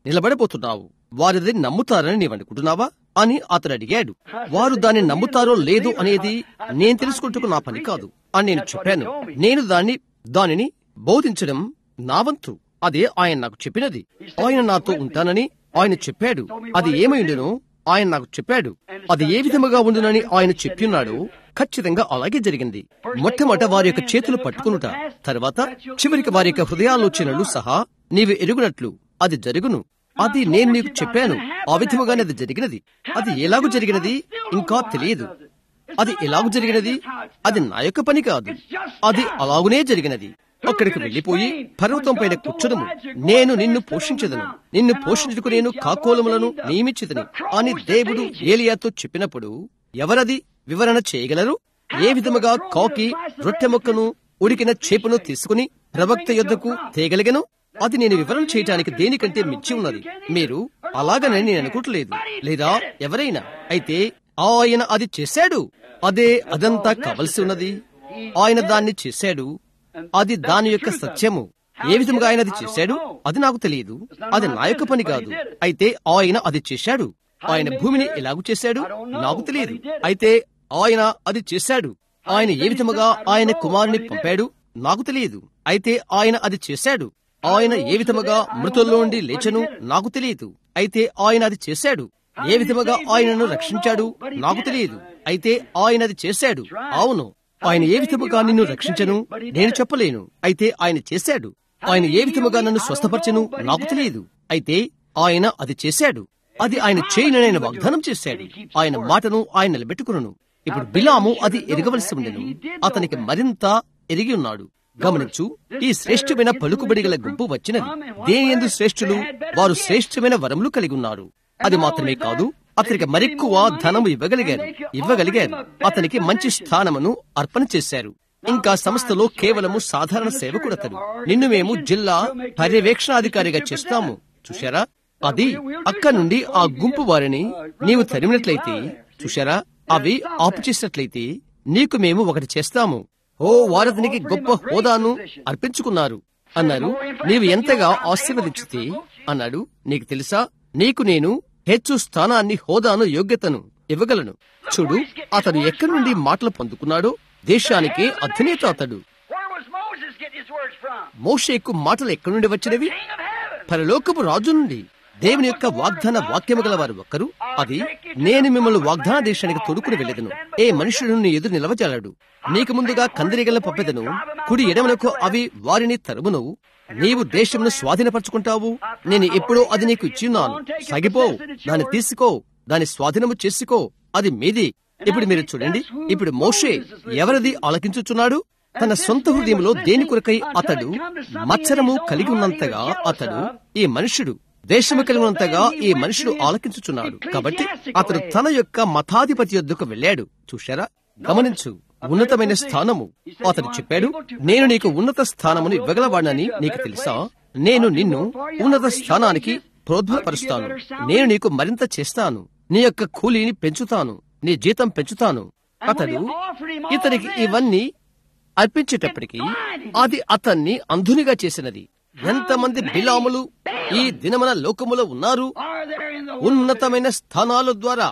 నిలబడబోతున్నావు వారిది నమ్ముతారని నీవనుకుంటున్నావా అని అతడు అడిగాడు వారు దాన్ని నమ్ముతారో లేదో అనేది నేను తెలుసుకుంటుకు నా పని కాదు అని నేను చెప్పాను నేను దాన్ని దానిని బోధించడం నా వంతు అదే ఆయన నాకు చెప్పినది ఆయన నాతో ఉంటానని ఆయన చెప్పాడు అది ఏమైండునో ఆయన నాకు చెప్పాడు అది ఏ విధముగా ఉండునని ఆయన చెప్పిన్నాడో ఖచ్చితంగా అలాగే జరిగింది మొట్టమొదట వారి యొక్క చేతులు పట్టుకునుట తర్వాత చివరికి వారి యొక్క హృదయాలోచనలు సహా నీవు ఎరుగునట్లు అది జరుగును అది నేను నీకు చెప్పాను ఆ విధముగానే అది జరిగినది అది ఎలాగూ జరిగినది ఇంకా తెలియదు అది ఎలాగూ జరిగినది అది నా యొక్క పని కాదు అది అలాగునే జరిగినది అక్కడికి వెళ్లిపోయి పర్వతం పైన కూర్చుదము నేను నిన్ను పోషించదను నిన్ను పోషించుకు నేను కాకోలములను నియమించదను అని దేవుడు ఏలియాతో చెప్పినప్పుడు ఎవరది వివరణ చేయగలరు ఏ విధముగా కాకి రొట్టె మొక్కను ఉడికిన చేపను తీసుకుని ప్రవక్త యొద్దకు తేగలిగను అది నేను వివరణ చేయటానికి దేనికంటే మించి ఉన్నది మీరు అలాగనని నేను అనుకోవట్లేదు లేదా ఎవరైనా అయితే ఆయన అది చేశాడు అదే అదంతా కావలసి ఉన్నది ఆయన దాన్ని చేశాడు అది దాని యొక్క సత్యము ఏ విధముగా ఆయన అది చేశాడు అది నాకు తెలియదు అది నా యొక్క పని కాదు అయితే ఆయన అది చేశాడు ఆయన భూమిని ఎలాగూ చేశాడు నాకు తెలియదు అయితే ఆయన అది చేశాడు ఆయన ఏ విధముగా ఆయన కుమారుని పంపాడు నాకు తెలియదు అయితే ఆయన అది చేశాడు ఆయన ఏ విధముగా మృతుల్లో నుండి లేచను నాకు తెలియదు అయితే ఆయన అది చేశాడు ఏ విధముగా ఆయనను రక్షించాడు నాకు తెలియదు అయితే ఆయన అది చేశాడు అవును ఆయన ఏ విధముగా నిన్ను రక్షించను నేను చెప్పలేను అయితే ఆయన చేశాడు ఆయన ఏ విధముగా నన్ను స్వస్థపరచను నాకు తెలియదు అయితే ఆయన అది చేశాడు అది ఆయన చేయనని ఆయన వాగ్దానం చేశాడు ఆయన మాటను ఆయన నిలబెట్టుకును ఇప్పుడు బిలాము అది ఎరగవలసి ఉండెను అతనికి మరింత ఎరిగి ఉన్నాడు గమనించు ఈ శ్రేష్టమైన పలుకుబడి గల గుంపు వచ్చినది దేని ఎందు శ్రేష్ఠులు వారు శ్రేష్టమైన వరములు కలిగి ఉన్నారు అది మాత్రమే కాదు అతనికి మరెక్కువ ధనము ఇవ్వగలిగారు ఇవ్వగలిగారు అతనికి మంచి స్థానమును అర్పణ చేశారు ఇంకా సంస్థలో కేవలము సాధారణ సేవకుడు అతడు నిన్ను మేము జిల్లా పర్యవేక్షణాధికారిగా చేస్తాము చూశారా అది అక్క నుండి ఆ గుంపు వారిని నీవు తరిమినట్లయితే చూశారా అవి ఆపు చేసినట్లయితే నీకు మేము ఒకటి చేస్తాము ఓ వారతనికి గొప్ప హోదాను అర్పించుకున్నారు అన్నారు నీవు ఎంతగా ఆశీర్వదించితే అన్నాడు నీకు తెలుసా నీకు నేను హెచ్చు స్థానాన్ని హోదాను యోగ్యతను ఇవ్వగలను చూడు అతడు ఎక్కడి నుండి మాటలు పొందుకున్నాడో దేశానికి అధినేత అతడు Where was Moses getting his words from? మోషేకు మాటలు ఎక్కడి నుండి వచ్చినవి King of heaven. పరలోకపు రాజు నుండి దేవుని యొక్క వాగ్దాన వాక్యము గల వారు ఒక్కరు అది నేను మిమ్మల్ని వాగ్దాన దేశానికి తొడుకుని వెళ్ళదను ఏ మనుషుడు నీ ఎదురు నిలవజాలడు నీకు ముందుగా కందిరిగల పంపెదను కుడి ఎడమలకు అవి వారిని తరుమును నీవు దేశమును స్వాధీనపరచుకుంటావు నేను ఎప్పుడో అది నీకు ఇచ్చిన్నాను సాగిపో దాన్ని తీసుకో దాని స్వాధీనము చేసుకో అది మీది ఇప్పుడు మీరు చూడండి ఇప్పుడు మోషే ఎవరిది ఆలకించుచున్నాడు తన సొంత హృదయంలో దేని కొరకై అతడు మత్సరము కలిగి ఉన్నంతగా అతడు ఈ మనుషుడు దేశము కలిగి ఉన్నంతగా ఈ మనుషుడు ఆలకించుచున్నాడు కాబట్టి అతడు తన యొక్క మతాధిపతి యొద్దకు వెళ్ళాడు చూశారా గమనించు ఉన్నతమైన స్థానము అతడు చెప్పాడు నేను నీకు ఉన్నత స్థానమును ఇవ్వగలవాడని నీకు తెలుసా నేను నిన్ను ఉన్నత స్థానానికి ప్రోద్బలపరుస్తాను నేను నీకు మరింత చేస్తాను నీ యొక్క కూలీని పెంచుతాను నీ జీతం పెంచుతాను అతడు ఇతనికి ఇవన్నీ అర్పించేటప్పటికి అది అతన్ని అంధునిగా చేసినది ఎంతమంది బిలాములు ఈ దినమన లోకములో ఉన్నారు Are there in the ఉన్నతమైన స్థానాల ద్వారా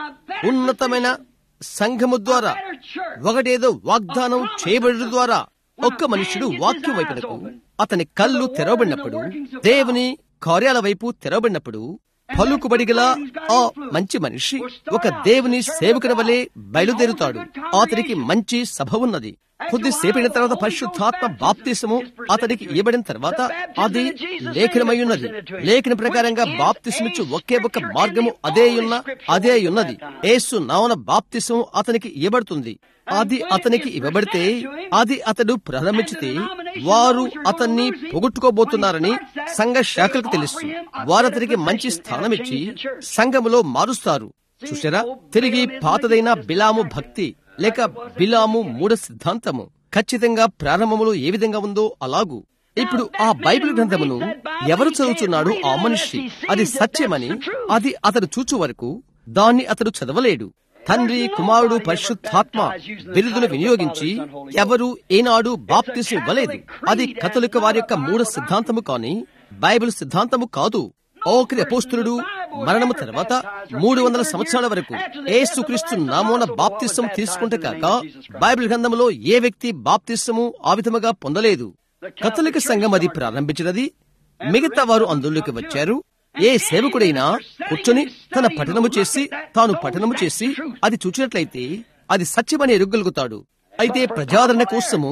ఉన్నతమైన సంఘము ద్వారా ఒకటేదో వాగ్దానం చేయబడి ద్వారా ఒక్క మనుషుడు వాక్యం వైపునకు అతని కళ్ళు తెరవబడినప్పుడు దేవుని కార్యాల వైపు తెరవబడినప్పుడు పలుకుబడి గల ఆ మంచి మనిషి ఒక దేవుని సేవకుని వలె బయలుదేరుతాడు అతనికి మంచి సభ ఉన్నది కొద్దిసేపైన తర్వాత పరిశుద్ధాత్మ బాప్తిసము అతడికి ఇవ్వబడిన తర్వాత అది లేఖనమై ఉన్నది లేఖన ప్రకారంగా బాప్తిసమిచ్చు ఒకే ఒక మార్గము అదే ఉన్న అదే ఉన్నది యేసు నావన బాప్తిసం అతనికి ఇవ్వబడుతుంది అది అతనికి ఇవ్వబడితే అది అతడు ప్రారంభించితే వారు అతన్ని పొగొట్టుకోబోతున్నారని సంఘ శాఖలకు తెలుసు వారు అతనికి మంచి స్థానం ఇచ్చి సంఘములో మారుస్తారు చూసారా తిరిగి పాతదైన బిలాము భక్తి లేక బిలాము మూఢ సిద్ధాంతము ఖచ్చితంగా ప్రారంభములో ఏ విధంగా ఉందో అలాగు ఇప్పుడు ఆ బైబిల్ గ్రంథమును ఎవరు చదువుతున్నాడు ఆ మనిషి అది సత్యమని అది అతడు చూచు వరకు దాన్ని అతడు చదవలేడు తండ్రి కుమారుడు పరిశుద్ధాత్మ బిరుదును వినియోగించి ఎవరు ఏనాడు బాప్తిసం ఇవ్వలేదు అది కథలిక వారి యొక్క మూఢ సిద్ధాంతము కాని బైబిల్ సిద్ధాంతము కాదు ఓకరి అపోస్తులుడు మరణము తర్వాత మూడు వందల సంవత్సరాల వరకు ఏసుక్రీస్తు నామోన బాప్తిస్తం తీసుకుంటే కాక బైబిల్ గ్రంథంలో ఏ వ్యక్తి బాప్తిస్టము ఆ విధముగా పొందలేదు కథలిక సంఘం అది ప్రారంభించినది మిగతా వారు అందులోకి వచ్చారు ఏ సేవకుడైనా కూర్చొని తన పఠనము చేసి తాను పఠనము చేసి అది చూచినట్లయితే అది సత్యమని ఎరుగలుగుతాడు అయితే ప్రజాదరణ కోసము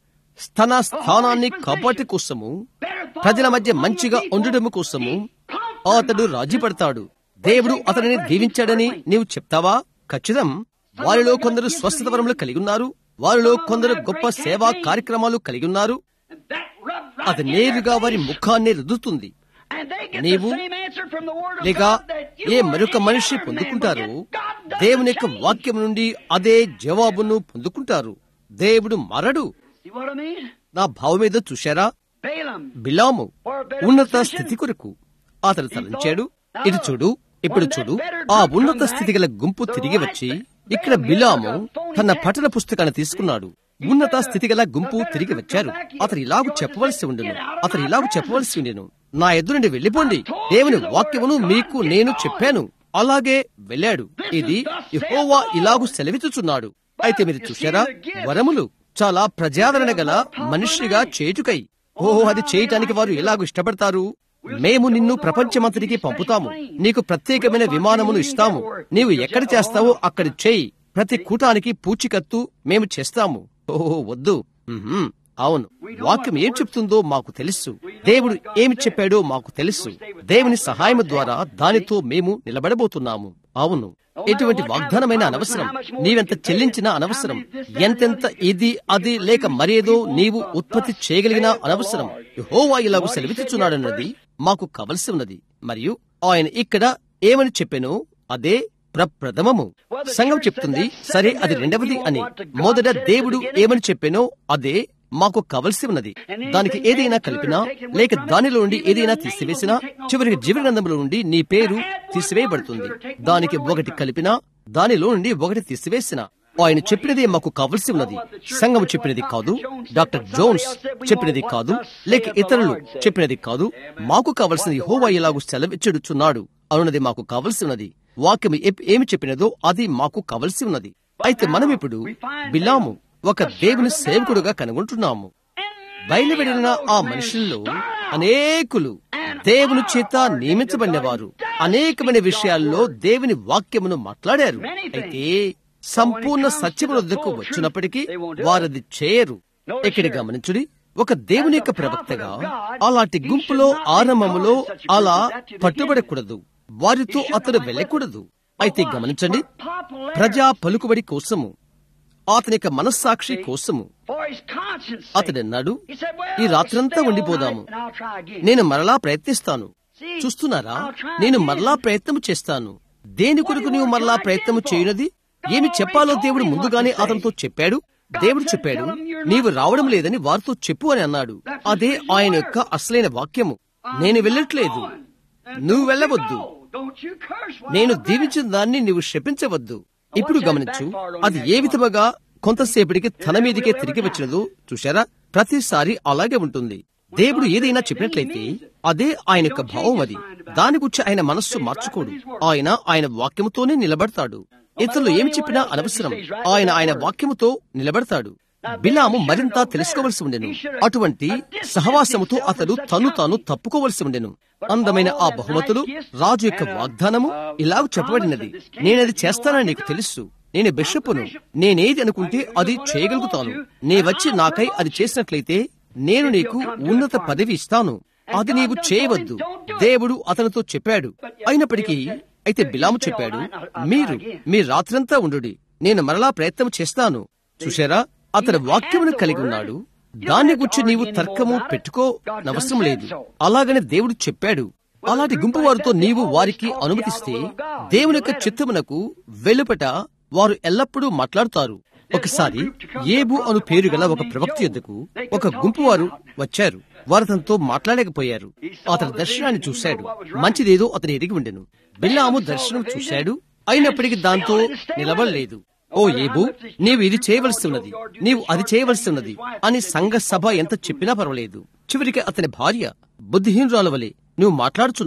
తన స్థానాన్ని కాపాటి కోసము ప్రజల మధ్య మంచిగా ఉండడం కోసము అతడు రాజీ పడతాడు దేవుడు అతనిని దీవించాడని నీవు చెప్తావా ఖచ్చితం వారిలో కొందరు స్వస్థత వరములు కలిగి ఉన్నారు వారిలో కొందరు గొప్ప సేవా కార్యక్రమాలు కలిగి ఉన్నారు And that rub అది right నేరుగా వారి ముఖాన్ని రుద్దుతుంది And they get నీవు the same answer from the word of లేక God that you A or మరొక any మనిషి other man పొందుకుంటారు will get. God doesn't దేవుని యొక్క change. వాక్యం నుండి అదే జవాబును పొందుకుంటారు దేవుడు మరడు See what I mean? నా భావం ఏదో చూశారా Balaam. బిలాము ఉన్నత స్థితి కొరకు అతను తలంచాడు ఇటు చూడు ఇప్పుడు చూడు ఆ ఉన్నత స్థితి గల గుంపు తిరిగి వచ్చి ఇక్కడ బిలాము తన పఠన పుస్తకాన్ని తీసుకున్నాడు ఉన్నత స్థితి గల గుంపు తిరిగి వచ్చారు అతను ఇలాగు చెప్పవలసి ఉండెను అతను ఇలాగు చెప్పవలసి ఉండెను నా ఎదురు నుండి వెళ్ళిపోండి దేవుని వాక్యమును మీకు నేను చెప్పాను అలాగే వెళ్ళాడు ఇది యెహోవా ఇలాగు సెలవిచ్చుచున్నాడు అయితే మీరు చూశారా వరములు చాలా ప్రజాదరణ గల మనిషిగా చేటుకై ఓహో అది చేయటానికి వారు ఎలాగూ ఇష్టపడతారు మేము నిన్ను ప్రపంచమంతటికి పంపుతాము నీకు ప్రత్యేకమైన విమానమును ఇస్తాము నీవు ఎక్కడ చేస్తావో అక్కడ చేయి ప్రతి కూటానికి పూచికత్తు మేము చేస్తాము ఓహో వద్దు ఉహుం, అవును వాక్యం ఏం చెప్తుందో మాకు తెలుసు దేవుడు ఏమి చెప్పాడో మాకు తెలుసు దేవుని సహాయం ద్వారా దానితో మేము నిలబడబోతున్నాము అవును ఎటువంటి వాగ్దానమైన అనవసరం నీవెంత చెల్లించినా అనవసరం ఎంతెంత ఇది అది లేక మరేదో నీవు ఉత్పత్తి చేయగలిగినా అనవసరం యెహోవా ఇలాగూ సెలవిచ్చుచున్నాడన్నది మాకు కావలసి ఉన్నది మరియు ఆయన ఇక్కడ ఏమని చెప్పానో అదే ప్రప్రథమము సంఘం చెప్తుంది సరే అది రెండవది అని మొదట దేవుడు ఏమని చెప్పానో అదే మాకు కావలసి ఉన్నది దానికి ఏదైనా కలిపినా లేక దానిలో నుండి ఏదైనా తీసివేసినా చివరికి జీవ గ్రంథంలో నుండి నీ పేరు తీసివేయబడుతుంది దానికి ఒకటి కలిపినా దానిలో నుండి ఒకటి తీసివేసిన ఆయన చెప్పినదే మాకు కావలసి ఉన్నది సంఘం చెప్పినది కాదు డాక్టర్ జోన్స్ చెప్పినది కాదు లేక ఇతరులు చెప్పినది కాదు మాకు కావలసినది హోవా ఇలాగూ సెలవిచ్చుడుచున్నాడు అనున్నది మాకు కావలసి ఉన్నది వాక్యం ఏ- ఏమి చెప్పినదో అది మాకు కావలసి ఉన్నది అయితే మనం ఇప్పుడు బిలాము ఒక దేవుని సేవకుడుగా కనుగొంటున్నాము బయలువెడిన ఆ మనుషుల్లో అనేకులు దేవుని చేత నియమించబడినవారు అనేకమైన విషయాల్లో దేవుని వాక్యమును మాట్లాడారు అయితే సంపూర్ణ సత్యముల వద్దకు వచ్చినప్పటికీ వారది చేయరు ఇక్కడ గమనించుడి ఒక దేవుని యొక్క ప్రవక్తగా అలాంటి గుంపులో ఆరంభములో అలా పట్టుబడకూడదు వారితో అతడు వెళ్ళకూడదు అయితే గమనించండి ప్రజా పలుకుబడి కోసము అతని యొక్క మనస్సాక్షి కోసము For his conscience sake. అతడు అన్నాడు He said, well, ఈ I'll రాత్రంతా stay all ఉండిపోదాము night and I'll try again. నేను మరలా ప్రయత్నిస్తాను చూస్తున్నారా నేను మరలా ప్రయత్నం చేస్తాను దేని కొరకు నీవు మరలా ప్రయత్నం చేయనది ఏమి చెప్పాలో దేవుడు ముందుగానే అతనితో చెప్పాడు దేవుడు చెప్పాడు నీవు రావడం లేదని వారితో చెప్పు అని అన్నాడు అదే ఆయన యొక్క అసలైన వాక్యము నేను వెళ్ళట్లేదు నువ్వు వెళ్ళవద్దు Don't you curse one నేను another. దీవించిన దాన్ని నీవు శపించవద్దు ఇప్పుడు గమనించు అది ఏ విధముగా కొంతసేపటికి తన మీదికే తిరిగి వచ్చినదో చూశారా ప్రతిసారి అలాగే ఉంటుంది దేవుడు ఏదైనా చెప్పినట్లయితే అదే ఆయన యొక్క భావం అది దాని గురించి ఆయన మనస్సు మార్చుకోడు ఆయన ఆయన వాక్యముతోనే నిలబడతాడు ఇతరులు ఏమి చెప్పినా అనవసరం ఆయన ఆయన వాక్యముతో నిలబడతాడు బిలాము మరింత తెలుసుకోవలసి ఉండెను అటువంటి సహవాసముతో అతడు తను తాను తప్పుకోవలసి ఉండెను అందమైన ఆ బహుమతులు రాజు యొక్క వాగ్దానము ఇలాగ చెప్పబడినది నేనది చేస్తానని నీకు తెలుసు నేను బిషప్పును నేనేది అనుకుంటే అది చేయగలుగుతాను నీ వచ్చి నాకై అది చేసినట్లయితే నేను నీకు ఉన్నత పదవి ఇస్తాను అది నీవు చేయవద్దు దేవుడు అతనితో చెప్పాడు అయినప్పటికీ అయితే బిలాము చెప్పాడు మీరు మీ రాత్రంతా ఉండు నేను మరలా ప్రయత్నం చేస్తాను చూశారా అతని వాక్యమును కలిగి ఉన్నాడు దాన్ని గురించి నీవు తర్కము పెట్టుకోనవసరం లేదు అలాగనే దేవుడు చెప్పాడు అలాంటి గుంపు వారితో నీవు వారికి అనుమతిస్తే దేవుని యొక్క చిత్తమునకు వెలుపట వారు ఎల్లప్పుడూ మాట్లాడుతారు ఒకసారి ఏబు అను పేరు గల ఒక ప్రవక్త యొద్దకు ఒక గుంపు వారు వచ్చారు వారు అతనితో మాట్లాడలేకపోయారు అతని దర్శనాన్ని చూశాడు మంచిదేదో అతను ఎరిగి ఉండెను బిల్లాము దర్శనం చూశాడు అయినప్పటికీ దాంతో నిలబడలేదు ఓ ఏబు నీవు ఇది చేయవలసి ఉన్నది నీవు అది చేయవలసి ఉన్నది అని సంఘ సభ ఎంత చెప్పినా పర్వాలేదు చివరికి అతని భార్య బుద్ధిహీనురాల వలె నువ్వు మాట్లాడుచున్నావు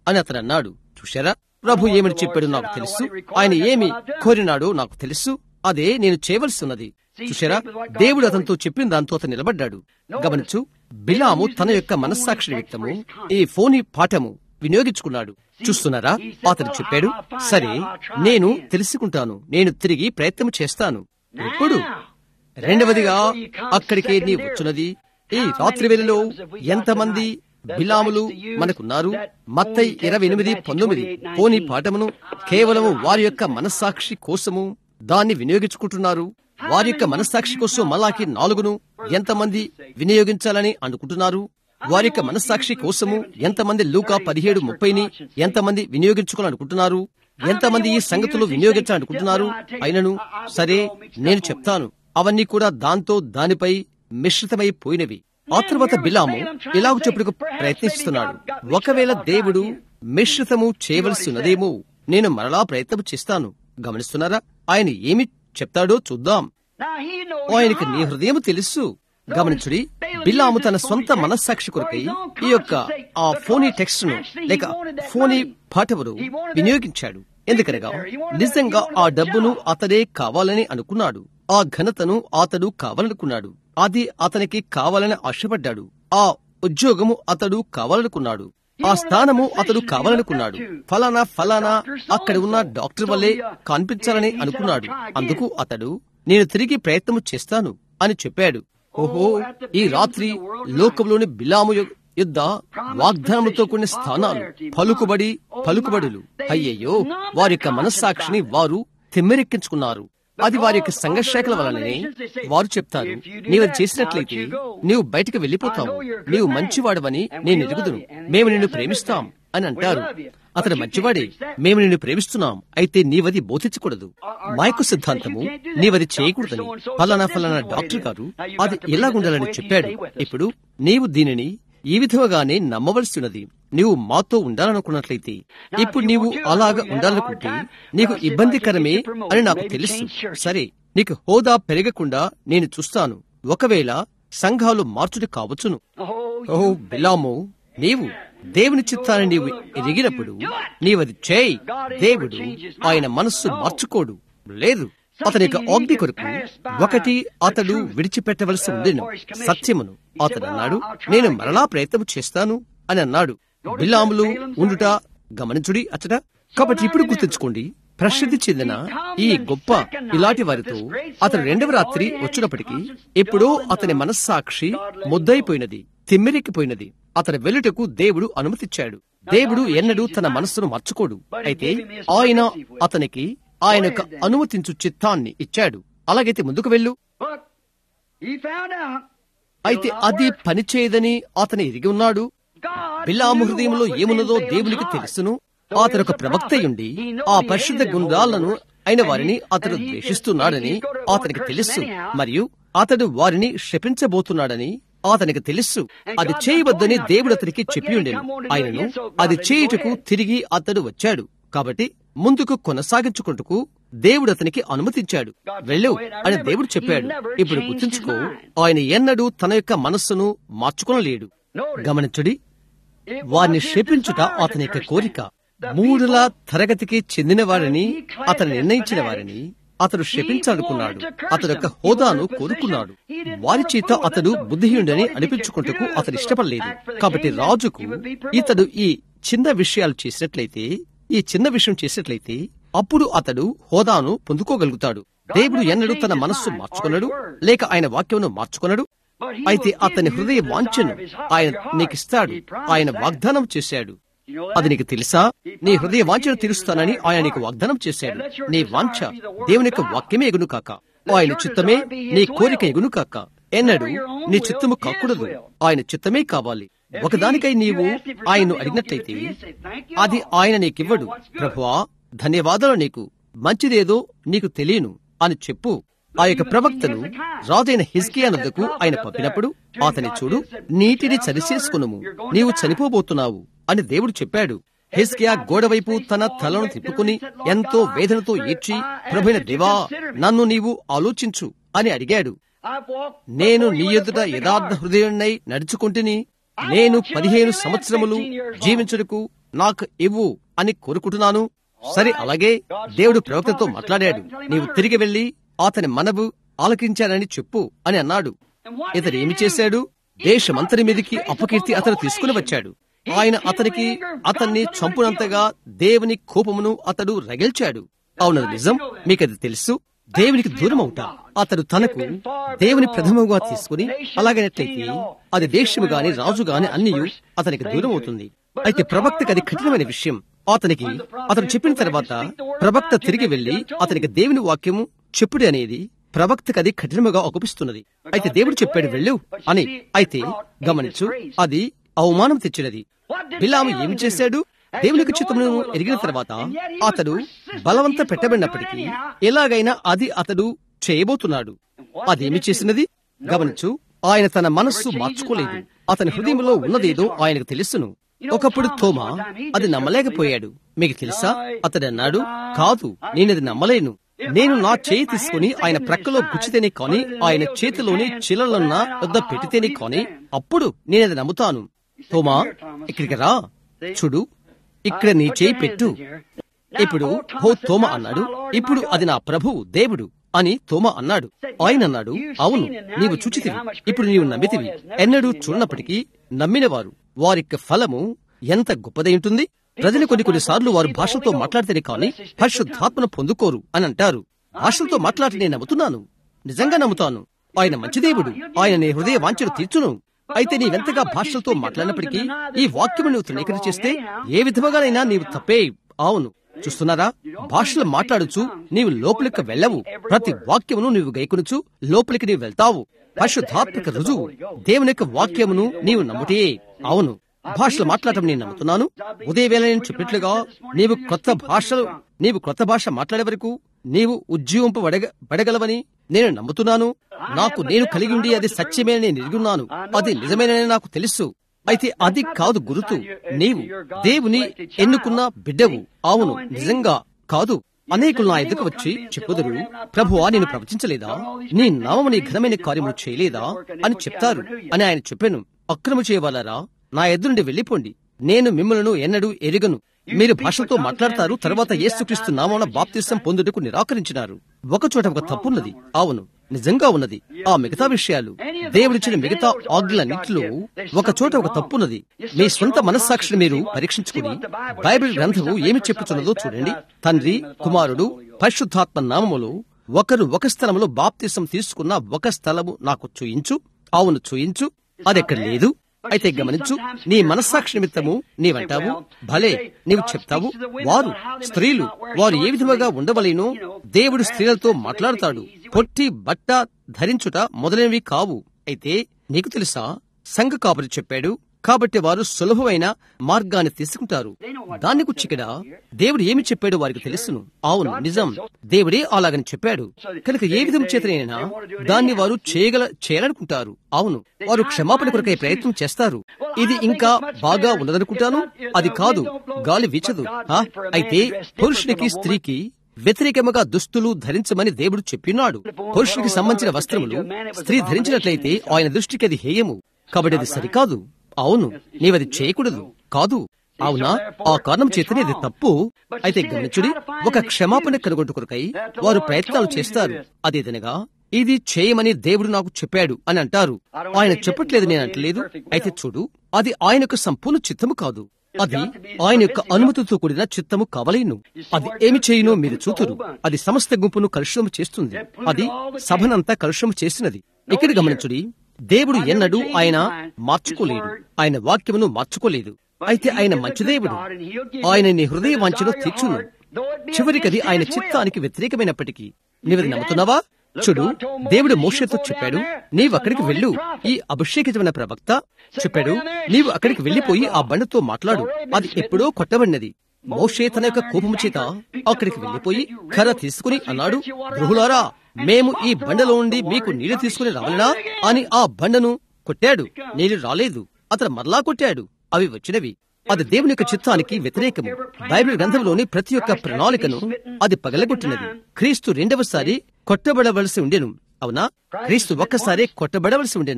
అని అతను అన్నాడు చూశారా ప్రభు ఏమని చెప్పాడు నాకు తెలుసు ఆయన ఏమి కోరినాడో నాకు తెలుసు అదే నేను చేయవలసి ఉన్నది చూశారా దేవుడు అతనితో చెప్పిన దాంతో అతను నిలబడ్డాడు గమనించు బిలాము తన యొక్క మనస్సాక్షి నిమిత్తము ఈ ఫోని పాఠము వినియోగించుకున్నాడు చూస్తున్నారా అతను చెప్పాడు సరే నేను తెలుసుకుంటాను నేను తిరిగి ప్రయత్నం చేస్తాను ఇప్పుడు రెండవదిగా అక్కడికే నీ వచ్చున్నది ఈ రాత్రి వేళలో ఎంతమంది బిలాములు మనకున్నారు మత్తై ఇరవై ఎనిమిది పంతొమ్మిది పోని పాఠమును కేవలం వారి యొక్క మనస్సాక్షి కోసము దాన్ని వినియోగించుకుంటున్నారు వారి యొక్క మనస్సాక్షి కోసం మలాకి నాలుగును ఎంతమంది వినియోగించాలని అనుకుంటున్నారు వారి యొక్క మనస్సాక్షి కోసము ఎంతమంది లూకా పదిహేడు ముప్పైని ఎంతమంది వినియోగించుకోవాలనుకుంటున్నారు ఎంతమంది ఈ సంగతులు వినియోగించాలనుకుంటున్నారు అయినను సరే నేను చెప్తాను అవన్నీ కూడా దాంతో దానిపై మిశ్రితమైపోయినవి ఆ తర్వాత బిలాము ఇలాగ చెప్పుటకు ప్రయత్నిస్తున్నాడు ఒకవేళ దేవుడు మిశ్రితము చేయవలసి ఉన్నదేమో నేను మరలా ప్రయత్నం చేస్తాను గమనిస్తున్నారా ఆయన ఏమి చెప్తాడో చూద్దాం ఆయనకు నీ హృదయం తెలుసు గమనించుడి బిలాము తన సొంత మనస్సాక్షి కొరకై ఈ యొక్క ఆ ఫోనీ టెక్స్ట్ ను లేక ఫోనీ పాఠమును వినియోగించాడు ఎందుకనగా నిజంగా ఆ డబ్బును అతడే కావాలని అనుకున్నాడు ఆ ఘనతను అతడు కావాలనుకున్నాడు అది అతనికి కావాలని ఆశపడ్డాడు ఆ ఉద్యోగము అతడు కావాలనుకున్నాడు ఆ స్థానము అతడు కావాలనుకున్నాడు ఫలానా ఫలానా అక్కడ ఉన్న డాక్టర్ వల్లే కనిపించాలని అనుకున్నాడు అందుకు అతడు నేను తిరిగి ప్రయత్నం చేస్తాను అని చెప్పాడు ఓహో ఈ రాత్రి లోకంలోని బిలాము యొ- యుద్ధ వాగ్దానములతో కూడిన స్థానాలు పలుకుబడి పలుకుబడులు అయ్యయ్యో వారి యొక్క మనస్సాక్షిని వారు తిమ్మెరెక్కించుకున్నారు అది వారి యొక్క సంఘర్షేకల వలననే వారు చెప్తారు నీవు అది చేసినట్లయితే నీవు బయటకు వెళ్లిపోతావు నీవు మంచివాడవని నేను ఎరుగుదును మేము నిన్ను ప్రేమిస్తాం అని అంటారు అతడు మంచివాడే మేము నిన్ను ప్రేమిస్తున్నాం అయితే నీవది బోధించకూడదు మా యొక్క సిద్ధాంతము నీవది చేయకూడదని ఫలానా ఫలానా డాక్టర్ గారు అది ఎలాగుండాలని చెప్పాడు ఇప్పుడు నీవు దీనిని ఈ విధముగానే నమ్మవలసి ఉన్నది నీవు మాతో ఉండాలనుకున్నట్లయితే ఇప్పుడు నీవు అలాగ ఉండాలనుకుంటే నీకు ఇబ్బందికరమే అని నాకు తెలుసు సరే నీకు హోదా పెరగకుండా నేను చూస్తాను ఒకవేళ సంఘాలు మార్చుడి కావచ్చును ఓ బిలాము నీవు దేవుని చిత్తాన్ని నీవు ఎరిగినప్పుడు నీవది చేయి దేవుడు ఆయన మనస్సు మార్చుకోడు లేదు అతని యొక్క ఆజ్ఞ కొరకు ఒకటి అతడు విడిచిపెట్టవలసి ఉండేను సత్యమును అతడు అన్నాడు నేను మరలా ప్రయత్నం చేస్తాను అని అన్నాడు బిలాములు ఉండుట గమనించుడి అచ్చట కాబట్టి ఇప్పుడు గుర్తుంచుకోండి ప్రసిద్ధి చెందిన ఈ గొప్ప ఇలాంటి వారితో అతను రెండవ రాత్రి వచ్చినప్పటికీ ఎప్పుడో అతని మనస్సాక్షి ముద్దైపోయినది తిమ్మిరెక్కిపోయినది అతని వెలుటకు దేవుడు అనుమతిచ్చాడు దేవుడు ఎన్నడూ తన మనస్సును మార్చుకోడు అయితే ఆయన అతనికి ఆయన యొక్క అనుమతించు చిత్తాన్ని ఇచ్చాడు అలాగైతే ముందుకు వెళ్ళు But he found out అయితే అది పనిచేయదని అతను ఎరిగి ఉన్నాడు God బిలాము knew హృదయంలో what was in ఏమున్నదో Balaam's దేవునికి heart. తెలుసును So అతను ఒక here's the ప్రవక్త prophet. ఉండి He knows ఆ he పరిశుద్ధ hated them గుండాలను whole అయిన world. వారిని And he- అతడు and he- ద్వేషిస్తున్నాడని he's gonna- అతనికి gonna తెలుసు curse them anyhow. మరియు అతడు వారిని శపించబోతున్నాడని అతనికి తెలుసు అది చేయవద్దని దేవుడు అతనికి చెప్పి ఉండేను ఆయనను అది చేయుటకు తిరిగి అతడు వచ్చాడు కాబట్టి ముందుకు కొనసాగించుకుంటకు దేవుడు అతనికి అనుమతించాడు వెళ్ళు అని దేవుడు చెప్పాడు ఇప్పుడు గుర్తుంచుకో ఆయన ఎన్నడూ తన యొక్క మనస్సును మార్చుకొనలేడు గమనించుడి It వారిని was his శపించుట desire అతని యొక్క to కోరిక curse them. The మూడుల people తరగతికి చెందిన వారిని అతను నిర్ణయించిన వారిని అతడు శపించాలనుకున్నాడు అతడు యొక్క హోదాను కోరుకున్నాడు వారి చేత అతడు బుద్ధిహీనుడని అనిపించుకుంటకు అతడు ఇష్టపడలేదు కాబట్టి రాజుకు ఇతడు ఈ చిన్న విషయాలు చేసినట్లయితే ఈ చిన్న విషయం చేసినట్లయితే అప్పుడు అతడు హోదాను పొందుకోగలుగుతాడు దేవుడు ఎన్నడూ తన మనస్సు మార్చుకున్నాడు లేక ఆయన వాక్యమును మార్చుకున్నాడు But he అయితే will give అతని you హృదయ the వాంఛను desire of his heart, ఆయన your heart. నీకిస్తాడు He promised ఆయన that. వాగ్దానం చేశాడు You know అది that? నీకు తెలుసా నీ హృదయ వాంఛను తీరుస్తానని ఆయన నీకు వాగ్దానం చేశాడు నీ వాంఛ దేవుని యొక్క వాక్యమే ఎగును కాక ఆయన చిత్తమే నీ కోరిక ఎగును కాక ఎన్నడు నీ చిత్తము కాకూడదు ఆయన చిత్తమే కావాలి ఒకదానికై నీవు ఆయన్ను అడిగినట్లయితే అది ఆయన నీకివ్వడు ప్రభువా ధన్యవాదాలు నీకు మంచిదేదో నీకు తెలియను అని చెప్పు ఆ యొక్క ప్రవక్తను రాజైన హిజ్కియా నద్దకు ఆయన పంపినప్పుడు అతని చూడు నీటిని చలిచేసుకునుము నీవు చనిపోబోతున్నావు అని దేవుడు చెప్పాడు హిజ్కియా గోడవైపు తన తలను తిప్పుకుని ఎంతో వేదనతో ఏడ్చి ప్రభుైన దేవా నన్ను నీవు ఆలోచించు అని అడిగాడు I've walked నేను before నీ you with a ఎదుట perfect యథార్థ heart. హృదయున్నై నడుచుకుంటుని నేను పదిహేను సంవత్సరములు జీవించుటకు నాకు ఇవ్వు అని కోరుకుంటున్నాను సరే అలాగే దేవుడు ప్రవక్తతో మాట్లాడాడు నీవు తిరిగి వెళ్లి అతని మనవు ఆలకించానని చెప్పు అని అన్నాడు ఇతడు ఏమి చేశాడు దేశమంతరి మీదికి అపకీర్తి అతను తీసుకుని వచ్చాడు ఆయన అతనికి అతన్ని చంపునంతగా దేవుని కోపమును అతడు రగిల్చాడు అవునది నిజం మీకది తెలుసు దేవునికి దూరం అవుట అతడు తనకు దేవుని ప్రథమగా తీసుకుని అలాగైనట్లయితే అది దేశము గాని రాజు గాని అన్ని అతనికి దూరం అవుతుంది అయితే ప్రవక్తకి అది కఠినమైన విషయం అతనికి అతను చెప్పిన తర్వాత ప్రవక్త తిరిగి వెళ్లి అతనికి దేవుని వాక్యము చెప్పుడి అనేది ప్రవక్తకు అది కఠినముగా ఒప్పిస్తున్నది అయితే దేవుడు చెప్పాడు వెళ్ళు అని అయితే గమనించు అది అవమానం తెచ్చినది బిలాము ఏమి చేశాడు దేవుని యొక్క చిత్తమును ఎరిగిన తర్వాత అతడు బలవంత పెట్టబడినప్పటికీ ఎలాగైనా అది అతడు చేయబోతున్నాడు అదేమి చేసినది గమనించు ఆయన తన మనస్సు మార్చుకోలేదు అతని హృదయంలో ఉన్నదేదో ఆయనకు తెలుసును ఒకప్పుడు తోమా అది నమ్మలేకపోయాడు మీకు తెలుసా అతడు అన్నాడు కాదు నేనది నమ్మలేను నేను నా చేయి తీసుకుని ఆయన ప్రక్కలో గుచ్చితేనే కాని ఆయన చేతిలోని చిలలన్న వద్ద పెట్టితేనే కాని అప్పుడు నేనది నమ్ముతాను తోమా ఇక్కడికి రా చూడు ఇక్కడ నీ చేయి పెట్టు ఇప్పుడు హో తోమ అన్నాడు ఇప్పుడు అది నా ప్రభువు దేవుడు అని తోమ అన్నాడు ఆయన అన్నాడు అవును నీవు చూచితివి ఇప్పుడు నీవు నమ్మితివి ఎన్నడూ చూడనప్పటికీ నమ్మినవారు వారికి ఫలము ఎంత గొప్పదై ఉంటుంది ప్రజలు కొన్ని కొన్ని సార్లు వారు భాషలతో మాట్లాడితేనే కాని పరిశుద్ధాత్మను పొందుకోరు అని అంటారు భాషలతో మాట్లాడి నేను నమ్ముతున్నాను నిజంగా నమ్ముతాను ఆయన మంచి దేవుడు ఆయన నీ హృదయ వాంఛను తీర్చును అయితే నీవెంతగా భాషలతో మాట్లాడినప్పటికీ ఈ వాక్యము నువ్వు తృణీకరణ చేస్తే ఏ విధముగానైనా నీవు తప్పే అవును చూస్తున్నారా భాషలు మాట్లాడుచు నీవు లోపలికి వెళ్ళవు ప్రతి వాక్యమును నీవు గైకొనుచు లోపలికి నీవు వెళ్తావు పరిశుద్ధాత్మక రుజువు దేవుని యొక్క వాక్యమును నీవు నమ్ముటే అవును భాషలు మాట్లాడటం నేను నమ్ముతున్నాను ఉదయవేళ నేను చెప్పినట్లుగా నీవు కొత్త భాషలు నీవు కొత్త భాష మాట్లాడే వరకు నీవు ఉజ్జీవింపబడగలవని నేను నమ్ముతున్నాను నాకు నేను కలిగి ఉండి అది సత్యమే నేను ఎరుగున్నాను అది నిజమేనని నాకు తెలుసు అయితే అది కాదు గురుతు నీవు దేవుని ఎన్నుకున్న బిడ్డవు అవును నిజంగా కాదు అనేకులు నా ఎదుకు వచ్చి చెప్పుదురు ప్రభువా నేను ప్రవచించలేదా నీ నామని ఘనమైన కార్యములు చేయలేదా అని చెప్తారు అని ఆయన చెప్పాను అక్రమ చేయవాలరా నా ఎదురు నుండి వెళ్ళిపోండి నేను మిమ్మల్ని ఎన్నడూ ఎరుగను మీరు భాషలతో మాట్లాడతారు తర్వాత యేసుక్రీస్తు నామన బాప్తిసం పొందుటకు నిరాకరించినారు ఒకచోట ఒక తప్పున్నది అవును నిజంగా ఉన్నది ఆ మిగతా విషయాలు దేవుడిచ్చిన మిగతా ఆజ్ఞలన్నింటిలో ఒక చోట ఒక తప్పున్నది మీ సొంత మనస్సాక్షిని మీరు పరీక్షించుకుని బైబిల్ గ్రంథము ఏమి చెప్పుచున్నదో చూడండి తండ్రి కుమారుడు పరిశుద్ధాత్మ నామములో ఒకరు ఒక స్థలములో బాప్తిసం తీసుకున్న ఒక స్థలము నాకు చూయించు అవును చూయించు అదెక్కడ లేదు అయితే గమనించు నీ మనస్సాక్షి నిమిత్తము నీవంటావు భలే నీవు చెప్తావు వారు స్త్రీలు వారు ఏ విధముగా ఉండవలేనో దేవుడు స్త్రీలతో మాట్లాడతాడు పొట్టి బట్ట ధరించుట మొదలైనవి కావు అయితే నీకు తెలుసా సంఘ కాపరి చెప్పాడు కాబట్టి వారు సులభమైన మార్గాన్ని తీసుకుంటారు దాన్ని గుచ్చికడ దేవుడు ఏమి చెప్పాడు వారికి తెలుసును అవును నిజం దేవుడే అలాగని చెప్పాడు కనుక ఏ విధం చేతనైనా దాన్ని వారు చేయగల చేయాలనుకుంటారు అవును వారు క్షమాపణ కొరకై ప్రయత్నం చేస్తారు ఇది ఇంకా బాగా ఉన్నదనుకుంటాను అది కాదు గాలి వీచదు ఆ? అయితే పురుషునికి స్త్రీకి వ్యతిరేకముగా దుస్తులు ధరించమని దేవుడు చెప్పినాడు పురుషునికి సంబంధించిన వస్త్రములు స్త్రీ ధరించినట్లయితే ఆయన దృష్టికి అది హేయము కాబట్టి అది సరికాదు అవును నీవది చేయకూడదు కాదు అవునా ఆ కారణం చేతనే ఇది తప్పు అయితే గమనించుడి ఒక క్షమాపణ కనుగొట్టు కొరకై వారు ప్రయత్నాలు చేస్తారు అదేదనగా ఇది చేయమని దేవుడు నాకు చెప్పాడు అని అంటారు ఆయన చెప్పట్లేదు నేను అంటలేదు అయితే చూడు అది ఆయనకు సంపూర్ణ చిత్తము కాదు అది ఆయన యొక్క అనుమతితో కూడిన చిత్తము కావలేను అది ఏమి చేయునో మీరు చూతురు అది సమస్త గుంపును కలుషము చేస్తుంది అది సభనంతా కలుషము చేసినది ఇక్కడ గమనించుడి దేవుడు ఎన్నడూ ఆయన మార్చుకోలేడు ఆయన వాక్యమును మార్చుకోలేదు అయితే ఆయన మంచి దేవుడు ఆయన నీ హృదయ వాంఛను తీర్చును చివరికది ఆయన చిత్తానికి వ్యతిరేకమైనప్పటికీ నీవు నమ్ముతున్నావా చూడు దేవుడు మోషతో చెప్పాడు నీవు అక్కడికి వెళ్ళు ఈ అభిషేకితమైన ప్రవక్త చెప్పాడు నీవు అక్కడికి వెళ్లిపోయి ఆ బండతో మాట్లాడు అది ఎప్పుడో కొట్టబడినది మోషే తన యొక్క కోపము చేత అక్కడికి వెళ్లిపోయి కర్ర తీసుకుని అన్నాడు గృహులారా మేము ఈ బండలో నుండి మీకు నీళ్లు తీసుకుని రావాలనా అని ఆ బండను కొట్టాడు నీళ్లు రాలేదు అతను మరలా కొట్టాడు అవి వచ్చినవి అది దేవుని యొక్క చిత్తానికి వ్యతిరేకము బైబిల్ గ్రంథంలోని ప్రతి ఒక్క ప్రణాళికను అది పగలగొట్టినది క్రీస్తు రెండవసారి కొట్టబడవలసి ఉండెను అవునా క్రీస్తు ఒక్కసారి కొట్టబడవలసి ఉండెను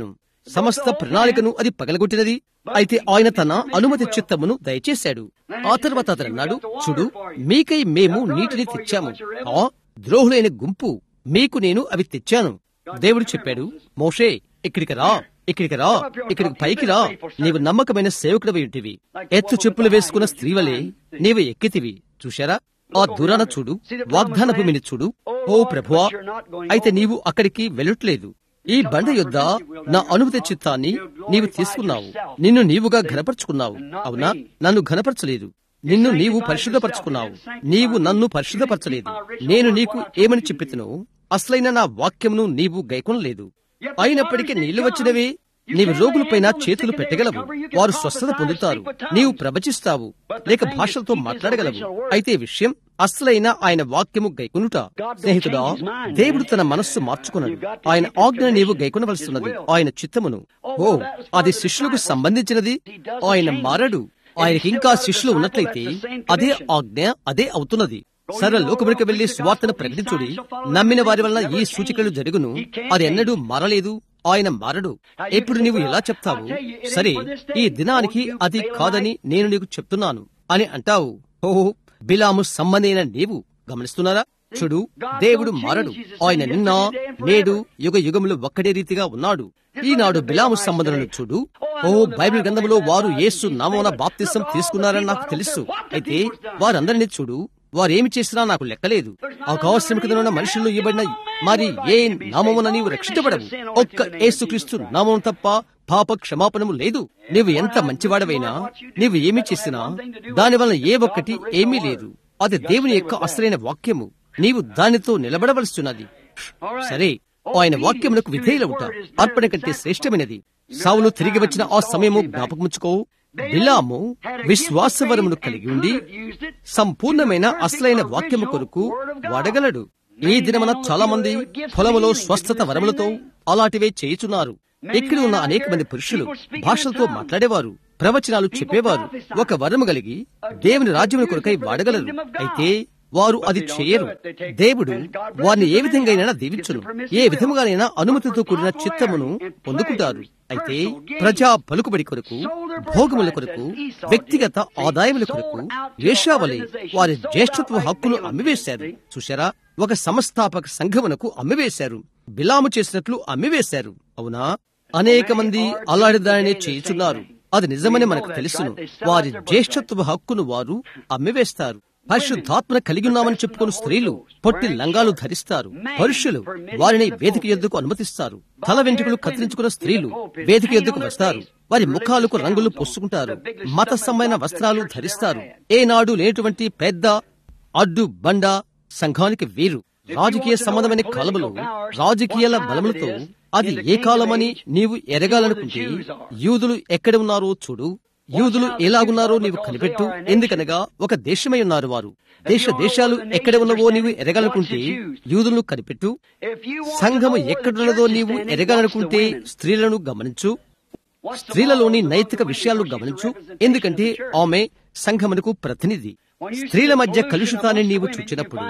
సమస్త ప్రణాళికను అది పగలగొట్టినది అయితే ఆయన తన అనుమతి చిత్తమును దయచేశాడు ఆ తర్వాత అతను అన్నాడు చూడు మీకై మేము నీటిని తెచ్చాము ఆ ద్రోహులైన గుంపు మీకు నేను అవి తెచ్చాను దేవుడు చెప్పాడు మోషే ఇక్కడికి రా ఇక్కడికి రా ఇక్కడికి పైకి రా నీవు నమ్మకమైన సేవకుడు ఉంటివి ఎత్తు చెప్పులు వేసుకున్న స్త్రీవలే నీవు ఎక్కితివి చూశారా ఆ దూరాన చూడు వాగ్దాన భూమిని చూడు ఓ ప్రభువా అయితే నీవు అక్కడికి వెళ్ళట్లేదు ఈ బండ యొద్ద నా అనుమతి చిత్తాన్ని నీవు తీసుకున్నావు నిన్ను నీవుగా ఘనపరుచుకున్నావు అవునా నన్ను ఘనపరచలేదు నిన్ను నీవు పరిశుద్ధపరచుకున్నావు నీవు నన్ను పరిశుద్ధపరచలేదు నేను నీకు ఏమని చెప్పితునో అసలైన నా వాక్యమును నీవు గైకొనలేదు అయినప్పటికీ నీళ్లు వచ్చినవే నీవు రోగులపైన చేతులు పెట్టగలవు వారు స్వస్థత పొందుతారు నీవు ప్రవచిస్తావు లేక భాషలతో మాట్లాడగలవు అయితే విషయం అసలైన ఆయన వాక్యము గైకొనుట స్నేహితుడా దేవుడు తన మనస్సు మార్చుకున్నాడు ఆయన ఆజ్ఞ నీవు గైకొనవలసినది ఆయన చిత్తమును ఓ అది శిష్యులకు సంబంధించినది ఆయన మారడు ఆయనకి ఇంకా శిష్యులు ఉన్నట్లయితే అదే ఆజ్ఞ అదే అవుతున్నది సర్వ లోకముడికి వెళ్లి సువార్తను ప్రకటించుడి నమ్మిన వారి వలన ఈ సూచికలు జరుగును అది ఎన్నడూ మారలేదు ఆయన మారడు ఎప్పుడు నీవు ఎలా చెప్తావు సరే ఈ దినానికి అది కాదని నేను నీకు చెప్తున్నాను అని అంటావు ఓహో బిలాము సంబంధైన నీవు గమనిస్తున్నారా చూడు దేవుడు మారడు ఆయన నిన్న నేడు యుగ యుగములు ఒక్కడే రీతిగా ఉన్నాడు ఈనాడు బిలాము సంబంధులను చూడు ఓ బైబిల్ గ్రంథంలో వారు యేసు నామోన బాప్తిసం తీసుకున్నారని నాకు తెలుసు అయితే వారందరినీ చూడు వారేమి చేసినా నాకు లెక్కలేదు ఆకాశ్రమికనున్న మనుషులు ఇవ్వబడిన మరి ఏ నామమున నీవు రక్షించబడవు ఒక్క యేసుక్రీస్తు నామం తప్ప పాప క్షమాపణము లేదు నీవు ఎంత మంచివాడవైనా నీవు ఏమి చేసినా దానివల్ల ఏ ఒక్కటి ఏమీ లేదు అది దేవుని యొక్క అసలైన వాక్యము నీవు దానితో నిలబడవలసినది సరే ఆయన వాక్యమునకు విధేయులవుట అర్పణ కంటే శ్రేష్టమైనది సావులు తిరిగి వచ్చిన ఆ సమయము జ్ఞాపకముంచుకో బిలాము విశ్వాసవరమును కలిగి ఉండి సంపూర్ణమైన అసలైన వాక్యము కొరకు వాడగలడు ఈ దినమున చాలా మంది పొలములో స్వస్థత వరములతో అలాంటివే చేయుచున్నారు ఇక్కడ ఉన్న అనేక మంది పురుషులు భాషలతో మాట్లాడేవారు ప్రవచనాలు చెప్పేవారు ఒక వరము కలిగి దేవుని రాజ్యముల కొరకై వాడగలరు అయితే వారు అది చేయరు దేవుడు వారిని ఏ విధంగా దీవించును ఏ విధముగానైనా అనుమతితో కూడిన చిత్తమును పొందుకుంటారు అయితే ప్రజా పలుకుబడి కొరకు భోగముల కొరకు వ్యక్తిగత ఆదాయముల కొరకు వేషావలి వారి జ్యేష్ఠత్వ హక్కును అమ్మివేశారు చూశారా ఒక సంస్థాపక సంఘమునకు అమ్మివేశారు బిలాము చేసినట్లు అమ్మివేశారు అవునా అనేక మంది అలాంటి దానినే చేయుచున్నారు అది నిజమని మనకు తెలుసును వారి జ్యేష్ఠత్వ హక్కును వారు అమ్మివేస్తారు పరిశుద్ధాత్మను కలిగి ఉన్నామని చెప్పుకుని స్త్రీలు పొట్టి లంగాలు ధరిస్తారు పరుషులు వారిని వేదిక ఎద్దుకు అనుమతిస్తారు తల వెంట్రుకలు కత్తిరించుకున్న స్త్రీలు వేదిక ఎద్దుకు వస్తారు వారి ముఖాలకు రంగులు పొసుకుంటారు మత సంబంధమైన వస్త్రాలు ధరిస్తారు ఏనాడు లేనటువంటి పెద్ద అడ్డు బండ సంఘానికి వీరు రాజకీయ సంబంధమైన కాలములు రాజకీయాల బలములతో అది ఏ కాలమని నీవు ఎరగాలనుకుంటే యూదులు ఎక్కడ ఉన్నారో చూడు యూదులు ఎలాగున్నారో నీవు కనిపెట్టు ఎందుకనగా ఒక దేశమై ఉన్నారు వారు దేశ దేశాలు ఎక్కడ ఉన్నవో నీవు ఎరగాలనుకుంటే యూదులను కనిపెట్టు సంఘము ఎక్కడున్నదో నీవు ఎరగాలనుకుంటే స్త్రీలను గమనించు స్త్రీలలోని నైతిక విషయాలను గమనించు ఎందుకంటే ఆమె సంఘమునకు ప్రతినిధి స్త్రీల మధ్య కలుషితాన్ని నీవు చూచినప్పుడు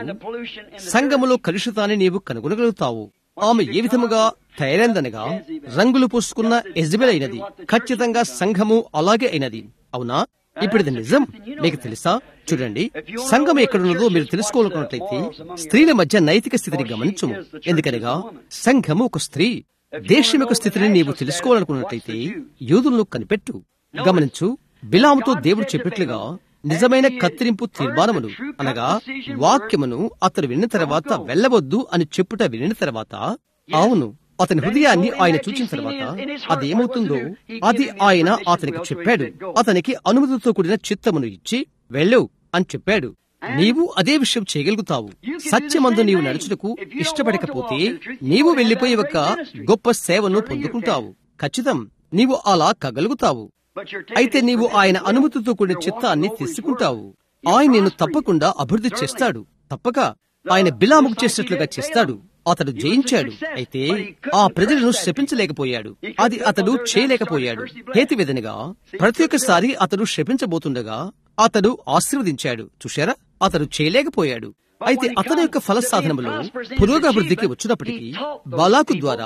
సంఘములో కలుషితాన్ని నీవు కనుగొనగలుగుతావు ఆమె ఏ విధముగా తయారైందనగా రంగులు పూసుకున్న ఎజబెల్ అయినది ఖచ్చితంగా సంఘము అలాగే అయినది అవునా ఇప్పుడు ఇది నిజం మీకు తెలుసా చూడండి సంఘం ఎక్కడున్నదో మీరు తెలుసుకోవాలనుకున్నట్లయితే స్త్రీల మధ్య నైతిక స్థితిని గమనించము ఎందుకనగా సంఘము ఒక స్త్రీ దేశం యొక్క స్థితిని నీవు తెలుసుకోవాలనుకున్నట్లయితే యూదులను కనిపెట్టు గమనించు బిలాముతో దేవుడు చెప్పినట్లుగా నిజమైన కత్తిరింపు తీర్మానమును అనగా వాక్యమును అతను విన్న తర్వాత వెళ్ళవద్దు అని చెప్పుట వినిన తర్వాత అవును అతని హృదయాన్ని ఆయన చూచిన తర్వాత అది ఏమవుతుందో అది ఆయన అతనికి చెప్పాడు అతనికి అనుమతితో కూడిన చిత్తమును ఇచ్చి వెళ్ళు అని చెప్పాడు నీవు అదే విషయం చేయగలుగుతావు సత్యమందు నీవు నడుచుటకు ఇష్టపడకపోతే నీవు వెళ్లిపోయి ఒక గొప్ప సేవను పొందుకుంటావు ఖచ్చితం నీవు అలా కగలుగుతావు అయితే నీవు ఆయన అనుమతితో కూడిన చిత్తాన్ని తీసుకుంటావు ఆయన నిన్ను తప్పకుండా అభివృద్ధి చేస్తాడు తప్పక ఆయన బిలాముకు చేసినట్లుగా చేస్తాడు అతడు జయించాడు అయితే ఆ ప్రజలను శపించలేకపోయాడు అది అతడు చేయలేకపోయాడు హేతువిధనిగా ప్రతి ఒక్కసారి అతడు శపించబోతుండగా అతడు ఆశీర్వదించాడు చూశారా అతడు చేయలేకపోయాడు అయితే అతని యొక్క ఫల సాధనములో పురోగభివృద్ధికి వచ్చినప్పటికీ బలాకు ద్వారా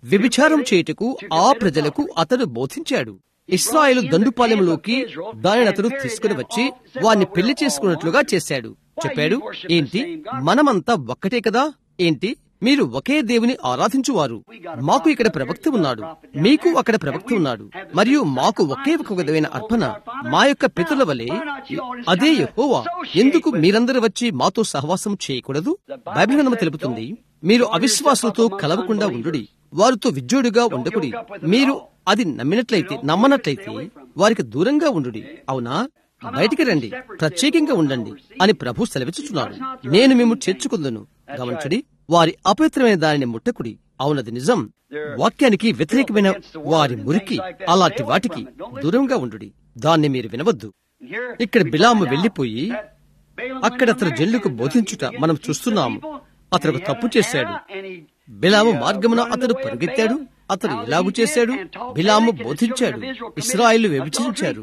వ్యభిచారం చేయుటకు ఆ ప్రజలకు అతడు బోధించాడు ఇస్రాయేలు దండుపాలెంలోకి దానిని అతడు తీసుకుని వచ్చి వారిని పెళ్లి చేసుకున్నట్లుగా చేశాడు చెప్పాడు ఏంటి మనమంతా ఒక్కటే కదా ఏంటి మీరు ఒకే దేవుని ఆరాధించువారు మాకు ఇక్కడ ప్రవక్త ఉన్నాడు మీకు అక్కడ ప్రవక్త ఉన్నాడు మరియు మాకు ఒకే ఒక విధమైన అర్పణ మా యొక్క పితరుల వలె అదే యెహోవా ఎందుకు మీరందరూ వచ్చి మాతో సహవాసం చేయకూడదు బైబిల్ గ్రంథం తెలుపుతుంది మీరు అవిశ్వాసులతో కలవకుండా ఉండుడి వారితో విజ్జోడుగా ఉండకుడి మీరు అది నమ్మినట్లయితే నమ్మనట్లయితే వారికి దూరంగా ఉండుడి అవునా బయటికి రండి ప్రత్యేకంగా ఉండండి అని ప్రభు సెలవిచ్చుచున్నాడు నేను మేము చేర్చుకుందును గమనించడి వారి అపవిత్రమైన దానిని ముట్టకుడి అవునది నిజం వాక్యానికి వ్యతిరేకమైన వారి మురికి అలాంటి వాటికి దూరంగా ఉండుడి దాన్ని మీరు వినవద్దు ఇక్కడ బిలాము వెళ్లిపోయి అక్కడ అతను జల్లుకు బోధించుట మనం చూస్తున్నాము అతను ఒక తప్పు చేశాడు బిలాము మార్గమున అతడు పరుగెత్తాడు అతడు ఎలాగు చేశాడు బిలాము బోధించాడు ఇస్రాయిల్ వ్యభిచరించారు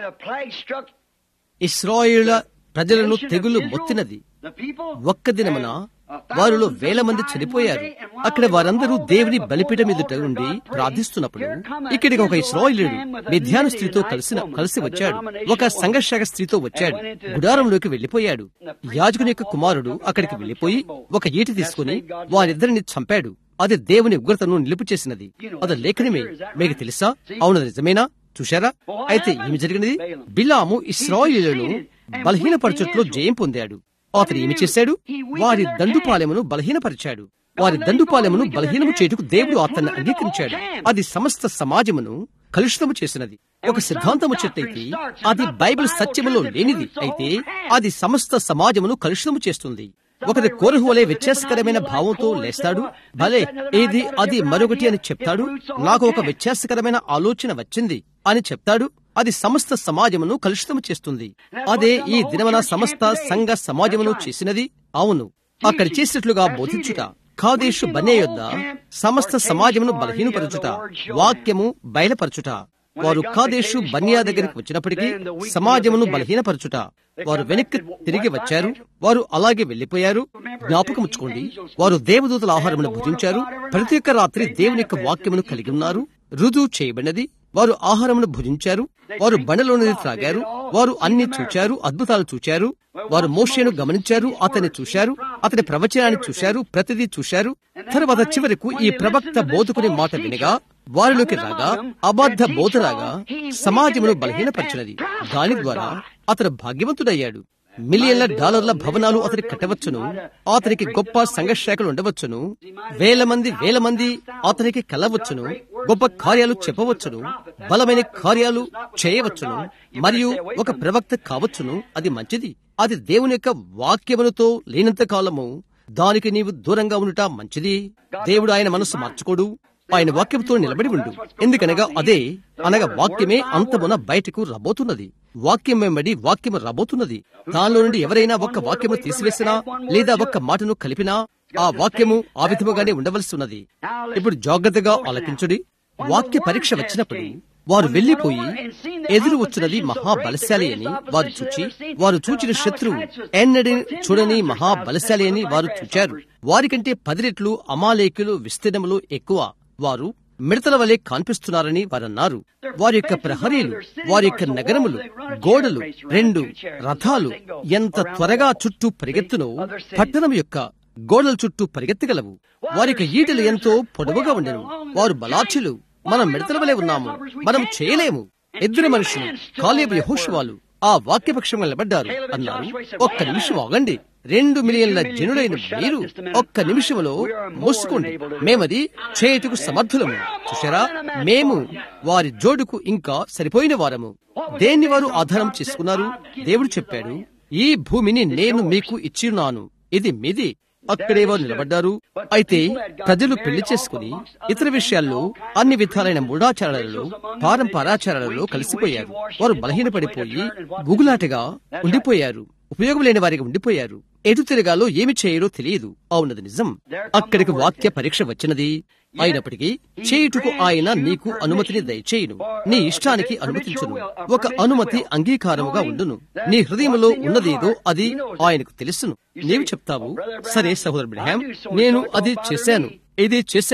ఇస్రాయిల ప్రజలను తెగులు మొత్తినది ఒక్క దినమున వారిలో వేల మంది చనిపోయారు అక్కడ వారందరూ దేవుని బలిపీఠం ఎదుట నుండి ప్రార్థిస్తున్నప్పుడు ఇక్కడికి ఒక ఇస్రాయిలుడు మిథ్యాను స్త్రీతో కలిసిన కలిసి వచ్చాడు ఒక సంఘర్షక స్త్రీతో వచ్చాడు గుడారంలోకి వెళ్లిపోయాడు యాజకుని యొక్క కుమారుడు అక్కడికి వెళ్లిపోయి ఒక ఈటి తీసుకుని వారిద్దరిని చంపాడు అది దేవుని ఉగ్రతను నిలుపు చేసినది అది లేఖనమే మీకు తెలుసా అవును నిజమేనా చూశారా అయితే ఏమి జరిగినది బిలాము ఇస్రాయిలను బలహీనపరచుట్లో జయం పొందాడు అతను ఏమి చేశాడు వారి దండుపాలెమును బలహీనపరిచాడు వారి దండుపాలెమును బలహీనము చేయుటకు దేవుడు అతన్ని అంగీకరించాడు అది సమస్త సమాజమును కలుషితము చేసినది ఒక సిద్ధాంతం వచ్చేటైతే అది బైబిల్ సత్యములో లేనిది అయితే అది సమస్త సమాజమును కలుషితము చేస్తుంది ఒకరి కోరుహు వలె వ్యత్యాసకరమైన భావంతో లేస్తాడు భలే ఏది అది మరొకటి అని చెప్తాడు నాకు ఒక వ్యత్యాసకరమైన ఆలోచన వచ్చింది అని చెప్తాడు అది సమస్త సమాజమును కలుషితము చేస్తుంది అదే ఈ దినమన సమస్త సంఘ సమాజమును చేసినది అవును అక్కడ చేసినట్లుగా బోధించుట ఖాదేశు బనే యొద్ద సమస్త సమాజమును బలహీనపరచుట వాక్యము బయలుపరచుట వారు ఖాదేశు బన్యా దగ్గరికి వచ్చినప్పటికీ సమాజమును బలహీనపరచుట వారు వెనక్కి తిరిగి వచ్చారు వారు అలాగే వెళ్లిపోయారు జ్ఞాపకముచ్చుకోండి వారు దేవదూతల ఆహారమును భుజించారు ప్రతి ఒక్క రాత్రి దేవుని యొక్క వాక్యమును కలిగి ఉన్నారు రుజువు చేయబడినది వారు ఆహారమును భుజించారు వారు బండలోనిది త్రాగారు వారు అన్ని చూచారు అద్భుతాలు చూచారు వారు మోషేను గమనించారు అతన్ని చూశారు అతని ప్రవచనాన్ని చూశారు ప్రతిదీ చూశారు తర్వాత చివరకు ఈ ప్రవక్త బోధకుని మాట వినగా వారిలోకి రాగా అబద్ధ బోధరాగా సమాజమును బలహీనపరిచినది దాని ద్వారా అతను భాగ్యవంతుడయ్యాడు మిలియన్ల డాలర్ల భవనాలు అతనికి కట్టవచ్చును అతనికి గొప్ప సంఘశాఖలు ఉండవచ్చును వేల మంది వేల మంది అతనికి కలవచ్చును గొప్ప కార్యాలు చెప్పవచ్చును బలమైన కార్యాలు చేయవచ్చును మరియు ఒక ప్రవక్త కావచ్చును అది మంచిది అది దేవుని యొక్క వాక్యములతో లేనంత కాలము దానికి నీవు దూరంగా ఉండుట మంచిది దేవుడు ఆయన మనసు మార్చుకోడు ఆయన వాక్యంతో నిలబడి ఉండు ఎందుకనగా అదే అనగా వాక్యమే అంతమున బయటకు రాబోతున్నది వాక్యం వెంబడి వాక్యము రాబోతున్నది దానిలో నుండి ఎవరైనా ఒక్క వాక్యము తీసివేసినా లేదా ఒక్క మాటను కలిపినా ఆ వాక్యము ఆ విధముగానే ఉండవలసి ఉన్నది ఇప్పుడు జాగ్రత్తగా ఆలకించుడి వాక్య పరీక్ష వచ్చినప్పుడు వారు వెళ్లిపోయి ఎదురు వచ్చినది మహాబలశాలి అని వారు చూచి వారు చూచిన శత్రువు ఎన్నడి చూడని మహాబలశాలి అని వారు చూచారు వారికంటే పది రెట్లు అమాలేకులు విస్తీర్ణములు ఎక్కువ వారు మిడతల వలె కనిపిస్తున్నారని వారన్నారు వారి యొక్క ప్రహరీలు వారి యొక్క నగరములు గోడలు రెండు రథాలు ఎంత త్వరగా చుట్టూ పరిగెత్తునో పట్టణం యొక్క గోడల చుట్టూ పరిగెత్తగలవు వారి యొక్క ఈటలు ఎంతో పొడవుగా ఉండెను వారు బలాచులు మనం మిడతల వలె ఉన్నాము మనం చేయలేము ఇద్దరు మనుషులు కాలేబు యహోషువాలు ఆ వాక్యపక్షం నిలబడ్డారు అన్నారు ఒక్క నిమిషం ఆగండి రెండు మిలియన్ల జనులైన మీరు ఒక్క నిమిషంలో మోసుకోండి మేమది చేయుటకు సమర్థులము చూసారా మేము వారి జోడుకు ఇంకా సరిపోయిన వారము దేన్ని వారు ఆధారం చేసుకున్నారు దేవుడు చెప్పాడు ఈ భూమిని నేను మీకు ఇచ్చిన్నాను ఇది మీది అక్కడే వారు నిలబడ్డారు అయితే ప్రజలు పెళ్లి చేసుకుని ఇతర విషయాల్లో అన్ని విధాలైన మూఢాచారాలలో పారంపరాచారాలలో కలిసిపోయారు వారు బలహీనపడిపోయి గుగులాటగా ఉండిపోయారు ఉపయోగం లేని వారికి ఉండిపోయారు ఎటు తిరగాలో ఏమి చేయరో తెలియదు అవునది నిజం అక్కడికి వాక్య పరీక్ష వచ్చినది అయినప్పటికీ చేయుటకు ఆయన నీకు అనుమతిని దయచేయును నీ ఇష్టానికి అనుమతించును ఒక అనుమతి అంగీకారముగా ఉండును నీ హృదయంలో ఉన్నదేదో అది ఆయనకు తెలుసును నీవు చెప్తావు సరే సహోదరు బ్రహాం నేను అది చేశాను ఇది చేశాను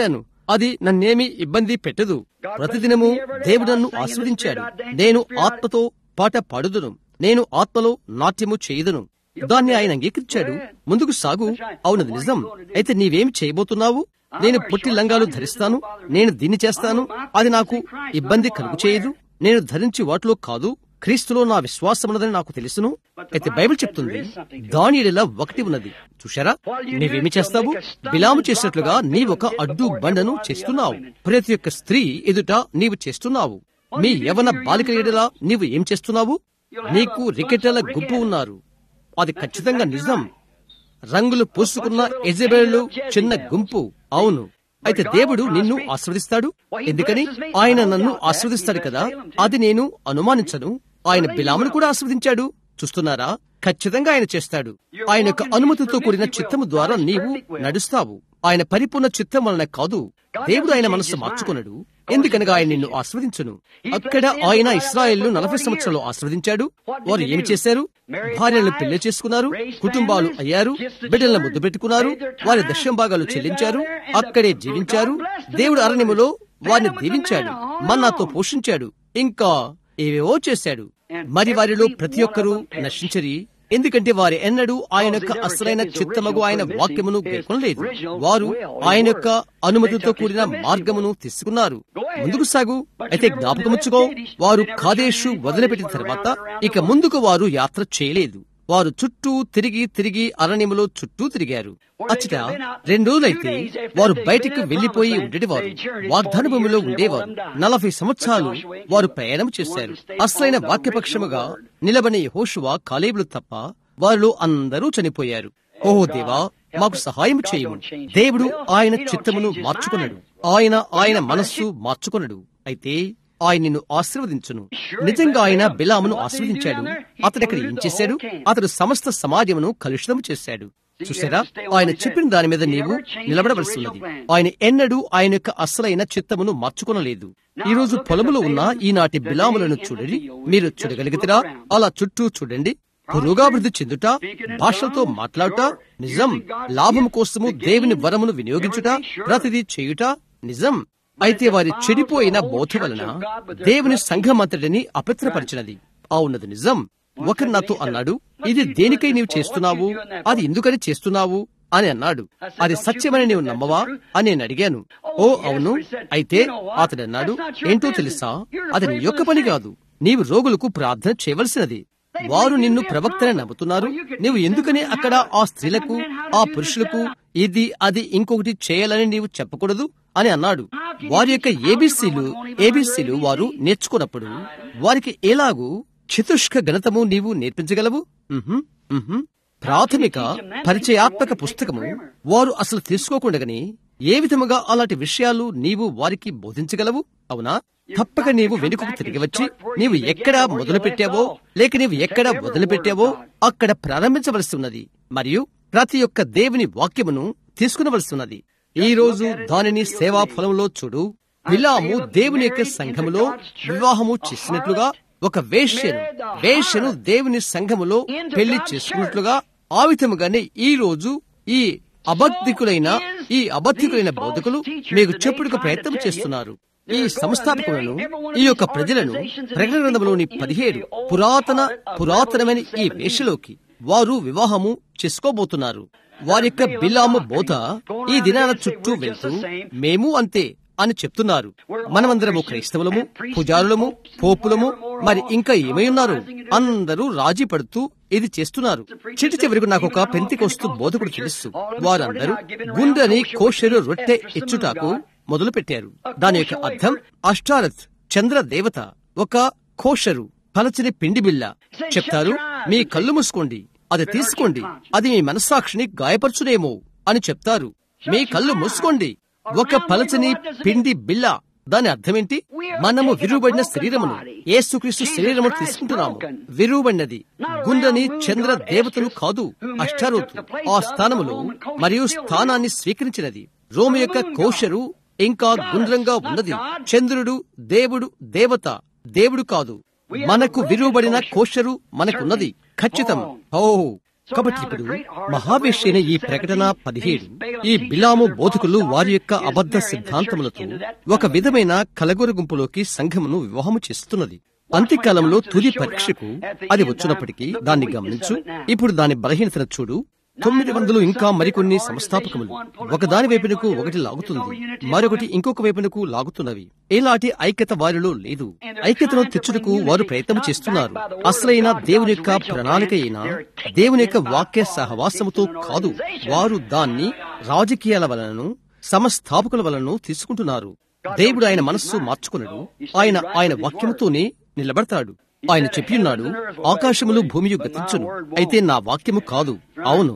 అది నన్నేమీ ఇబ్బంది పెట్టదు ప్రతిదినము దేవుడు నన్ను ఆస్వాదించాడు నేను ఆత్మతో పాట పాడుదును నేను ఆత్మలో నాట్యము చేయుదును దాన్ని ఆయన అంగీకరించాడు ముందుకు సాగు అవునది నిజం అయితే నీవేమి చేయబోతున్నావు నేను పొట్టి లంగాలు ధరిస్తాను నేను దీన్ని చేస్తాను అది నాకు ఇబ్బంది కలుగు చేయదు నేను ధరించి వాటిలో కాదు క్రీస్తులో నా విశ్వాసం ఉన్నదని నాకు తెలుసును అయితే బైబిల్ చెప్తుంది దానిలా ఒకటి ఉన్నది చూశారా నీవేమి చేస్తావు బిలాము చేసినట్లుగా నీ ఒక అడ్డు బండను చేస్తున్నావు ప్రతి ఒక్క స్త్రీ ఎదుట నీవు చేస్తున్నావు మీ యవన బాలిక ఎడలా నీవు ఏం చేస్తున్నావు నీకు రికెటల గుంపు ఉన్నారు అది ఖచ్చితంగా నిజం రంగులు పూసుకున్న ఎజబెళ్ళు చిన్న గుంపు అవును అయితే దేవుడు నిన్ను ఆస్వాదిస్తాడు ఎందుకని ఆయన నన్ను ఆస్వాదిస్తాడు కదా అది నేను అనుమానించను ఆయన బిలామును కూడా ఆస్వాదించాడు చూస్తున్నారా ఖచ్చితంగా ఆయన చేస్తాడు ఆయన యొక్క అనుమతితో కూడిన చిత్తము ద్వారా నీవు నడుస్తావు ఆయన పరిపూర్ణ చిత్తం వలన కాదు దేవుడు ఆయన మనస్సు మార్చుకున్నాడు ఎందుకనగా ఆయన నిన్ను ఆస్వాదించును అక్కడ ఆయన ఇస్రాయేల్ను నలభై సంవత్సరాలు ఆస్వాదించాడు వారు ఏమి చేశారు భార్యలను పెళ్లి చేసుకున్నారు కుటుంబాలు అయ్యారు బిడ్డలను ముద్దు పెట్టుకున్నారు వారి దశం భాగాలు చెల్లించారు అక్కడే జీవించారు దేవుడు అరణ్యములో వారిని దీవించాడు మన్నాతో పోషించాడు ఇంకా ఏవేవో చేశాడు మరి వారిలో ప్రతి ఒక్కరూ నశించరి ఎందుకంటే వారు ఎన్నడూ ఆయన యొక్క అసలైన చిత్తమగు ఆయన వాక్యమును గైకొనలేదు వారు ఆయన యొక్క అనుమతితో కూడిన మార్గమును తీసుకున్నారు ముందుకు సాగు అయితే జ్ఞాపకముచ్చుకో వారు కాదేశు వదిలిపెట్టిన తర్వాత ఇక ముందుకు వారు యాత్ర చేయలేదు వారు చుట్టూ తిరిగి తిరిగి అరణ్యములో చుట్టూ తిరిగారు అచ్చట రెండు రోజులైతే వారు బయటికి వెళ్లిపోయి ఉండేవారు వాగ్దాన భూమిలో ఉండేవారు నలభై సంవత్సరాలు వారు ప్రయాణం చేశారు అసలైన వాక్యపక్షముగా నిలబడి హోషువా కాలేబులు తప్ప వారిలో అందరూ చనిపోయారు ఓహో దేవా మాకు సహాయం చేయము దేవుడు ఆయన చిత్తమును మార్చుకున్నాడు ఆయన ఆయన మనస్సు మార్చుకున్నాడు అయితే ఆయన నిన్ను ఆశీర్వదించును నిజంగా ఆయన బిలామును ఆశీర్వదించాడు అతడు అక్కడ ఏం చేశాడు అతడు సమస్త సమాజమును కలుషితం చేశాడు చూసారా ఆయన చెప్పిన దాని మీద నీవు నిలబడవలసి ఉన్నది ఆయన ఎన్నడూ ఆయన యొక్క అసలైన చిత్తమును మార్చుకొనలేదు ఈ రోజు పొలములో ఉన్న ఈనాటి బిలాములను చూడండి మీరు చూడగలిగితేరా అలా చుట్టూ చూడండి పురోగాభివృద్ధి చెందుట భాషలతో మాట్లాడుట నిజం లాభం కోసము దేవుని వరమును వినియోగించుట ప్రతిదీ చేయుట నిజం అయితే వారి చెడిపోయిన బోధ వలన దేవుని సంఘమంతటిని అపత్రపరిచినది అవునది నిజం ఒకరు నాతో అన్నాడు ఇది దేనికై నీవు చేస్తున్నావు అది ఎందుకని చేస్తున్నావు అని అన్నాడు అది సత్యమని నీవు నమ్మవా అని నేను అడిగాను ఓ అవును అయితే అతడు అన్నాడు ఏంటో తెలుసా అది నీ యొక్క పని కాదు నీవు రోగులకు ప్రార్థన చేయవలసినది వారు నిన్ను ప్రవక్తని నమ్ముతున్నారు నీవు ఎందుకని అక్కడ ఆ స్త్రీలకు ఆ పురుషులకు ఇది అది ఇంకొకటి చేయాలని నీవు చెప్పకూడదు అని అన్నాడు వారి యొక్క ఏబిసిలు ఏబిసిలు వారు నేర్చుకున్నప్పుడు వారికి ఎలాగూ చతుష్క గణితము నీవు నేర్పించగలవు ఉహుం, ఉహుం. ప్రాథమిక పరిచయాత్మక పుస్తకము వారు అసలు తెలుసుకోకుండగానే ఏ విధముగా అలాంటి విషయాలు నీవు వారికి బోధించగలవు అవునా తప్పక నీవు వెనుకకు తిరిగి వచ్చి నీవు ఎక్కడ మొదలు పెట్టావో లేక నీవు ఎక్కడ వదిలిపెట్టావో అక్కడ ప్రారంభించవలసి ఉన్నది మరియు ప్రతి ఒక్క దేవుని వాక్యమును తీసుకునవలసి ఉన్నది ఈ రోజు దానిని సేవా ఫలంలో చూడు బిలాము దేవుని యొక్క సంఘములో వివాహము చేసినట్లుగా ఒక వేశ్యను వేశ్యను దేవుని సంఘములో పెళ్లి చేసుకున్నట్లుగా ఆ విధముగానే ఈ రోజు ఈ అబద్ధికులైన ఈ అబద్ధికులైన బోధకులు మీకు చెప్పుడుకు ప్రయత్నం చేస్తున్నారు ఈ సంస్థాపకులను ఈ యొక్క ప్రజలను ప్రకటన గ్రంథంలోని పదిహేడు పురాతన పురాతనమైన ఈ వేషలోకి వారు వివాహము చేసుకోబోతున్నారు వారి యొక్క బిలాము బోధ ఈ దినాల చుట్టూ వెళ్తూ మేము అంతే అని చెప్తున్నారు మనమందరము క్రైస్తవులము పుజారులము పోపులము మరి ఇంకా ఏమై ఉన్నారు అందరూ రాజీ పడుతూ ఇది చేస్తున్నారు చిటి చివరికి నాకు ఒక పెంతికొస్తూ బోధకుడు తెలుసు వారందరూ గుండెని కోషెరు రొట్టె ఇచ్చుటాకు మొదలు పెట్టారు దాని యొక్క అర్థం అష్టారత్ చంద్ర దేవత ఒక కోషరు పలచని పిండి బిల్ల చెప్తారు మీ కళ్ళు మూసుకోండి అది తీసుకోండి అది మీ మనస్సాక్షిని గాయపరచునేమో అని చెప్తారు మీ కళ్ళు మూసుకోండి ఒక పలచని పిండి బిల్ల దాని అర్థమేంటి మనము విరువబడిన శరీరమును ఏసుక్రీస్తు శరీరము తీసుకుంటున్నాము విరువబడినది గుండెని చంద్ర దేవతలు కాదు అష్టారోతు ఆ స్థానములో మరియు స్థానాన్ని స్వీకరించినది రోము యొక్క కోశరు ఇంకా గుండ్రంగా ఉన్నది చంద్రుడు దేవుడు దేవత దేవుడు కాదు మనకు విరువబడిన కోశరు మనకున్నది ఖచ్చితం ఓ కాబట్టి ఇప్పుడు మహావేశ్యైన ఈ ప్రకటన పదిహేడు ఈ బిలాము బోధకులు వారి యొక్క అబద్ధ సిద్ధాంతములతో ఒక విధమైన కలగొర గుంపులోకి సంఘమును వివాహము చేస్తున్నది అంత్యకాలంలో తుది పరీక్షకు అది వచ్చినప్పటికీ దాన్ని గమనించు ఇప్పుడు దాని బలహీనతను చూడు తొమ్మిది వందలు ఇంకా మరికొన్ని సంస్థాపకములు ఒకదాని వైపునకు ఒకటి లాగుతుంది మరొకటి ఇంకొక వైపునకు లాగుతున్నవి ఎలాంటి ఐక్యత వారిలో లేదు ఐక్యతను తెచ్చుటకు వారు ప్రయత్నం చేస్తున్నారు అసలైన దేవుని యొక్క ప్రణాళిక అయిన దేవుని యొక్క వాక్య సహవాసముతో కాదు వారు దాన్ని రాజకీయాల వలనను సమస్థాపకుల వలన తీసుకుంటున్నారు దేవుడు ఆయన మనస్సు మార్చుకున్నాడు ఆయన ఆయన వాక్యముతోనే నిలబడతాడు ఆయన చెప్పియున్నాడు ఆకాశములు భూమియు గతించును అయితే నా వాక్యము కాదు అవును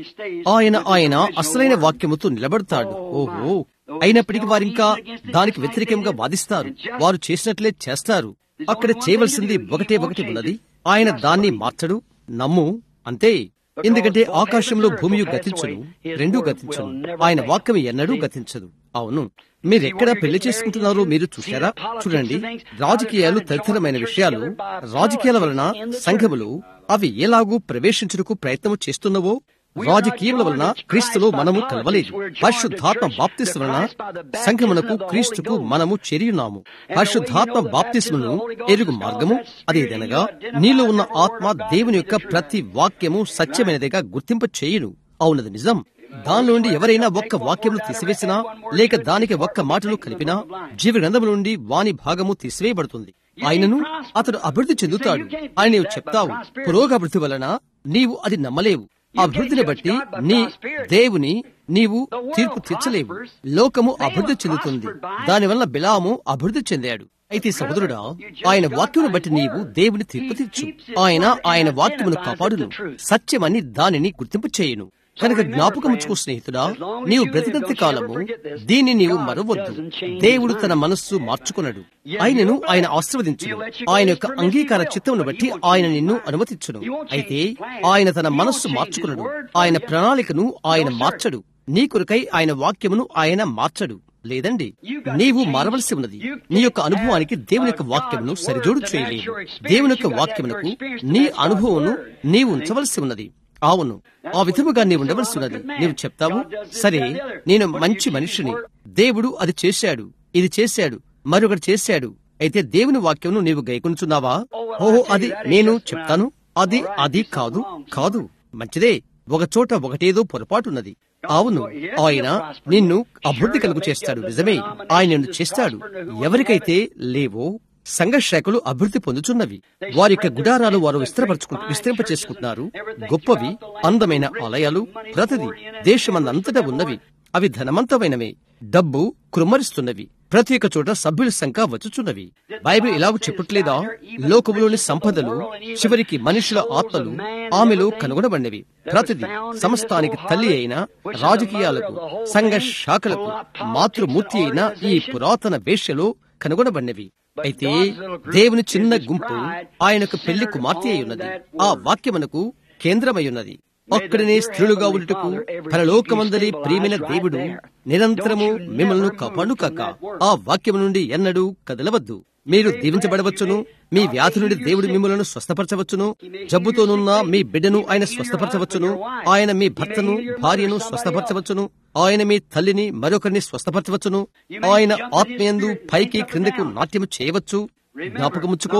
ఆయన ఆయన అసలైన వాక్యముతో నిలబడతాడు ఓహో అయినప్పటికీ వారింకా దానికి వ్యతిరేకంగా వాదిస్తారు వారు చేసినట్లే చేస్తారు అక్కడ చేయవలసింది ఒకటే ఒకటి ఉన్నది ఆయన దాన్ని మార్చడు నమ్ము అంతే ఎందుకంటే ఆకాశంలో భూమియు గతించును రెండూ గతించును ఆయన వాక్యం ఎన్నడూ గతించదు అవును మీరెక్కడ పెళ్లి చేసుకుంటున్నారో మీరు చూశారా చూడండి రాజకీయాలు తదితరమైన విషయాలు రాజకీయాల వలన సంఘములు అవి ఎలాగూ ప్రవేశించుటకు ప్రయత్నం చేస్తున్నవో రాజకీయముల వలన క్రీస్తులో మనము కలవలేదు పరిశుద్ధాత్మ బాప్తిస్ వలన సంఘమునకు క్రీస్తుకు మనము చేరియున్నాము పరిశుద్ధాత్మ బాప్తిస్మును ఎరుగు మార్గము అదేదనగా నీలో ఉన్న ఆత్మ దేవుని యొక్క ప్రతి వాక్యము సత్యమైనదిగా గుర్తింప చేయును అవునది నిజం దానిలో నుండి ఎవరైనా ఒక్క వాక్యమును తీసివేసినా లేక దానికి ఒక్క మాటను కలిపినా జీవ గ్రంథము నుండి వాని భాగము తీసివేయబడుతుంది ఆయనను అతడు అభివృద్ధి చెందుతాడు ఆయన నీవు చెప్తావు పురోగభివృద్ధి వలన నీవు అది నమ్మలేవు అభివృద్ధిని బట్టి నీ దేవుని నీవు తీర్పు తీర్చలేవు లోకము అభివృద్ధి చెందుతుంది దానివల్ల బిలాము అభివృద్ధి చెందాడు అయితే సహోదరుడా ఆయన వాక్యమును బట్టి నీవు దేవుని తీర్పు తీర్చు ఆయన ఆయన వాక్యమును కాపాడును సత్యమని దానిని గుర్తింపు చేయును కనుక జ్ఞాపకముచ్చుకో స్నేహితుడా నీవు బ్రతికంత కాలము దీన్ని నీవు మరవద్దు దేవుడు తన మనస్సు మార్చుకున్నాడు ఆయనను ఆయన ఆశీర్వదించును ఆయన యొక్క అంగీకార చిత్తమును బట్టి ఆయన నిన్ను అనుమతించును అయితే ఆయన తన మనస్సు మార్చుకున్నాడు ఆయన ప్రణాళికను ఆయన మార్చడు నీ కొరకై ఆయన వాక్యమును ఆయన మార్చడు లేదండి నీవు మారవలసి ఉన్నది నీ యొక్క అనుభవానికి దేవుని యొక్క వాక్యమును సరిజోడు చేయలేదు దేవుని యొక్క వాక్యమునకు నీ అనుభవమును నీవు ఉంచవలసి ఉన్నది అవును ఆ విధముగా నీవు ఉండవలసి ఉన్నది నీవు చెప్తావు సరే నేను మంచి మనిషిని దేవుడు అది చేశాడు ఇది చేశాడు మరొకటి చేశాడు అయితే దేవుని వాక్యం నీవు గైకొనుచున్నావా ఓహో అది నేను చెప్తాను అది అది కాదు కాదు మంచిదే ఒక చోట ఒకటేదో పొరపాటున్నది అవును ఆయన నిన్ను అభివృద్ధి కలుగు చేస్తాడు నిజమే ఆయన నిన్ను చేస్తాడు ఎవరికైతే లేవో సంఘశాఖలు అభివృద్ధి పొందుచున్నవి వారి యొక్క గుడారాలు వారు విస్తరపరచుకు విస్తరింప చేసుకుంటున్నారు గొప్పవి అందమైన ఆలయాలు ప్రతిది దేశమందంతటా ఉన్నవి అవి ధనవంతమైనవే డబ్బు కృమ్మరిస్తున్నవి ప్రతి ఒక్క చోట సభ్యుల సంఖ్య వచ్చుచున్నవి బైబిల్ ఇలాగ చెప్పట్లేదా లోకములోని సంపదలు చివరికి మనుషుల ఆత్మలు ఆమెలో కనుగొనబడినవి ప్రతిది సమస్తానికి తల్లి అయిన రాజకీయాలకు సంఘ శాఖలకు మాతృమూర్తి అయిన ఈ పురాతన వేష్యలో కనుగొనబడినవి అయితే దేవుని చిన్న గుంపు ఆయనకు పెళ్లి కుమార్తె అయి ఉన్నది ఆ వాక్యమునకు కేంద్రమై ఉన్నది అక్కడనే స్త్రీలుగా ఉండుటకు పరలోకమందరి ప్రియమైన దేవుడు నిరంతరము మిమ్మల్ని కాపాడు కాక ఆ వాక్యము నుండి ఎన్నడూ కదలవద్దు మీరు దీవించబడవచ్చును మీ వ్యాధి నుండి దేవుడు మిమ్మల్ని స్వస్థపరచవచ్చును జబ్బుతోనున్న మీ బిడ్డను ఆయన స్వస్థపరచవచ్చును ఆయన మీ భర్తను భార్యను స్వస్థపరచవచ్చును ఆయన మీ తల్లిని మరొకరిని స్వస్థపరచవచ్చును ఆయన ఆత్మయందు పైకి క్రిందకు నాట్యము చేయవచ్చు జ్ఞాపకముచ్చుకో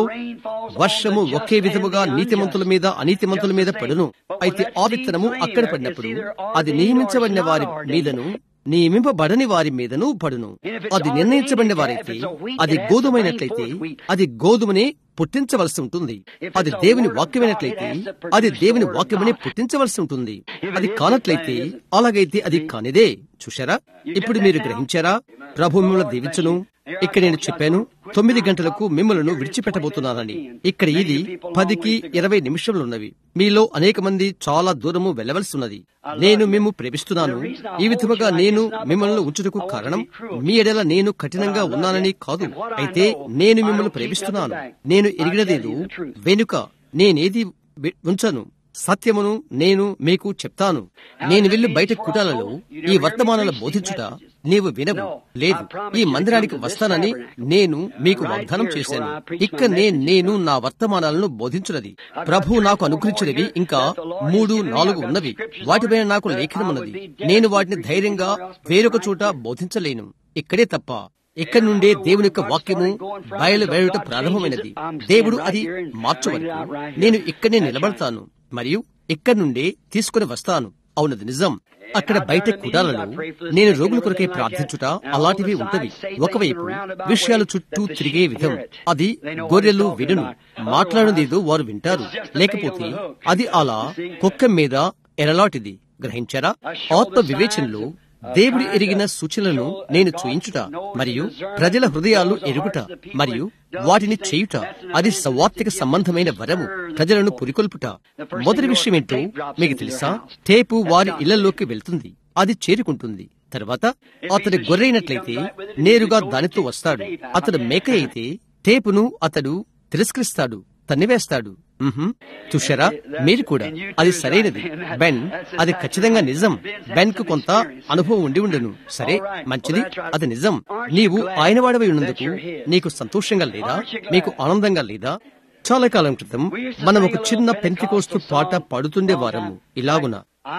వర్షము ఒకే విధముగా నీతిమంతుల మీద అనీతిమంతుల మీద పడును అయితే ఆ విత్తనము అక్కడ పడినప్పుడు అది నియమించబడిన వారి మీదను నియమింపబడని వారి మీదను పడును అది నిర్ణయించబడిన వారైతే అది గోధుమైనట్లయితే అది గోధుమనే పుట్టించవలసి ఉంటుంది అది దేవుని వాక్యమైనట్లయితే అది దేవుని వాక్యమనే పుట్టించవలసి ఉంటుంది అది కానట్లయితే అలాగైతే అది కానిదే చూశారా ఇప్పుడు మీరు గ్రహించారా ప్రభు మిమ్మల్ని దీవించును ఇక్కడ నేను చెప్పాను తొమ్మిది గంటలకు మిమ్మలను విడిచిపెట్టబోతున్నానని ఇక్కడ ఇది పదికి ఇరవై నిమిషములున్నవి మీలో అనేక మంది చాలా దూరము వెళ్ళవలసి ఉన్నది నేను మేము ప్రేమిస్తున్నాను ఈ విధముగా నేను మిమ్మల్ని ఉంచుటకు కారణం మీ ఎడల నేను కఠినంగా ఉన్నానని కాదు అయితే నేను మిమ్మల్ని ప్రేమిస్తున్నాను నేను ఎరిగినదేదు వెనుక నేనేది ఉంచను సత్యమును నేను మీకు చెప్తాను నేను వెళ్లి బయట కుటాలలో ఈ వర్తమానాలు బోధించుట నీవు వినవు లేదు ఈ మందిరానికి వస్తానని నేను మీకు వాగ్దానం చేశాను ఇక్కడనే నేను నా వర్తమానాలను బోధించున్నది ప్రభు నాకు అనుగ్రహించినవి ఇంకా మూడు నాలుగు ఉన్నవి వాటిపైన నాకు లేఖనం ఉన్నది నేను వాటిని ధైర్యంగా వేరొక చోట బోధించలేను ఇక్కడే తప్ప ఇక్కడ నుండే దేవుని యొక్క వాక్యము బయలు వేయట ప్రారంభమైనది దేవుడు అది మార్చవరకు నేను ఇక్కడనే నిలబడతాను మరియు ఇక్కడి నుండే తీసుకుని వస్తాను అవునది నిజం అక్కడ బయట కుడాలలో నేను రోగుల కొరకై ప్రార్థించుట అలాంటివి ఉంటవి ఒకవైపు విషయాలు చుట్టూ తిరిగే విధం అది గొర్రెలు వినును మాట్లాడేదో వారు వింటారు లేకపోతే అది అలా కుక్క మీద ఎరలాంటిది గ్రహించారా ఆత్మ వివేచనలో దేవుడి ఎరిగిన సూచనలను నేను చూయించుట మరియు ప్రజల హృదయాలు ఎరుగుట మరియు వాటిని చేయుట అది సవాత్తిక సంబంధమైన వరము ప్రజలను పురికొల్పుట మొదటి విషయం ఏంటో మీకు తెలుసా టేపు వారి ఇళ్లలోకి వెళ్తుంది అది చేరుకుంటుంది తర్వాత అతడు గొర్రెయినట్లయితే నేరుగా దానితో వస్తాడు అతడు మేక అయితే టేపును అతడు తిరస్కరిస్తాడు తన్నివేస్తాడు తుషరా మీరు కూడా అది సరైనది బెన్ అది ఖచ్చితంగా నిజం బెన్ కు కొంత అనుభవం ఉండి ఉండను సరే మంచిది అది నిజం నీవు ఆయన వాడవై ఉన్నందుకు నీకు సంతోషంగా లేదా మీకు ఆనందంగా లేదా చాలా కాలం క్రితం మనం ఒక చిన్న పెంతికోస్తు పాట పాడుతుండే వారము ఇలాగున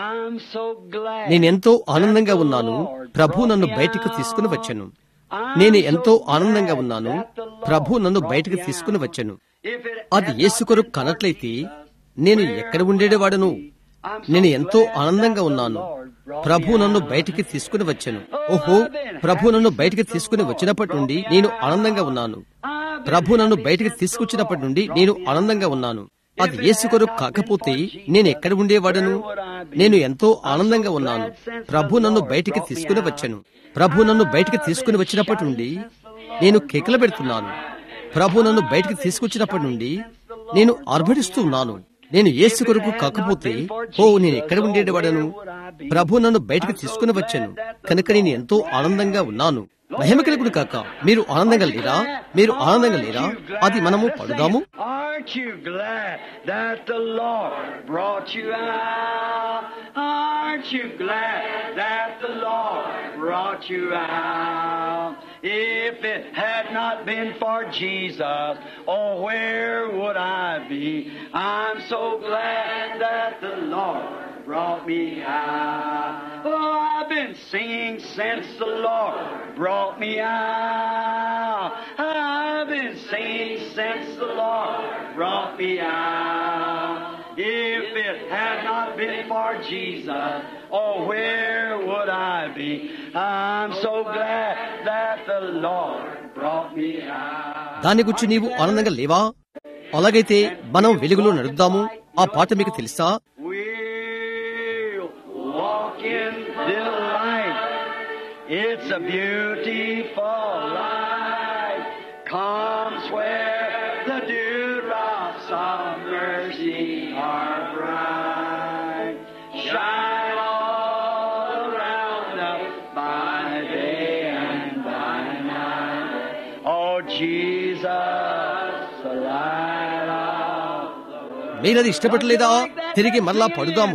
నేనెంతో ఆనందంగా ఉన్నాను ప్రభు నన్ను బయటికి తీసుకుని వచ్చాను నేను ఎంతో ఆనందంగా ఉన్నాను ప్రభు నన్ను బయటకు తీసుకుని వచ్చాను అది యేసు కొరకు కనట్లయితే నేను ఎక్కడ ఉండేవాడను నేను ఎంతో ఆనందంగా ఉన్నాను ప్రభు నన్ను బయటికి తీసుకుని వచ్చాను ఓహో ప్రభు నన్ను బయటికి తీసుకుని వచ్చినప్పటి నుండి నేను ఆనందంగా ఉన్నాను ప్రభు నన్ను బయటికి తీసుకొచ్చినప్పటి నుండి నేను ఆనందంగా ఉన్నాను అది యేసు కొరకు కాకపోతే నేను ఎక్కడ ఉండేవాడను నేను ఎంతో ఆనందంగా ఉన్నాను ప్రభు నన్ను బయటికి తీసుకుని వచ్చాను ప్రభు నన్ను బయటికి తీసుకుని వచ్చినప్పటి నుండి నేను కేకలు పెడుతున్నాను ప్రభు నన్ను బయటికి తీసుకొచ్చినప్పటి నుండి నేను ఆర్భటిస్తూ ఉన్నాను నేను ఏసు కొరకు కాకపోతే ఓ నేను ఎక్కడ ఉండేవాడను ప్రభు నన్ను బయటికి తీసుకుని వచ్చాను కనుక నేను ఎంతో ఆనందంగా ఉన్నాను మహిమ కలుగుడు కాక మీరు ఆనందంగా లేరా మీరు ఆనందంగా లేరా అది మనము పడుదాము Aren't you glad that the Lord brought you out? Aren't you glad that the Lord brought you out? If it had not been for Jesus, oh, where would I be? I'm so glad that the Lord brought me out. Oh, I've been singing since the Lord brought me out. I've been singing since the Lord brought me out. If it had not been for Jesus, oh, where would I be? I'm so glad that the Lord brought me out. దాని గురించి నీవు ఆనందంగా లేవా అలాగైతే మనం వెలుగులో నడుద్దాము ఆ పాట మీకు తెలుసా We'll walk in the light. It's a beautiful light. Comes where the dewdrops of mercy are bright. Shine all around us by day and by night. Oh, Jesus, the light of the world. మీరది ఇష్టపడలేదా తిరిగి మరలా పడుదాము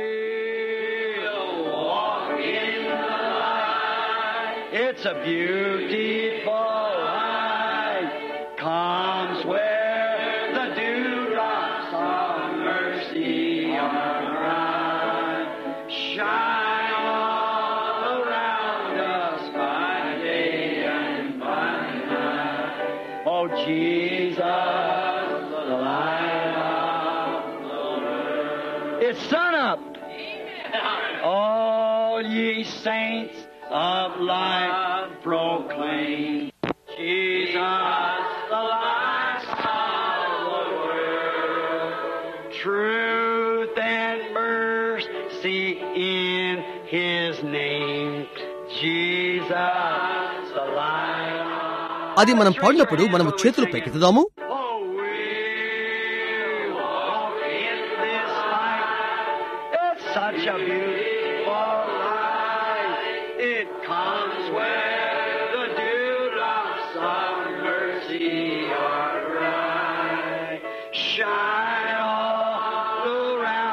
It's a beautiful light comes where the dewdrops of mercy are bright. Shine all around us by day and by night. Oh, Jesus, the light of the world. It's sun up. All ye saints of light proclaim Jesus, the light of the world. Truth and mercy in His name. Jesus, the light of అది మనం పాడినప్పుడు మనము చేతులు పైకెత్తుదాము Oh, we'll walk in this light. It's such a beautiful light. It comes where the dewdrops of mercy are bright. Shine all around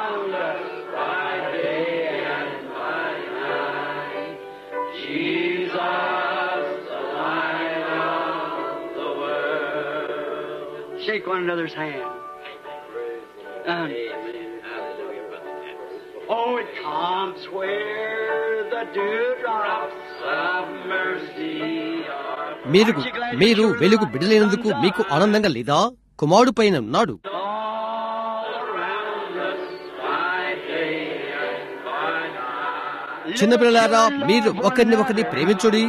Jesus, the light of the world. Shake one another's hand. And, oh, it comes where the dewdrops of mercy are. మీరు Aren't you glad మీరు you're వెలుగు right? బిడలేనందుకు మీకు ఆనందంగా లేదా కుమారుడు పైన ఉన్నాడు All around us by day and by night. చిన్నపిల్లలారా మీరు ఒకరిని ఒకరిని ప్రేమించుడి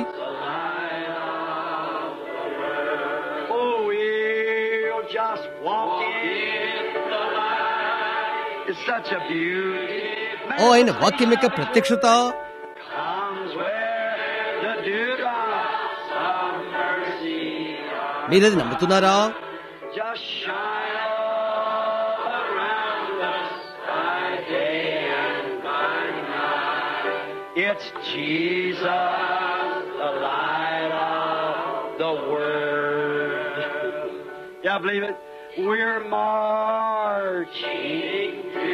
Oh, we'll just walk in the light. It's such a beauty. ఓ ఆయన వాక్యం యొక్క ప్రత్యక్షత comes where the dewdrops of mercy are. మీరది నమ్ముతున్నారా Just shine all around us by day and by night. It's Jesus, the light of the world. Yeah, believe it. We're marching to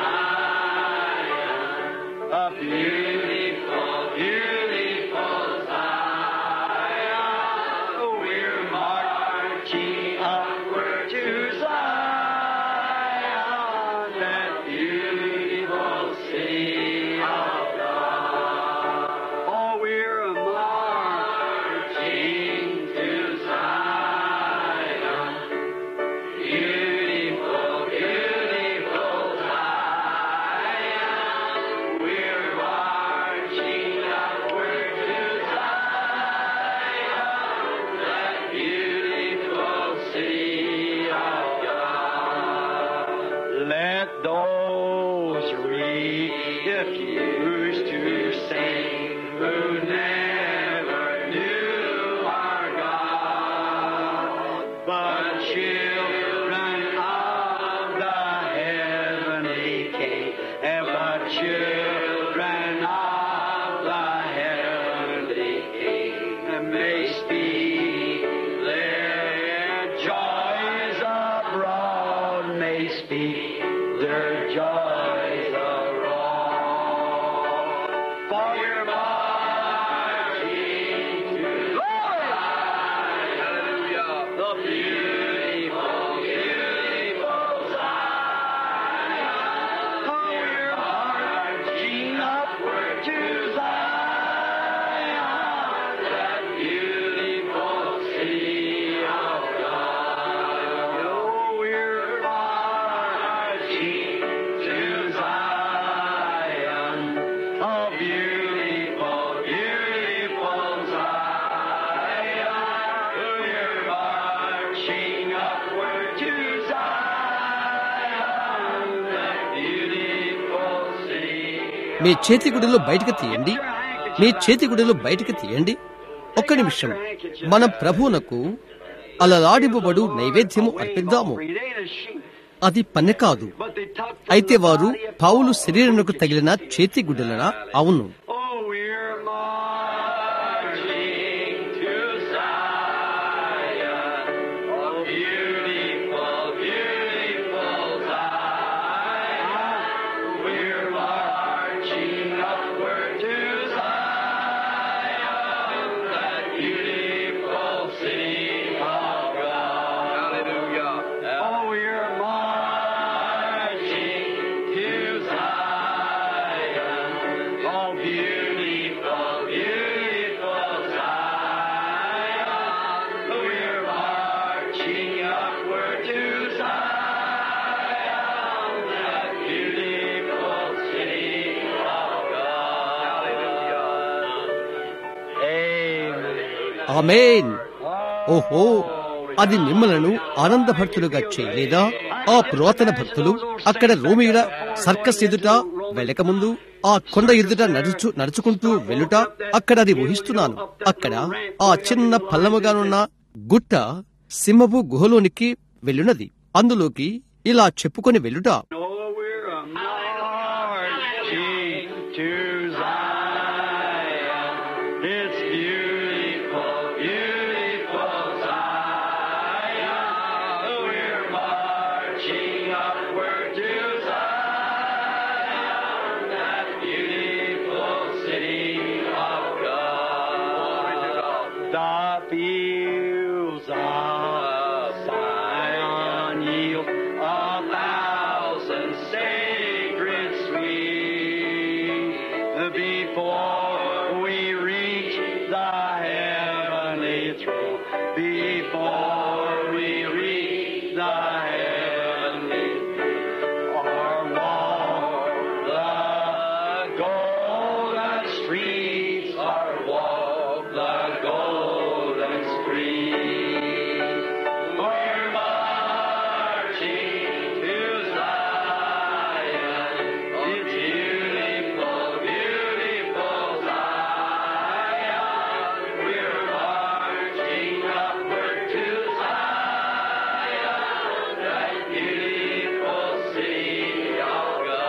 Zion, a beautiful, beautiful Zion. We're marching upward to Zion, that beautiful city of God. Oh, we're marching to Zion, beautiful, beautiful Zion. We're marching upward to Zion, that beautiful city of God. Let those refuse to sing who never knew our God, but children of the heavenly King, and but children of the heavenly King may speak their joys abroad, may speak their joys abroad. For we're marching to Hallelujah. The beautiful, beautiful Zion. For we're marching upward to Zion, that beautiful city of God. Oh, we're marching to Zion, a beautiful, beautiful Zion. We're marching upward to Zion, that beautiful city. మీ చేతి గుడిలో బయటకు తీయండి మీ చేతి గుడిలో బయటకు తీయండి ఒక్క నిమిషం మనం ప్రభువునకు అలలాడింపబడు నైవేద్యము అర్పిద్దాము అది పన్నె కాదు అయితే వారు పౌలు శరీరమునకు తగిలిన చేతి గుడ్డలనా అవును Oh, we're marching to Zion, oh, beautiful, beautiful Zion. We're marching upward to Zion, that beautiful city of God. Hallelujah. Oh, we're marching to Zion, oh, beautiful, beautiful Zion. We're marching upward to Zion, that beautiful city of God. Hallelujah. Amen. ఆమేన్ ఓహో అది మిమ్మలను ఆనందభక్తులుగా చేయలేదా ఆ పురాతన భక్తులు అక్కడ రోమియుల సర్కస్ ఎదుట వెళ్ళకముందు ఆ కొండ ఎదుట నడుచు నడుచుకుంటూ వెళ్ళుట అక్కడ అది ఊహిస్తున్నాను అక్కడ ఆ చిన్న పల్లముగానున్న గుట్ట సింహపు గుహలోనికి వెళ్ళునది అందులోకి ఇలా చెప్పుకొని వెళ్ళుట Oh, we're a marching to Zion. It's beautiful, beautiful Zion. We're marching upward to Zion, that beautiful city of God. the fields of Zion yield a thousand sacred sweet before we reach the heavenly throne. Before we reach the heavenly or walk the golden streets, or walk the golden streets. We're marching to Zion. It's beautiful, beautiful Zion. We're marching upward to Zion, that beautiful city of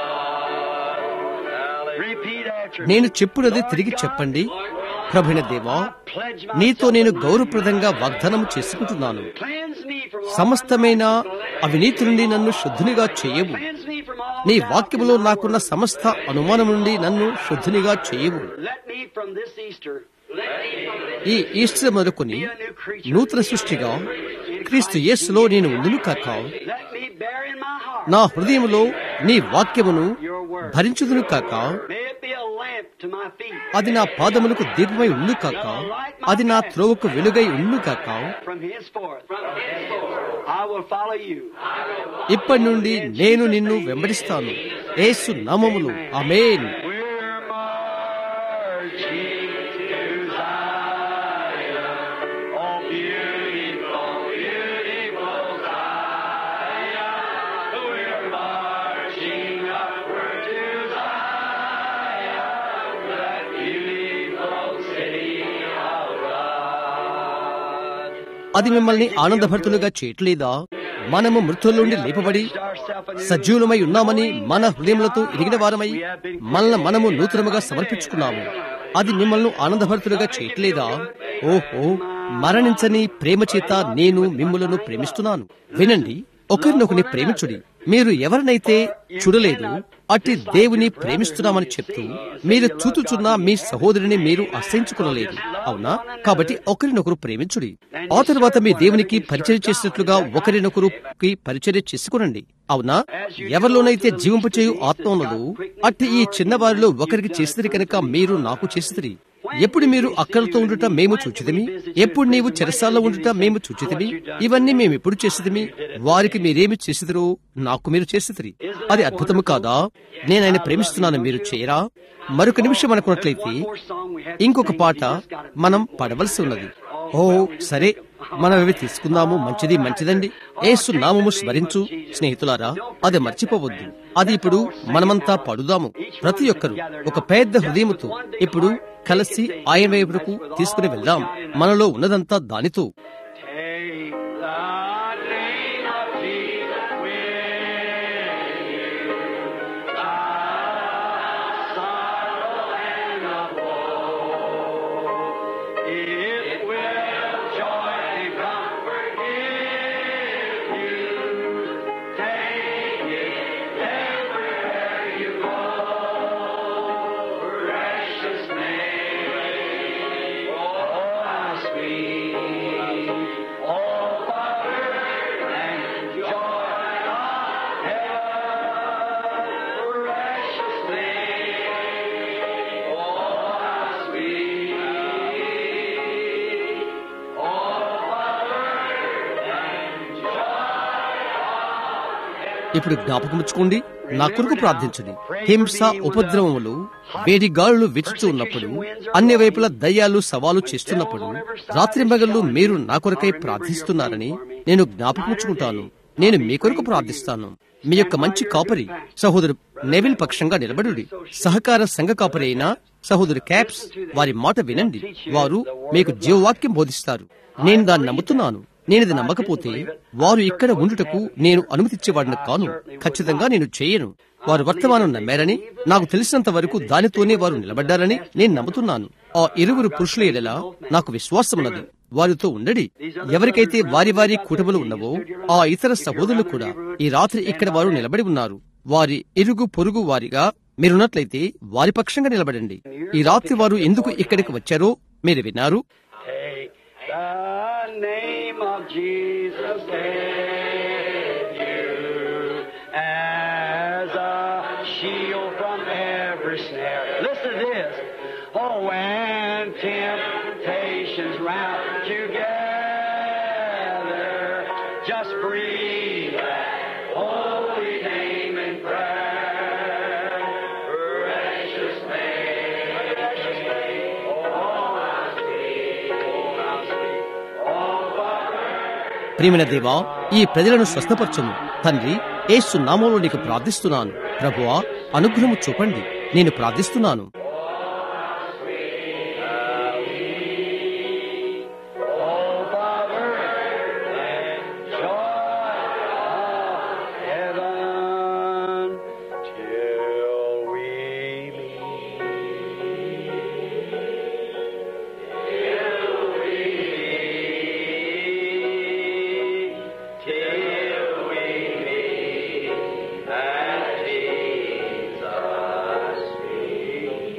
God. Repeat after me. నేను చెప్పున్నది తిరిగి చెప్పండి ప్రభుణ దేవా నీతో నేను గౌరవప్రదంగా వాగ్దానం చేసుకుంటున్నాను Cleanse me from all సమస్తమైన అవినీతి నుండి నన్ను శుద్ధునిగా చేయవు Cleanse me from all నీ వాక్యములో నాకున్న సమస్త అనుమానం నుండి నన్ను శుద్ధునిగా చేయవు Let me from this Easter ఈ ఈస్టర్ మొదలుకొని నూతన సృష్టిగా క్రీస్తు యేసులో నేను ఉండును కాక let me bear in my heart నా హృదయములో నీ వాక్యమును భరించుదును కాక may it be a lamp to my feet అది నా పాదములకు దీపమై ఉండు కాక అది నా త్రోవకు వెలుగై ఉండు కాక from henceforth. I will follow you. ఇప్పటి నుండి నేను నిన్ను వెంబడిస్తాను యేసు నామములు ఆమేన్ We're marching to Zion. Oh, beautiful, beautiful Zion. We're marching upward to Zion, that beautiful city of God. అది మిమ్మల్ని ఆనందభరితులుగా చేయట్లేదా మనము మృతుల నుండి లేపబడి సజీవులమై ఉన్నామని మన హృదయములతో ఎరిగిన వారమై మనల్ని మనము నూతనముగా సమర్పించుకున్నాము అది మిమ్మల్ని ఆనందభరితులుగా చేయట్లేదా ఓహో మరణించని ప్రేమ చేత నేను మిమ్ములను ప్రేమిస్తున్నాను వినండి ఒకరినొకరిని ప్రేమించుడి మీరు ఎవరినైతే చూడలేదు అట్టి దేవుని ప్రేమిస్తున్నామని చెప్తూ మీరు చూచుచున్న మీ సహోదరిని మీరు అసహించుకునలేదు అవునా కాబట్టి ఒకరినొకరు ప్రేమించుడి ఆ తర్వాత మీ దేవునికి పరిచయం చేసినట్లుగా ఒకరినొకరుకి పరిచర్య చేసుకునండి అవునా ఎవరిలోనైతే జీవింపు చేయు ఆత్మ ఉన్నదో అట్టి ఈ చిన్నవారిలో ఒకరికి చేసిదిరి కనుక మీరు నాకు చేసిదిరి ఎప్పుడు మీరు అక్కలతో ఉండుట మేము చూచితిమి ఎప్పుడు నీవు చెరసాల్లో ఉండుట మేము చూచితిమి ఇవన్నీ మేము ఎప్పుడు చేసిదిమి వారికి మీరేమి చేసిదిరో నాకు మీరు చేసిదిరి అది అద్భుతము కాదా నేను ఆయన ప్రేమిస్తున్నాను మీరు చేయరా మరొక నిమిషం అనుకున్నట్లయితే ఇంకొక పాట మనం పడవలసి ఉన్నది ఓ సరే మనం అవి తీసుకుందాము మంచిది మంచిదండి ఏసు నామము స్మరించు స్నేహితులారా అది మర్చిపోవద్దు అది ఇప్పుడు మనమంతా పడుదాము ప్రతి ఒక్కరు ఒక పెద్ద హృదయముతో ఇప్పుడు కలిసి ఆయన వైపుకు తీసుకుని వెళ్దాం మనలో ఉన్నదంతా దానితో Take the name of Jesus with you. The sorrow and the woe. It will joy and comfort give you. Take it everywhere you go. Precious name. Oh, how sweet. Oh, Father and joy of heaven. Precious name. Oh, how sweet. Oh, Father and ఇప్పుడు జ్ఞాపకముచ్చుకోండి నా కొరకు ప్రార్థించండి హింస ఉపద్రవములు వేడి గాలులు విచ్చుతూ ఉన్నప్పుడు అన్ని వైపుల దయ్యాలు సవాలు చేస్తున్నప్పుడు రాత్రి మగళ్ళు మీరు నా కొరకై ప్రార్థిస్తున్నారని నేను జ్ఞాపకముచ్చుకుంటాను నేను మీ కొరకు ప్రార్థిస్తాను మీ యొక్క మంచి కాపరి సహోదరు నెవిల్ పక్షంగా నిలబడుడి సహకార సంఘ కాపరి అయిన సహోదరు క్యాప్స్ వారి మాట వినండి వారు మీకు జీవవాక్యం బోధిస్తారు నేను దాన్ని నమ్ముతున్నాను నేనిది నమ్మకపోతే వారు ఇక్కడ ఉండుటకు నేను అనుమతిచ్చేవాడిని కాను ఖచ్చితంగా నేను చేయను వారు వర్తమానం నమ్మారని నాకు తెలిసినంత వరకు దానితోనే వారు నిలబడ్డారని నేను నమ్ముతున్నాను ఆ ఇరువురు పురుషుల ఎడల నాకు విశ్వాసమున్నది వారితో ఉండడి ఎవరికైతే వారి వారి కుటుంబాలు ఉన్నవో ఆ ఇతర సహోదరులు కూడా ఈ రాత్రి ఇక్కడ వారు నిలబడి ఉన్నారు వారి ఇరుగు పొరుగు వారిగా మీరున్నట్లయితే వారి పక్షంగా నిలబడండి ఈ రాత్రి వారు ఎందుకు ఇక్కడికి వచ్చారో మీరు విన్నారు Take The name of Jesus saved you as a shield from every snare. Listen to this. Oh, when temptations round you gather, just breathe that holy name in prayer. Precious name, precious name. Oh, how sweet, oh, how sweet. Oh, Father. ప్రియమైన దేవా ఈ ప్రజలను స్వస్థపరచము తండ్రి ఏసు నామంలో నీకు ప్రార్థిస్తున్నాను ప్రభువా అనుగ్రహము చూపండి నేను ప్రార్థిస్తున్నాను Oh, Father, and joy of heaven till we meet. Till we meet, till we meet at Jesus' feet.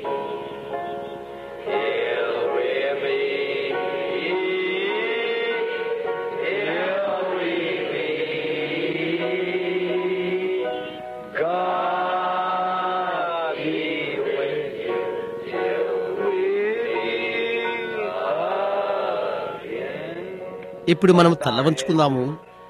Till we meet, till we meet, God be with you till we meet again. ఇప్పుడు మనం తల్ల వంచుకుందాము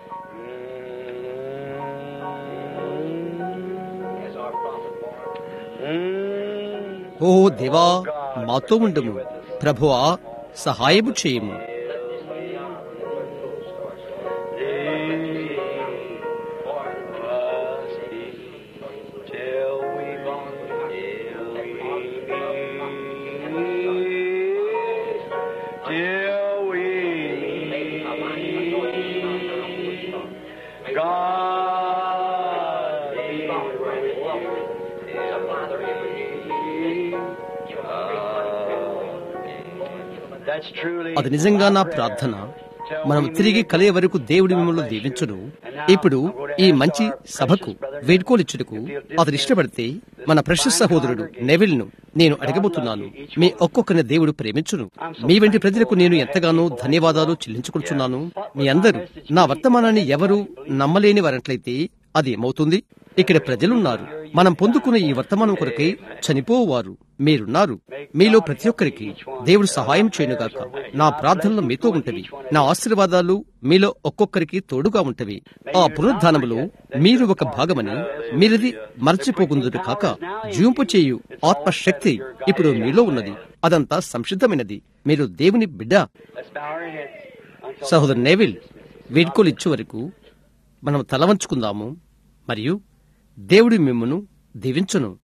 ఓ దేవా మాతో ఉండము ప్రభువా సహాయము చేయము Till we meet, till we meet, God be That's truly అది నిజంగా నా ప్రార్థన మనం తిరిగి కలిగే వరకు దేవుడి మిమ్మల్ని దీవించును ఇప్పుడు ఈ మంచి సభకు వేడుకోలిచ్చుటకు అతను ఇష్టపడితే మన ప్రశస్త సహోదరుడు నెవిల్ ను నేను అడగబోతున్నాను మీ ఒక్కొక్కరిని దేవుడు ప్రేమించును మీ వంటి ప్రజలకు నేను ఎంతగానో ధన్యవాదాలు చెల్లించుకుంటున్నాను మీ అందరూ నా వర్తమానాన్ని ఎవరు నమ్మలేని వారట్లయితే అది ఏమవుతుంది ఇక్కడ ప్రజలున్నారు మనం పొందుకున్న ఈ వర్తమానం కొరకై చనిపోవారు మీరున్నారు మీలో ప్రతి ఒక్కరికి దేవుడు సహాయం చేయనుగాక నా ప్రార్థనలు మీతో ఉంటవి నా ఆశీర్వాదాలు మీలో ఒక్కొక్కరికి తోడుగా ఉంటవి ఆ పునరుద్ధానములో మీరు ఒక భాగమని మీరది మరచిపోకుందురు కాక జీవింపు చేయు ఆత్మశక్తి ఇప్పుడు మీలో ఉన్నది అదంతా సంసిద్ధమైనది మీరు దేవుని బిడ్డ Let's bow our heads until సహోదరు నేవిల్ వీడ్కోలు ఇచ్చే వరకు మనం తల వంచుకుందాము మరియు దేవుడి మిమ్మును దీవించును